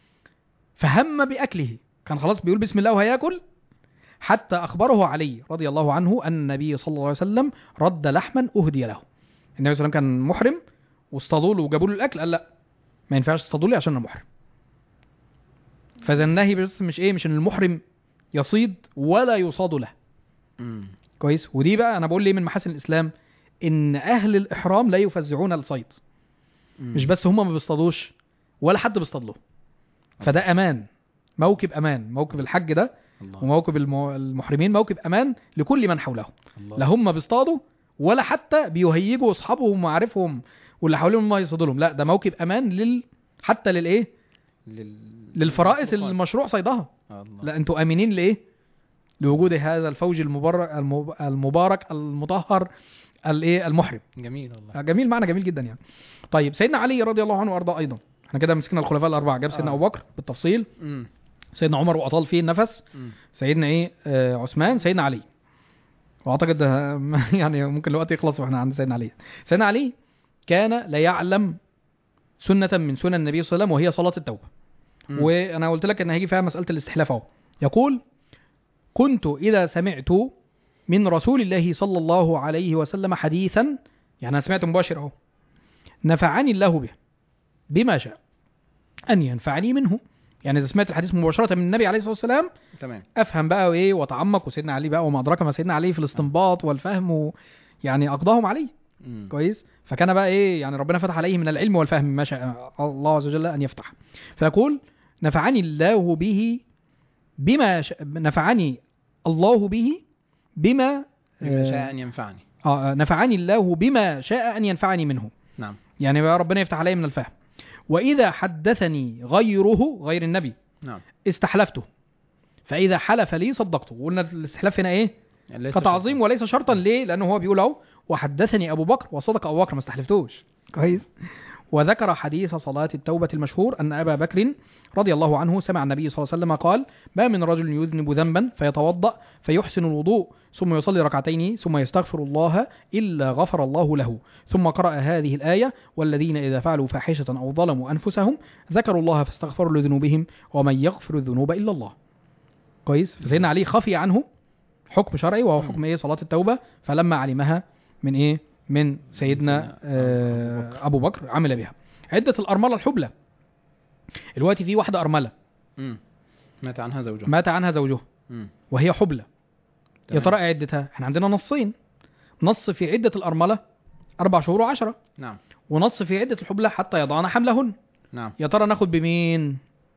[SPEAKER 2] فهم باكله كان خلاص بيقول بسم الله وهياكل حتى اخبره علي رضي الله عنه ان النبي صلى الله عليه وسلم رد لحما اهدي له النبي صلى الله عليه وسلم كان محرم واصطادوا له وجابوا له الاكل قال لا ما ينفعش تصطادوا لي عشان انا محرم فاذا النهي بس مش ايه مش ان المحرم يصيد ولا يصاد له
[SPEAKER 1] مم.
[SPEAKER 2] كويس ودي بقى انا بقول ليه من محاسن الاسلام ان اهل الاحرام لا يفزعون الصيد
[SPEAKER 1] مم.
[SPEAKER 2] مش بس هم ما بيصطادوش ولا حد بيصطاد له فده امان موكب امان موكب الحج ده
[SPEAKER 1] الله
[SPEAKER 2] وموكب الم- المحرمين موكب امان لكل من حولهم
[SPEAKER 1] الله
[SPEAKER 2] لا هم بيصطادوا ولا حتى بيهيجوا اصحابهم ومعارفهم واللي حواليهم ما يصطادوا لهم لا ده موكب امان لل حتى للايه
[SPEAKER 1] لل...
[SPEAKER 2] للفرائس
[SPEAKER 1] للمخلوقات.
[SPEAKER 2] المشروع صيدها
[SPEAKER 1] الله
[SPEAKER 2] لا انتوا امنين لايه لوجود هذا الفوج المبارك المب- المبارك المطهر الايه المحرم
[SPEAKER 1] جميل والله
[SPEAKER 2] جميل معنى جميل جدا يعني طيب سيدنا علي رضي الله عنه وارضاه ايضا احنا كده مسكنا الخلفاء الاربعه جاب سيدنا
[SPEAKER 1] آه.
[SPEAKER 2] ابو بكر بالتفصيل
[SPEAKER 1] مم.
[SPEAKER 2] سيدنا عمر واطال فيه النفس
[SPEAKER 1] مم.
[SPEAKER 2] سيدنا ايه آه عثمان سيدنا علي واعتقد ده يعني ممكن الوقت يخلص واحنا عند سيدنا علي سيدنا علي كان لا يعلم سنة من سنن النبي صلى الله عليه وسلم وهي صلاة التوبة
[SPEAKER 1] مم.
[SPEAKER 2] وانا قلت لك ان هيجي فيها مسألة الاستحلاف اهو يقول كنت اذا سمعت من رسول الله صلى الله عليه وسلم حديثا يعني انا سمعت مباشر اهو نفعني الله به بما شاء ان ينفعني منه يعني اذا سمعت الحديث مباشرة من النبي عليه الصلاة والسلام
[SPEAKER 1] تمام
[SPEAKER 2] افهم بقى وايه واتعمق وسيدنا علي بقى وما ادراك ما سيدنا علي في الاستنباط والفهم و... يعني اقضاهم عليه
[SPEAKER 1] مم.
[SPEAKER 2] كويس فكان بقى ايه يعني ربنا فتح عليه من العلم والفهم ما شاء الله عز وجل ان يفتح فيقول نفعني الله به بما ش... نفعني الله به بما
[SPEAKER 1] بما
[SPEAKER 2] آه،
[SPEAKER 1] شاء ان ينفعني
[SPEAKER 2] آه نفعني الله بما شاء ان ينفعني منه
[SPEAKER 1] نعم
[SPEAKER 2] يعني بقى ربنا يفتح عليه من الفهم واذا حدثني غيره غير النبي
[SPEAKER 1] نعم
[SPEAKER 2] استحلفته فاذا حلف لي صدقته وقلنا الاستحلاف هنا ايه
[SPEAKER 1] ليس
[SPEAKER 2] كتعظيم
[SPEAKER 1] شرطاً.
[SPEAKER 2] وليس شرطا ليه لانه هو بيقول اهو وحدثني ابو بكر وصدق ابو بكر ما استحلفتوش كويس وذكر حديث صلاة التوبة المشهور أن أبا بكر رضي الله عنه سمع النبي صلى الله عليه وسلم قال ما من رجل يذنب ذنبا فيتوضأ فيحسن الوضوء ثم يصلي ركعتين ثم يستغفر الله إلا غفر الله له ثم قرأ هذه الآية والذين إذا فعلوا فاحشة أو ظلموا أنفسهم ذكروا الله فاستغفروا لذنوبهم ومن يغفر الذنوب إلا الله كويس فسيدنا علي خفي عنه حكم شرعي وهو حكم ايه صلاة التوبة فلما علمها من ايه من سيدنا
[SPEAKER 1] سيدنا
[SPEAKER 2] آه ابو بكر عمل بها عدة الارملة الحبلى دلوقتي في واحدة ارملة
[SPEAKER 1] مم. مات عنها زوجها
[SPEAKER 2] مات عنها زوجها
[SPEAKER 1] مم.
[SPEAKER 2] وهي حبلى يا
[SPEAKER 1] تمام.
[SPEAKER 2] ترى إيه عدتها احنا عندنا نصين نص في عدة الارملة اربع شهور وعشرة
[SPEAKER 1] نعم
[SPEAKER 2] ونص في عدة الحبلى حتى يضعن حملهن
[SPEAKER 1] نعم
[SPEAKER 2] يا ترى ناخد بمين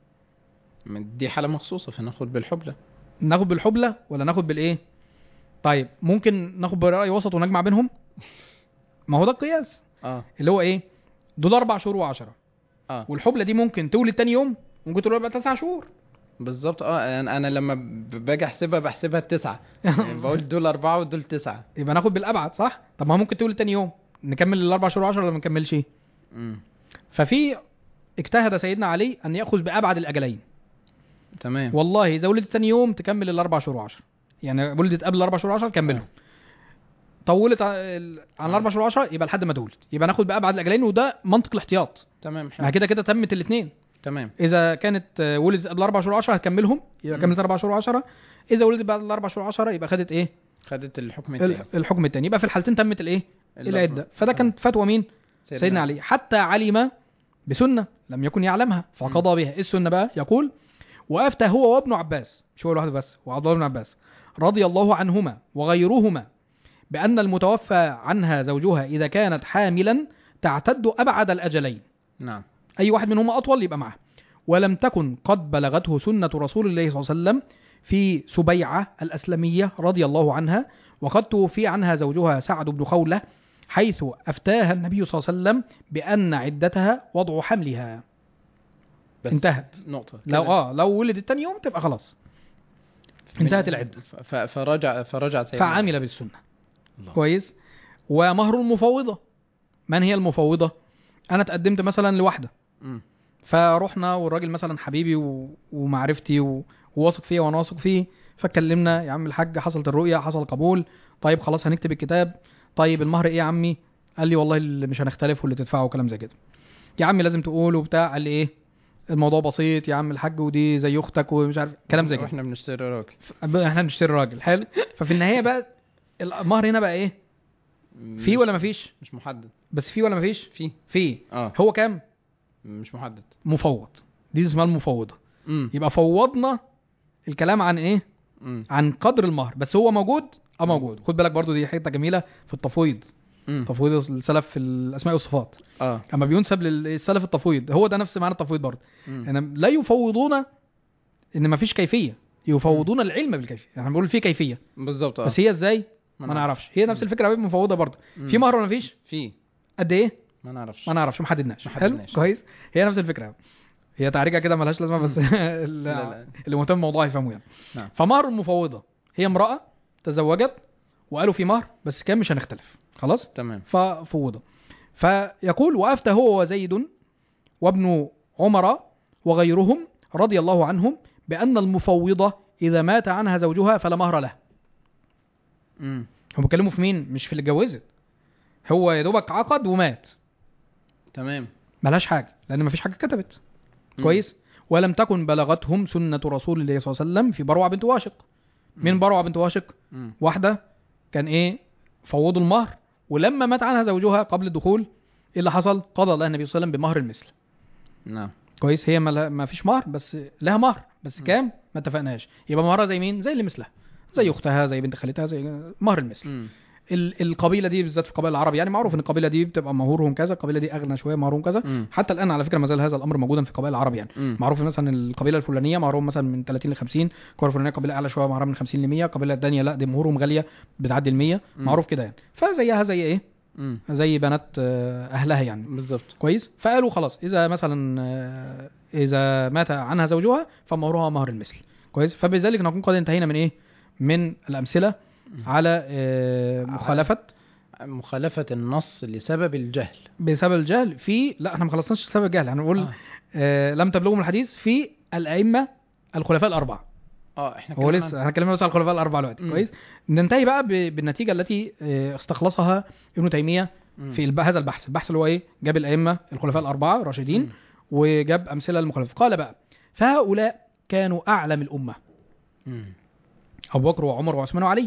[SPEAKER 1] من- دي حالة مخصوصة فناخد بالحبلى
[SPEAKER 2] ناخد بالحبلى ولا ناخد بالايه طيب ممكن ناخد برأي وسط ونجمع بينهم ما هو ده القياس
[SPEAKER 1] اه
[SPEAKER 2] اللي هو ايه دول اربع شهور وعشرة
[SPEAKER 1] اه
[SPEAKER 2] والحبلى دي ممكن تولد تاني يوم ممكن تولد بعد تسع شهور
[SPEAKER 1] بالظبط اه انا أنا لما ب- باجي احسبها بحسبها التسعة يعني بقول دول أربعة ودول تسعة
[SPEAKER 2] يبقى ناخد بالابعد صح طب ما هو ممكن تولد تاني يوم نكمل الاربع شهور وعشرة ولا ما نكملش
[SPEAKER 1] مم.
[SPEAKER 2] ففي اجتهد سيدنا علي ان ياخذ بابعد الاجلين
[SPEAKER 1] تمام
[SPEAKER 2] والله اذا ولدت تاني يوم تكمل الاربع شهور وعشرة يعني ولدت قبل الاربع شهور وعشرة كملهم طولت ع- ال- عن الاربع شهور وعشرة يبقى لحد ما تولد يبقى ناخد بابعد الاجلين وده منطق الاحتياط
[SPEAKER 1] تمام
[SPEAKER 2] ما
[SPEAKER 1] حلو
[SPEAKER 2] كده كده تمت الاثنين
[SPEAKER 1] تمام
[SPEAKER 2] اذا كانت آه، ولدت قبل اربع شهور 10 هتكملهم يبقى
[SPEAKER 1] مم.
[SPEAKER 2] كملت اربع شهور 10 اذا ولدت بعد الاربع شهور 10 يبقى خدت ايه
[SPEAKER 1] خدت الحكم
[SPEAKER 2] ال-
[SPEAKER 1] التاني
[SPEAKER 2] الحكم الثاني يبقى في الحالتين تمت الايه
[SPEAKER 1] الأربعة.
[SPEAKER 2] العده فده كانت فتوى مين
[SPEAKER 1] سيدنا,
[SPEAKER 2] سيدنا علي حتى علم بسنه لم يكن يعلمها فقضى بها ايه السنه بقى يقول وافتى هو وابن عباس مش هو لوحده بس وعبد الله بن عباس رضي الله عنهما وغيرهما بان المتوفى عنها زوجها اذا كانت حاملا تعتد ابعد الاجلين
[SPEAKER 1] نعم
[SPEAKER 2] اي واحد منهما اطول يبقى معاه ولم تكن قد بلغته سنة رسول الله صلى الله عليه وسلم في سبيعة الأسلمية رضي الله عنها وقد توفي عنها زوجها سعد بن خولة حيث أفتاها النبي صلى الله عليه وسلم بأن عدتها وضع حملها
[SPEAKER 1] بس
[SPEAKER 2] انتهت
[SPEAKER 1] نقطة
[SPEAKER 2] لو
[SPEAKER 1] كده.
[SPEAKER 2] اه لو ولدت تاني يوم تبقى خلاص
[SPEAKER 1] من-
[SPEAKER 2] انتهت العدة.
[SPEAKER 1] ف- ف- فرجع فرجع سيدنا
[SPEAKER 2] فعمل بالسنة
[SPEAKER 1] الله.
[SPEAKER 2] كويس ومهر المفوضة من هي المفوضة أنا تقدمت مثلا لواحدة
[SPEAKER 1] مم.
[SPEAKER 2] فرحنا والراجل مثلا حبيبي و... ومعرفتي و... وواثق فيا وانا واثق فيه فاتكلمنا يا عم الحاج حصلت الرؤية حصل قبول طيب خلاص هنكتب الكتاب طيب المهر ايه يا عمي قال لي والله اللي مش هنختلف واللي تدفعه وكلام زي كده يا عمي لازم تقول وبتاع قال لي ايه الموضوع بسيط يا عم الحاج ودي زي اختك ومش عارف كلام زي كده
[SPEAKER 1] واحنا بنشتري راجل
[SPEAKER 2] ف- احنا نشتري راجل حلو ففي النهايه بقى المهر هنا بقى ايه في ولا مفيش
[SPEAKER 1] مش محدد
[SPEAKER 2] بس في ولا مفيش
[SPEAKER 1] في
[SPEAKER 2] في
[SPEAKER 1] اه
[SPEAKER 2] هو كام
[SPEAKER 1] مش محدد
[SPEAKER 2] مفوض دي اسمها المفوضه
[SPEAKER 1] امم
[SPEAKER 2] يبقى فوضنا الكلام عن ايه
[SPEAKER 1] امم
[SPEAKER 2] عن قدر المهر بس هو موجود اه موجود خد بالك برضو دي حته جميله في التفويض
[SPEAKER 1] امم
[SPEAKER 2] تفويض السلف في الاسماء والصفات
[SPEAKER 1] اه
[SPEAKER 2] اما بينسب للسلف التفويض هو ده نفس معنى التفويض برضه
[SPEAKER 1] مم.
[SPEAKER 2] يعني لا يفوضون ان مفيش كيفيه يفوضون العلم بالكيفيه يعني بنقول في كيفيه
[SPEAKER 1] بالظبط اه
[SPEAKER 2] بس هي ازاي ما
[SPEAKER 1] نعرف.
[SPEAKER 2] نعرفش هي نفس الفكره قوي مفوضه برضه
[SPEAKER 1] مم.
[SPEAKER 2] في مهر ولا مفيش
[SPEAKER 1] في
[SPEAKER 2] قد ايه
[SPEAKER 1] ما نعرفش
[SPEAKER 2] ما نعرفش ما حددناش
[SPEAKER 1] ما
[SPEAKER 2] حلو
[SPEAKER 1] حددناش.
[SPEAKER 2] كويس هي نفس الفكره هي تعريجه كده ملهاش لازمه بس ال-
[SPEAKER 1] لا، لا.
[SPEAKER 2] اللي مهتم بالموضوع يفهمه يعني
[SPEAKER 1] نعم.
[SPEAKER 2] فمهر المفوضه هي امراه تزوجت وقالوا في مهر بس كام مش هنختلف خلاص
[SPEAKER 1] تمام
[SPEAKER 2] ففوض فيقول وافتى هو وزيد وابن عمر وغيرهم رضي الله عنهم بان المفوضه اذا مات عنها زوجها فلا مهر له
[SPEAKER 1] امم
[SPEAKER 2] هم بيتكلموا في مين مش في اللي اتجوزت هو يا دوبك عقد ومات
[SPEAKER 1] تمام
[SPEAKER 2] ملهاش حاجه لان مفيش حاجه كتبت
[SPEAKER 1] مم.
[SPEAKER 2] كويس ولم تكن بلغتهم سنه رسول الله صلى الله عليه وسلم في بروعه بنت واشق من
[SPEAKER 1] مم.
[SPEAKER 2] بروعه بنت واشق
[SPEAKER 1] مم.
[SPEAKER 2] واحده كان ايه فوضوا المهر ولما مات عنها زوجها قبل الدخول ايه اللي حصل قضى لها النبي صلى الله عليه وسلم بمهر المثل
[SPEAKER 1] نعم
[SPEAKER 2] كويس هي ما, لها- ما فيش مهر بس لها مهر بس
[SPEAKER 1] م.
[SPEAKER 2] كام ما اتفقناش يبقى مهرها زي مين زي اللي مثلها زي اختها زي بنت خالتها زي مهر المثل
[SPEAKER 1] امم
[SPEAKER 2] ال- القبيله دي بالذات في قبائل العرب يعني معروف ان القبيله دي بتبقى مهورهم كذا القبيله دي اغنى شويه مهرهم كذا
[SPEAKER 1] امم
[SPEAKER 2] حتى الان على فكره ما زال هذا الامر موجودا في قبائل العرب يعني
[SPEAKER 1] امم
[SPEAKER 2] معروف مثلا القبيله الفلانيه مهرهم مثلا من 30 ل 50 القبيله الفلانيه قبيله اعلى شويه مهرها من 50 ل 100 القبيله الثانيه لا دي مهورهم غاليه بتعدي ال 100
[SPEAKER 1] مم.
[SPEAKER 2] معروف كده يعني فزيها زي ايه
[SPEAKER 1] امم
[SPEAKER 2] زي بنات آه، اهلها يعني
[SPEAKER 1] بالظبط
[SPEAKER 2] كويس فقالوا خلاص اذا مثلا آه، اذا مات عنها زوجها فمهرها مهر المثل كويس فبذلك نكون قد انتهينا من ايه من الامثله على آه، مخالفه
[SPEAKER 1] مخالفة النص لسبب الجهل
[SPEAKER 2] بسبب الجهل في لا احنا ما خلصناش بسبب الجهل هنقول
[SPEAKER 1] آه.
[SPEAKER 2] آه لم تبلغهم الحديث في الائمه الخلفاء الاربعه
[SPEAKER 1] اه احنا
[SPEAKER 2] هو
[SPEAKER 1] كمان-
[SPEAKER 2] لسه احنا اتكلمنا بس على الخلفاء الاربعه دلوقتي
[SPEAKER 1] مم.
[SPEAKER 2] كويس ننتهي بقى ب- بالنتيجه التي آه، استخلصها ابن تيميه
[SPEAKER 1] مم.
[SPEAKER 2] في الب- هذا البحث البحث اللي هو ايه جاب الائمه الخلفاء الاربعه الراشدين
[SPEAKER 1] مم.
[SPEAKER 2] وجاب امثله للمخالفه قال بقى فهؤلاء كانوا اعلم الامه
[SPEAKER 1] مم.
[SPEAKER 2] ابو بكر وعمر وعثمان وعلي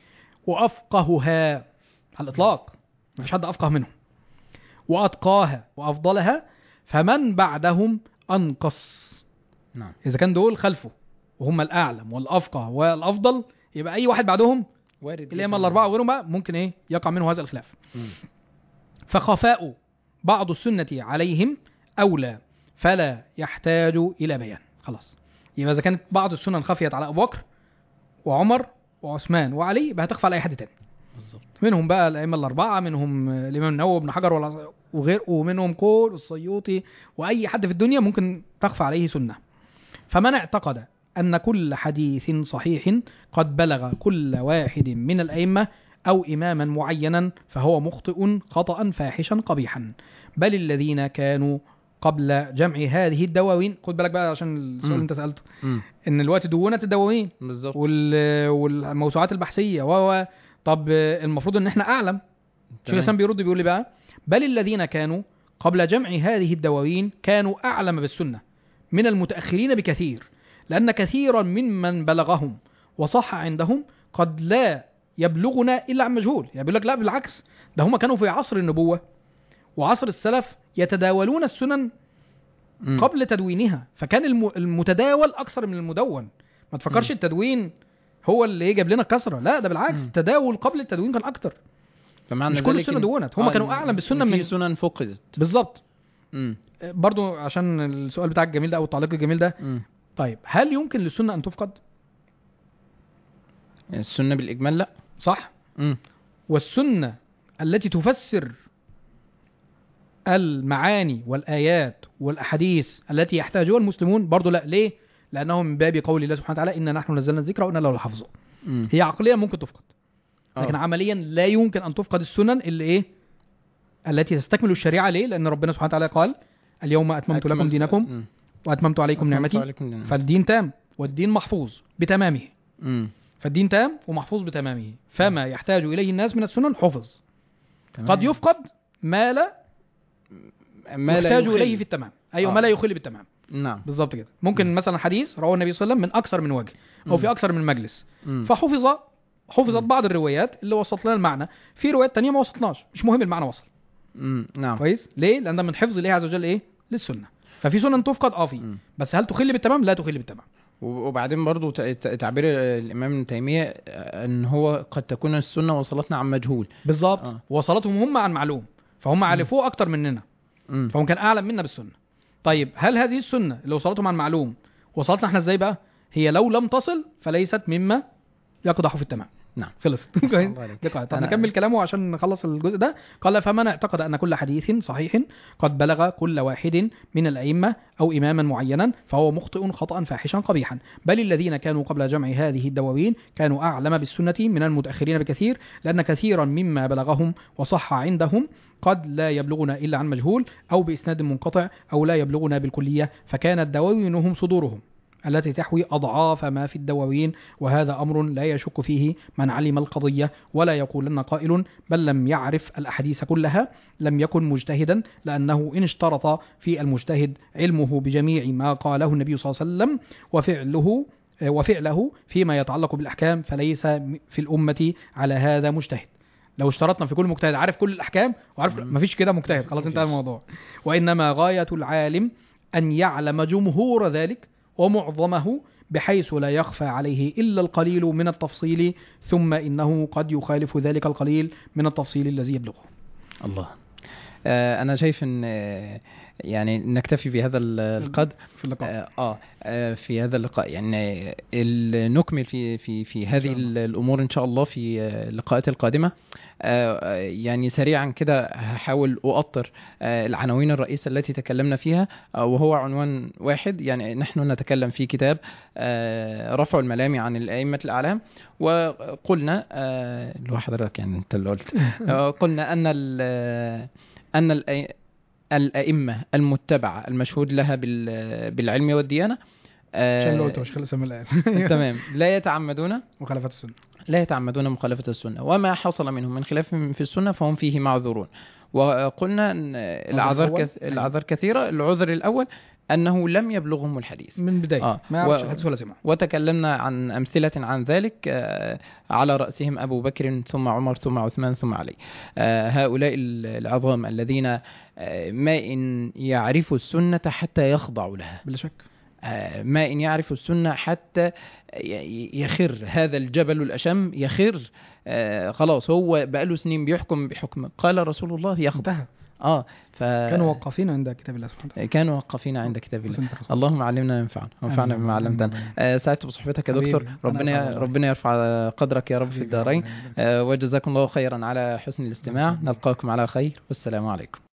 [SPEAKER 2] وافقهها على الاطلاق مفيش حد افقه منهم واتقاها وافضلها فمن بعدهم انقص
[SPEAKER 1] نعم
[SPEAKER 2] اذا كان دول خلفه وهم الاعلم والافقه والافضل يبقى اي واحد بعدهم
[SPEAKER 1] وارد
[SPEAKER 2] الائمه
[SPEAKER 1] جداً.
[SPEAKER 2] الاربعه وغيرهم بقى ممكن ايه يقع منه هذا الخلاف
[SPEAKER 1] مم.
[SPEAKER 2] فخفاء بعض السنه عليهم اولى فلا يحتاج الى بيان خلاص يبقى اذا كانت بعض السنن خفيت على ابو بكر وعمر وعثمان وعلي يبقى هتخفى على اي حد تاني
[SPEAKER 1] بالظبط
[SPEAKER 2] منهم بقى الائمه الاربعه منهم آه، الامام النووي وابن حجر والع- وغير ومنهم كل السيوطي واي حد في الدنيا ممكن تخفى عليه سنه فمن اعتقد ان كل حديث صحيح قد بلغ كل واحد من الائمه او اماما معينا فهو مخطئ خطا فاحشا قبيحا بل الذين كانوا قبل جمع هذه الدواوين خد بالك بقى عشان السؤال
[SPEAKER 1] مم.
[SPEAKER 2] اللي انت سالته
[SPEAKER 1] مم.
[SPEAKER 2] ان الوقت دونت الدواوين
[SPEAKER 1] بالظبط
[SPEAKER 2] وال... والموسوعات البحثيه و و- طب المفروض ان احنا اعلم شيخ
[SPEAKER 1] تمام.
[SPEAKER 2] الاسلام بيرد بيقول لي بقى بل الذين كانوا قبل جمع هذه الدواوين كانوا اعلم بالسنه من المتاخرين بكثير لان كثيرا ممن بلغهم وصح عندهم قد لا يبلغنا الا عن مجهول يعني بيقول لك لا بالعكس ده هم كانوا في عصر النبوه وعصر السلف يتداولون السنن
[SPEAKER 1] مم.
[SPEAKER 2] قبل تدوينها فكان الم- المتداول اكثر من المدون ما تفكرش
[SPEAKER 1] مم.
[SPEAKER 2] التدوين هو اللي جاب لنا كسره لا ده بالعكس
[SPEAKER 1] مم.
[SPEAKER 2] التداول قبل التدوين كان اكتر
[SPEAKER 1] فمعنى
[SPEAKER 2] مش كل
[SPEAKER 1] ذلك
[SPEAKER 2] السنة
[SPEAKER 1] إن-
[SPEAKER 2] دونت، هم
[SPEAKER 1] آه،
[SPEAKER 2] كانوا
[SPEAKER 1] إن-
[SPEAKER 2] أعلم بالسنة
[SPEAKER 1] إن
[SPEAKER 2] من-
[SPEAKER 1] في سنن فقدت
[SPEAKER 2] بالظبط
[SPEAKER 1] مم.
[SPEAKER 2] آه، برضو عشان السؤال بتاعك الجميل ده او التعليق الجميل ده
[SPEAKER 1] مم.
[SPEAKER 2] طيب هل يمكن للسنه ان تفقد
[SPEAKER 1] السنة بالإجمال لا
[SPEAKER 2] صح
[SPEAKER 1] مم.
[SPEAKER 2] والسنه التي تفسر المعاني والايات والاحاديث التي يحتاجها المسلمون برضو لا ليه لانه من باب قول الله سبحانه وتعالى انا نحن نزلنا الذكر وانا له لحافظه
[SPEAKER 1] مم.
[SPEAKER 2] هي عقليا ممكن تفقد لكن
[SPEAKER 1] آه.
[SPEAKER 2] عمليا لا يمكن ان تفقد السنن اللي ايه التي تستكمل الشريعه ليه لان ربنا سبحانه وتعالى قال اليوم اتممت لكم
[SPEAKER 1] أكملت-
[SPEAKER 2] دينكم
[SPEAKER 1] مم.
[SPEAKER 2] واتممت عليكم
[SPEAKER 1] أكملت
[SPEAKER 2] نعمتي
[SPEAKER 1] عليكم نعمتي.
[SPEAKER 2] فالدين تام والدين محفوظ بتمامه
[SPEAKER 1] مم.
[SPEAKER 2] فالدين تام ومحفوظ بتمامه فما يحتاج اليه الناس من السنن حفظ
[SPEAKER 1] تمام.
[SPEAKER 2] قد يفقد ما لا
[SPEAKER 1] ما لا
[SPEAKER 2] يحتاج
[SPEAKER 1] يخل.
[SPEAKER 2] اليه في التمام ايوه
[SPEAKER 1] آه.
[SPEAKER 2] ما لا يخل بالتمام
[SPEAKER 1] نعم
[SPEAKER 2] بالظبط كده ممكن مثلا حديث رواه النبي صلى الله عليه وسلم من اكثر من وجه او في
[SPEAKER 1] مم.
[SPEAKER 2] اكثر من مجلس
[SPEAKER 1] مم.
[SPEAKER 2] فحفظ حفظت
[SPEAKER 1] مم.
[SPEAKER 2] بعض الروايات اللي وصلت لنا المعنى في روايات تانية ما وصلتناش مش مهم المعنى وصل
[SPEAKER 1] مم. نعم
[SPEAKER 2] كويس ليه لان ده من حفظ الله عز وجل ايه للسنه ففي سنن تفقد اه في
[SPEAKER 1] مم.
[SPEAKER 2] بس هل تخل بالتمام لا تخل بالتمام
[SPEAKER 1] وبعدين برضو ت- ت- تعبير الامام ابن تيميه آه، ان هو قد تكون السنه وصلتنا عن مجهول
[SPEAKER 2] بالظبط
[SPEAKER 1] آه.
[SPEAKER 2] وصلتهم هم عن معلوم فهم عرفوه اكتر مننا
[SPEAKER 1] مم.
[SPEAKER 2] فهو كان اعلم منا بالسنه طيب هل هذه السنه اللي وصلتهم عن معلوم وصلتنا احنا ازاي بقى هي لو لم تصل فليست مما يقدح في التمام
[SPEAKER 1] نعم.
[SPEAKER 2] خلص
[SPEAKER 1] الله عليك.
[SPEAKER 2] دي قاعدة. طب
[SPEAKER 1] أنا-
[SPEAKER 2] نكمل كلامه عشان نخلص الجزء ده قال فمن اعتقد ان كل حديث صحيح قد بلغ كل واحد من الائمه او اماما معينا فهو مخطئ خطا فاحشا قبيحا بل الذين كانوا قبل جمع هذه الدواوين كانوا اعلم بالسنه من المتاخرين بكثير لان كثيرا مما بلغهم وصح عندهم قد لا يبلغنا الا عن مجهول او باسناد منقطع او لا يبلغنا بالكليه فكانت دواوينهم صدورهم التي تحوي أضعاف ما في الدواوين وهذا أمر لا يشك فيه من علم القضية ولا يقولن قائل بل لم يعرف الأحاديث كلها لم يكن مجتهدا لأنه إن اشترط في المجتهد علمه بجميع ما قاله النبي صلى الله عليه وسلم وفعله وفعله فيما يتعلق بالأحكام فليس في الأمة على هذا مجتهد لو اشترطنا في كل مجتهد عارف كل الأحكام وعارف
[SPEAKER 1] مم.
[SPEAKER 2] مفيش كده مجتهد خلاص انتهى الموضوع وإنما غاية العالم أن يعلم جمهور ذلك ومعظمه بحيث لا يخفى عليه إلا القليل من التفصيل ثم إنه قد يخالف ذلك القليل من التفصيل الذي يبلغه
[SPEAKER 1] الله آه انا شايف ان آه، يعني نكتفي بهذا ال- القدر
[SPEAKER 2] في اللقاء
[SPEAKER 1] آه, آه, آه في هذا اللقاء يعني ال- نكمل في في في هذه
[SPEAKER 2] شاء الله.
[SPEAKER 1] ال- الامور ان شاء الله في آه، اللقاءات القادمه آه آه، يعني سريعا كده هحاول اؤطر آه العناوين الرئيسه التي تكلمنا فيها آه وهو عنوان واحد يعني نحن نتكلم في كتاب آه رفع الملام عن الائمه الاعلام وقلنا آه اللي هو حضرتك يعني انت اللي قلت آه، قلنا ان ال- ان الأي- الائمه المتبعه المشهود لها بال- بالعلم والديانه آه،
[SPEAKER 2] عشان اللي قلته مش خلص من الآن
[SPEAKER 1] تمام لا يتعمدون
[SPEAKER 2] مخالفات السنة
[SPEAKER 1] لا يتعمدون مخالفة السنة وما حصل منهم من خلاف في السنة فهم فيه معذورون وقلنا أن الأعذار
[SPEAKER 2] الأول؟
[SPEAKER 1] كث... الأعذار كثيرة العذر الأول أنه لم يبلغهم الحديث
[SPEAKER 2] من بداية
[SPEAKER 1] آه.
[SPEAKER 2] ما يعرفش
[SPEAKER 1] و-
[SPEAKER 2] الحديث ولا سمع
[SPEAKER 1] وتكلمنا عن أمثلة عن ذلك آه، على رأسهم أبو بكر ثم عمر ثم عثمان ثم علي آه، هؤلاء ال- العظام الذين آه، ما إن يعرفوا السنة حتى يخضعوا لها
[SPEAKER 2] بلا شك
[SPEAKER 1] آه، ما إن يعرف السنة حتى ي- يخر هذا الجبل الأشم يخر آه، خلاص هو بقاله سنين بيحكم بحكم قال رسول الله يخضع
[SPEAKER 2] انتهى
[SPEAKER 1] اه ف
[SPEAKER 2] كانوا وقافين عند كتاب الله سبحانه وتعالى
[SPEAKER 1] كانوا موقفين عند كتاب الله
[SPEAKER 2] وسنة الرسول.
[SPEAKER 1] اللهم علمنا ما ينفعنا وانفعنا
[SPEAKER 2] آمين.
[SPEAKER 1] بما علمتنا
[SPEAKER 2] آمين.
[SPEAKER 1] آه، سعدت بصحبتك يا
[SPEAKER 2] حبيبي،
[SPEAKER 1] دكتور
[SPEAKER 2] أنا
[SPEAKER 1] ربنا
[SPEAKER 2] أسعد والله.
[SPEAKER 1] ربنا يرفع قدرك يا رب في
[SPEAKER 2] حبيبي،
[SPEAKER 1] الدارين
[SPEAKER 2] ربنا يبارك.
[SPEAKER 1] آه، وجزاكم الله خيرا على حسن الاستماع نلقاكم على خير والسلام عليكم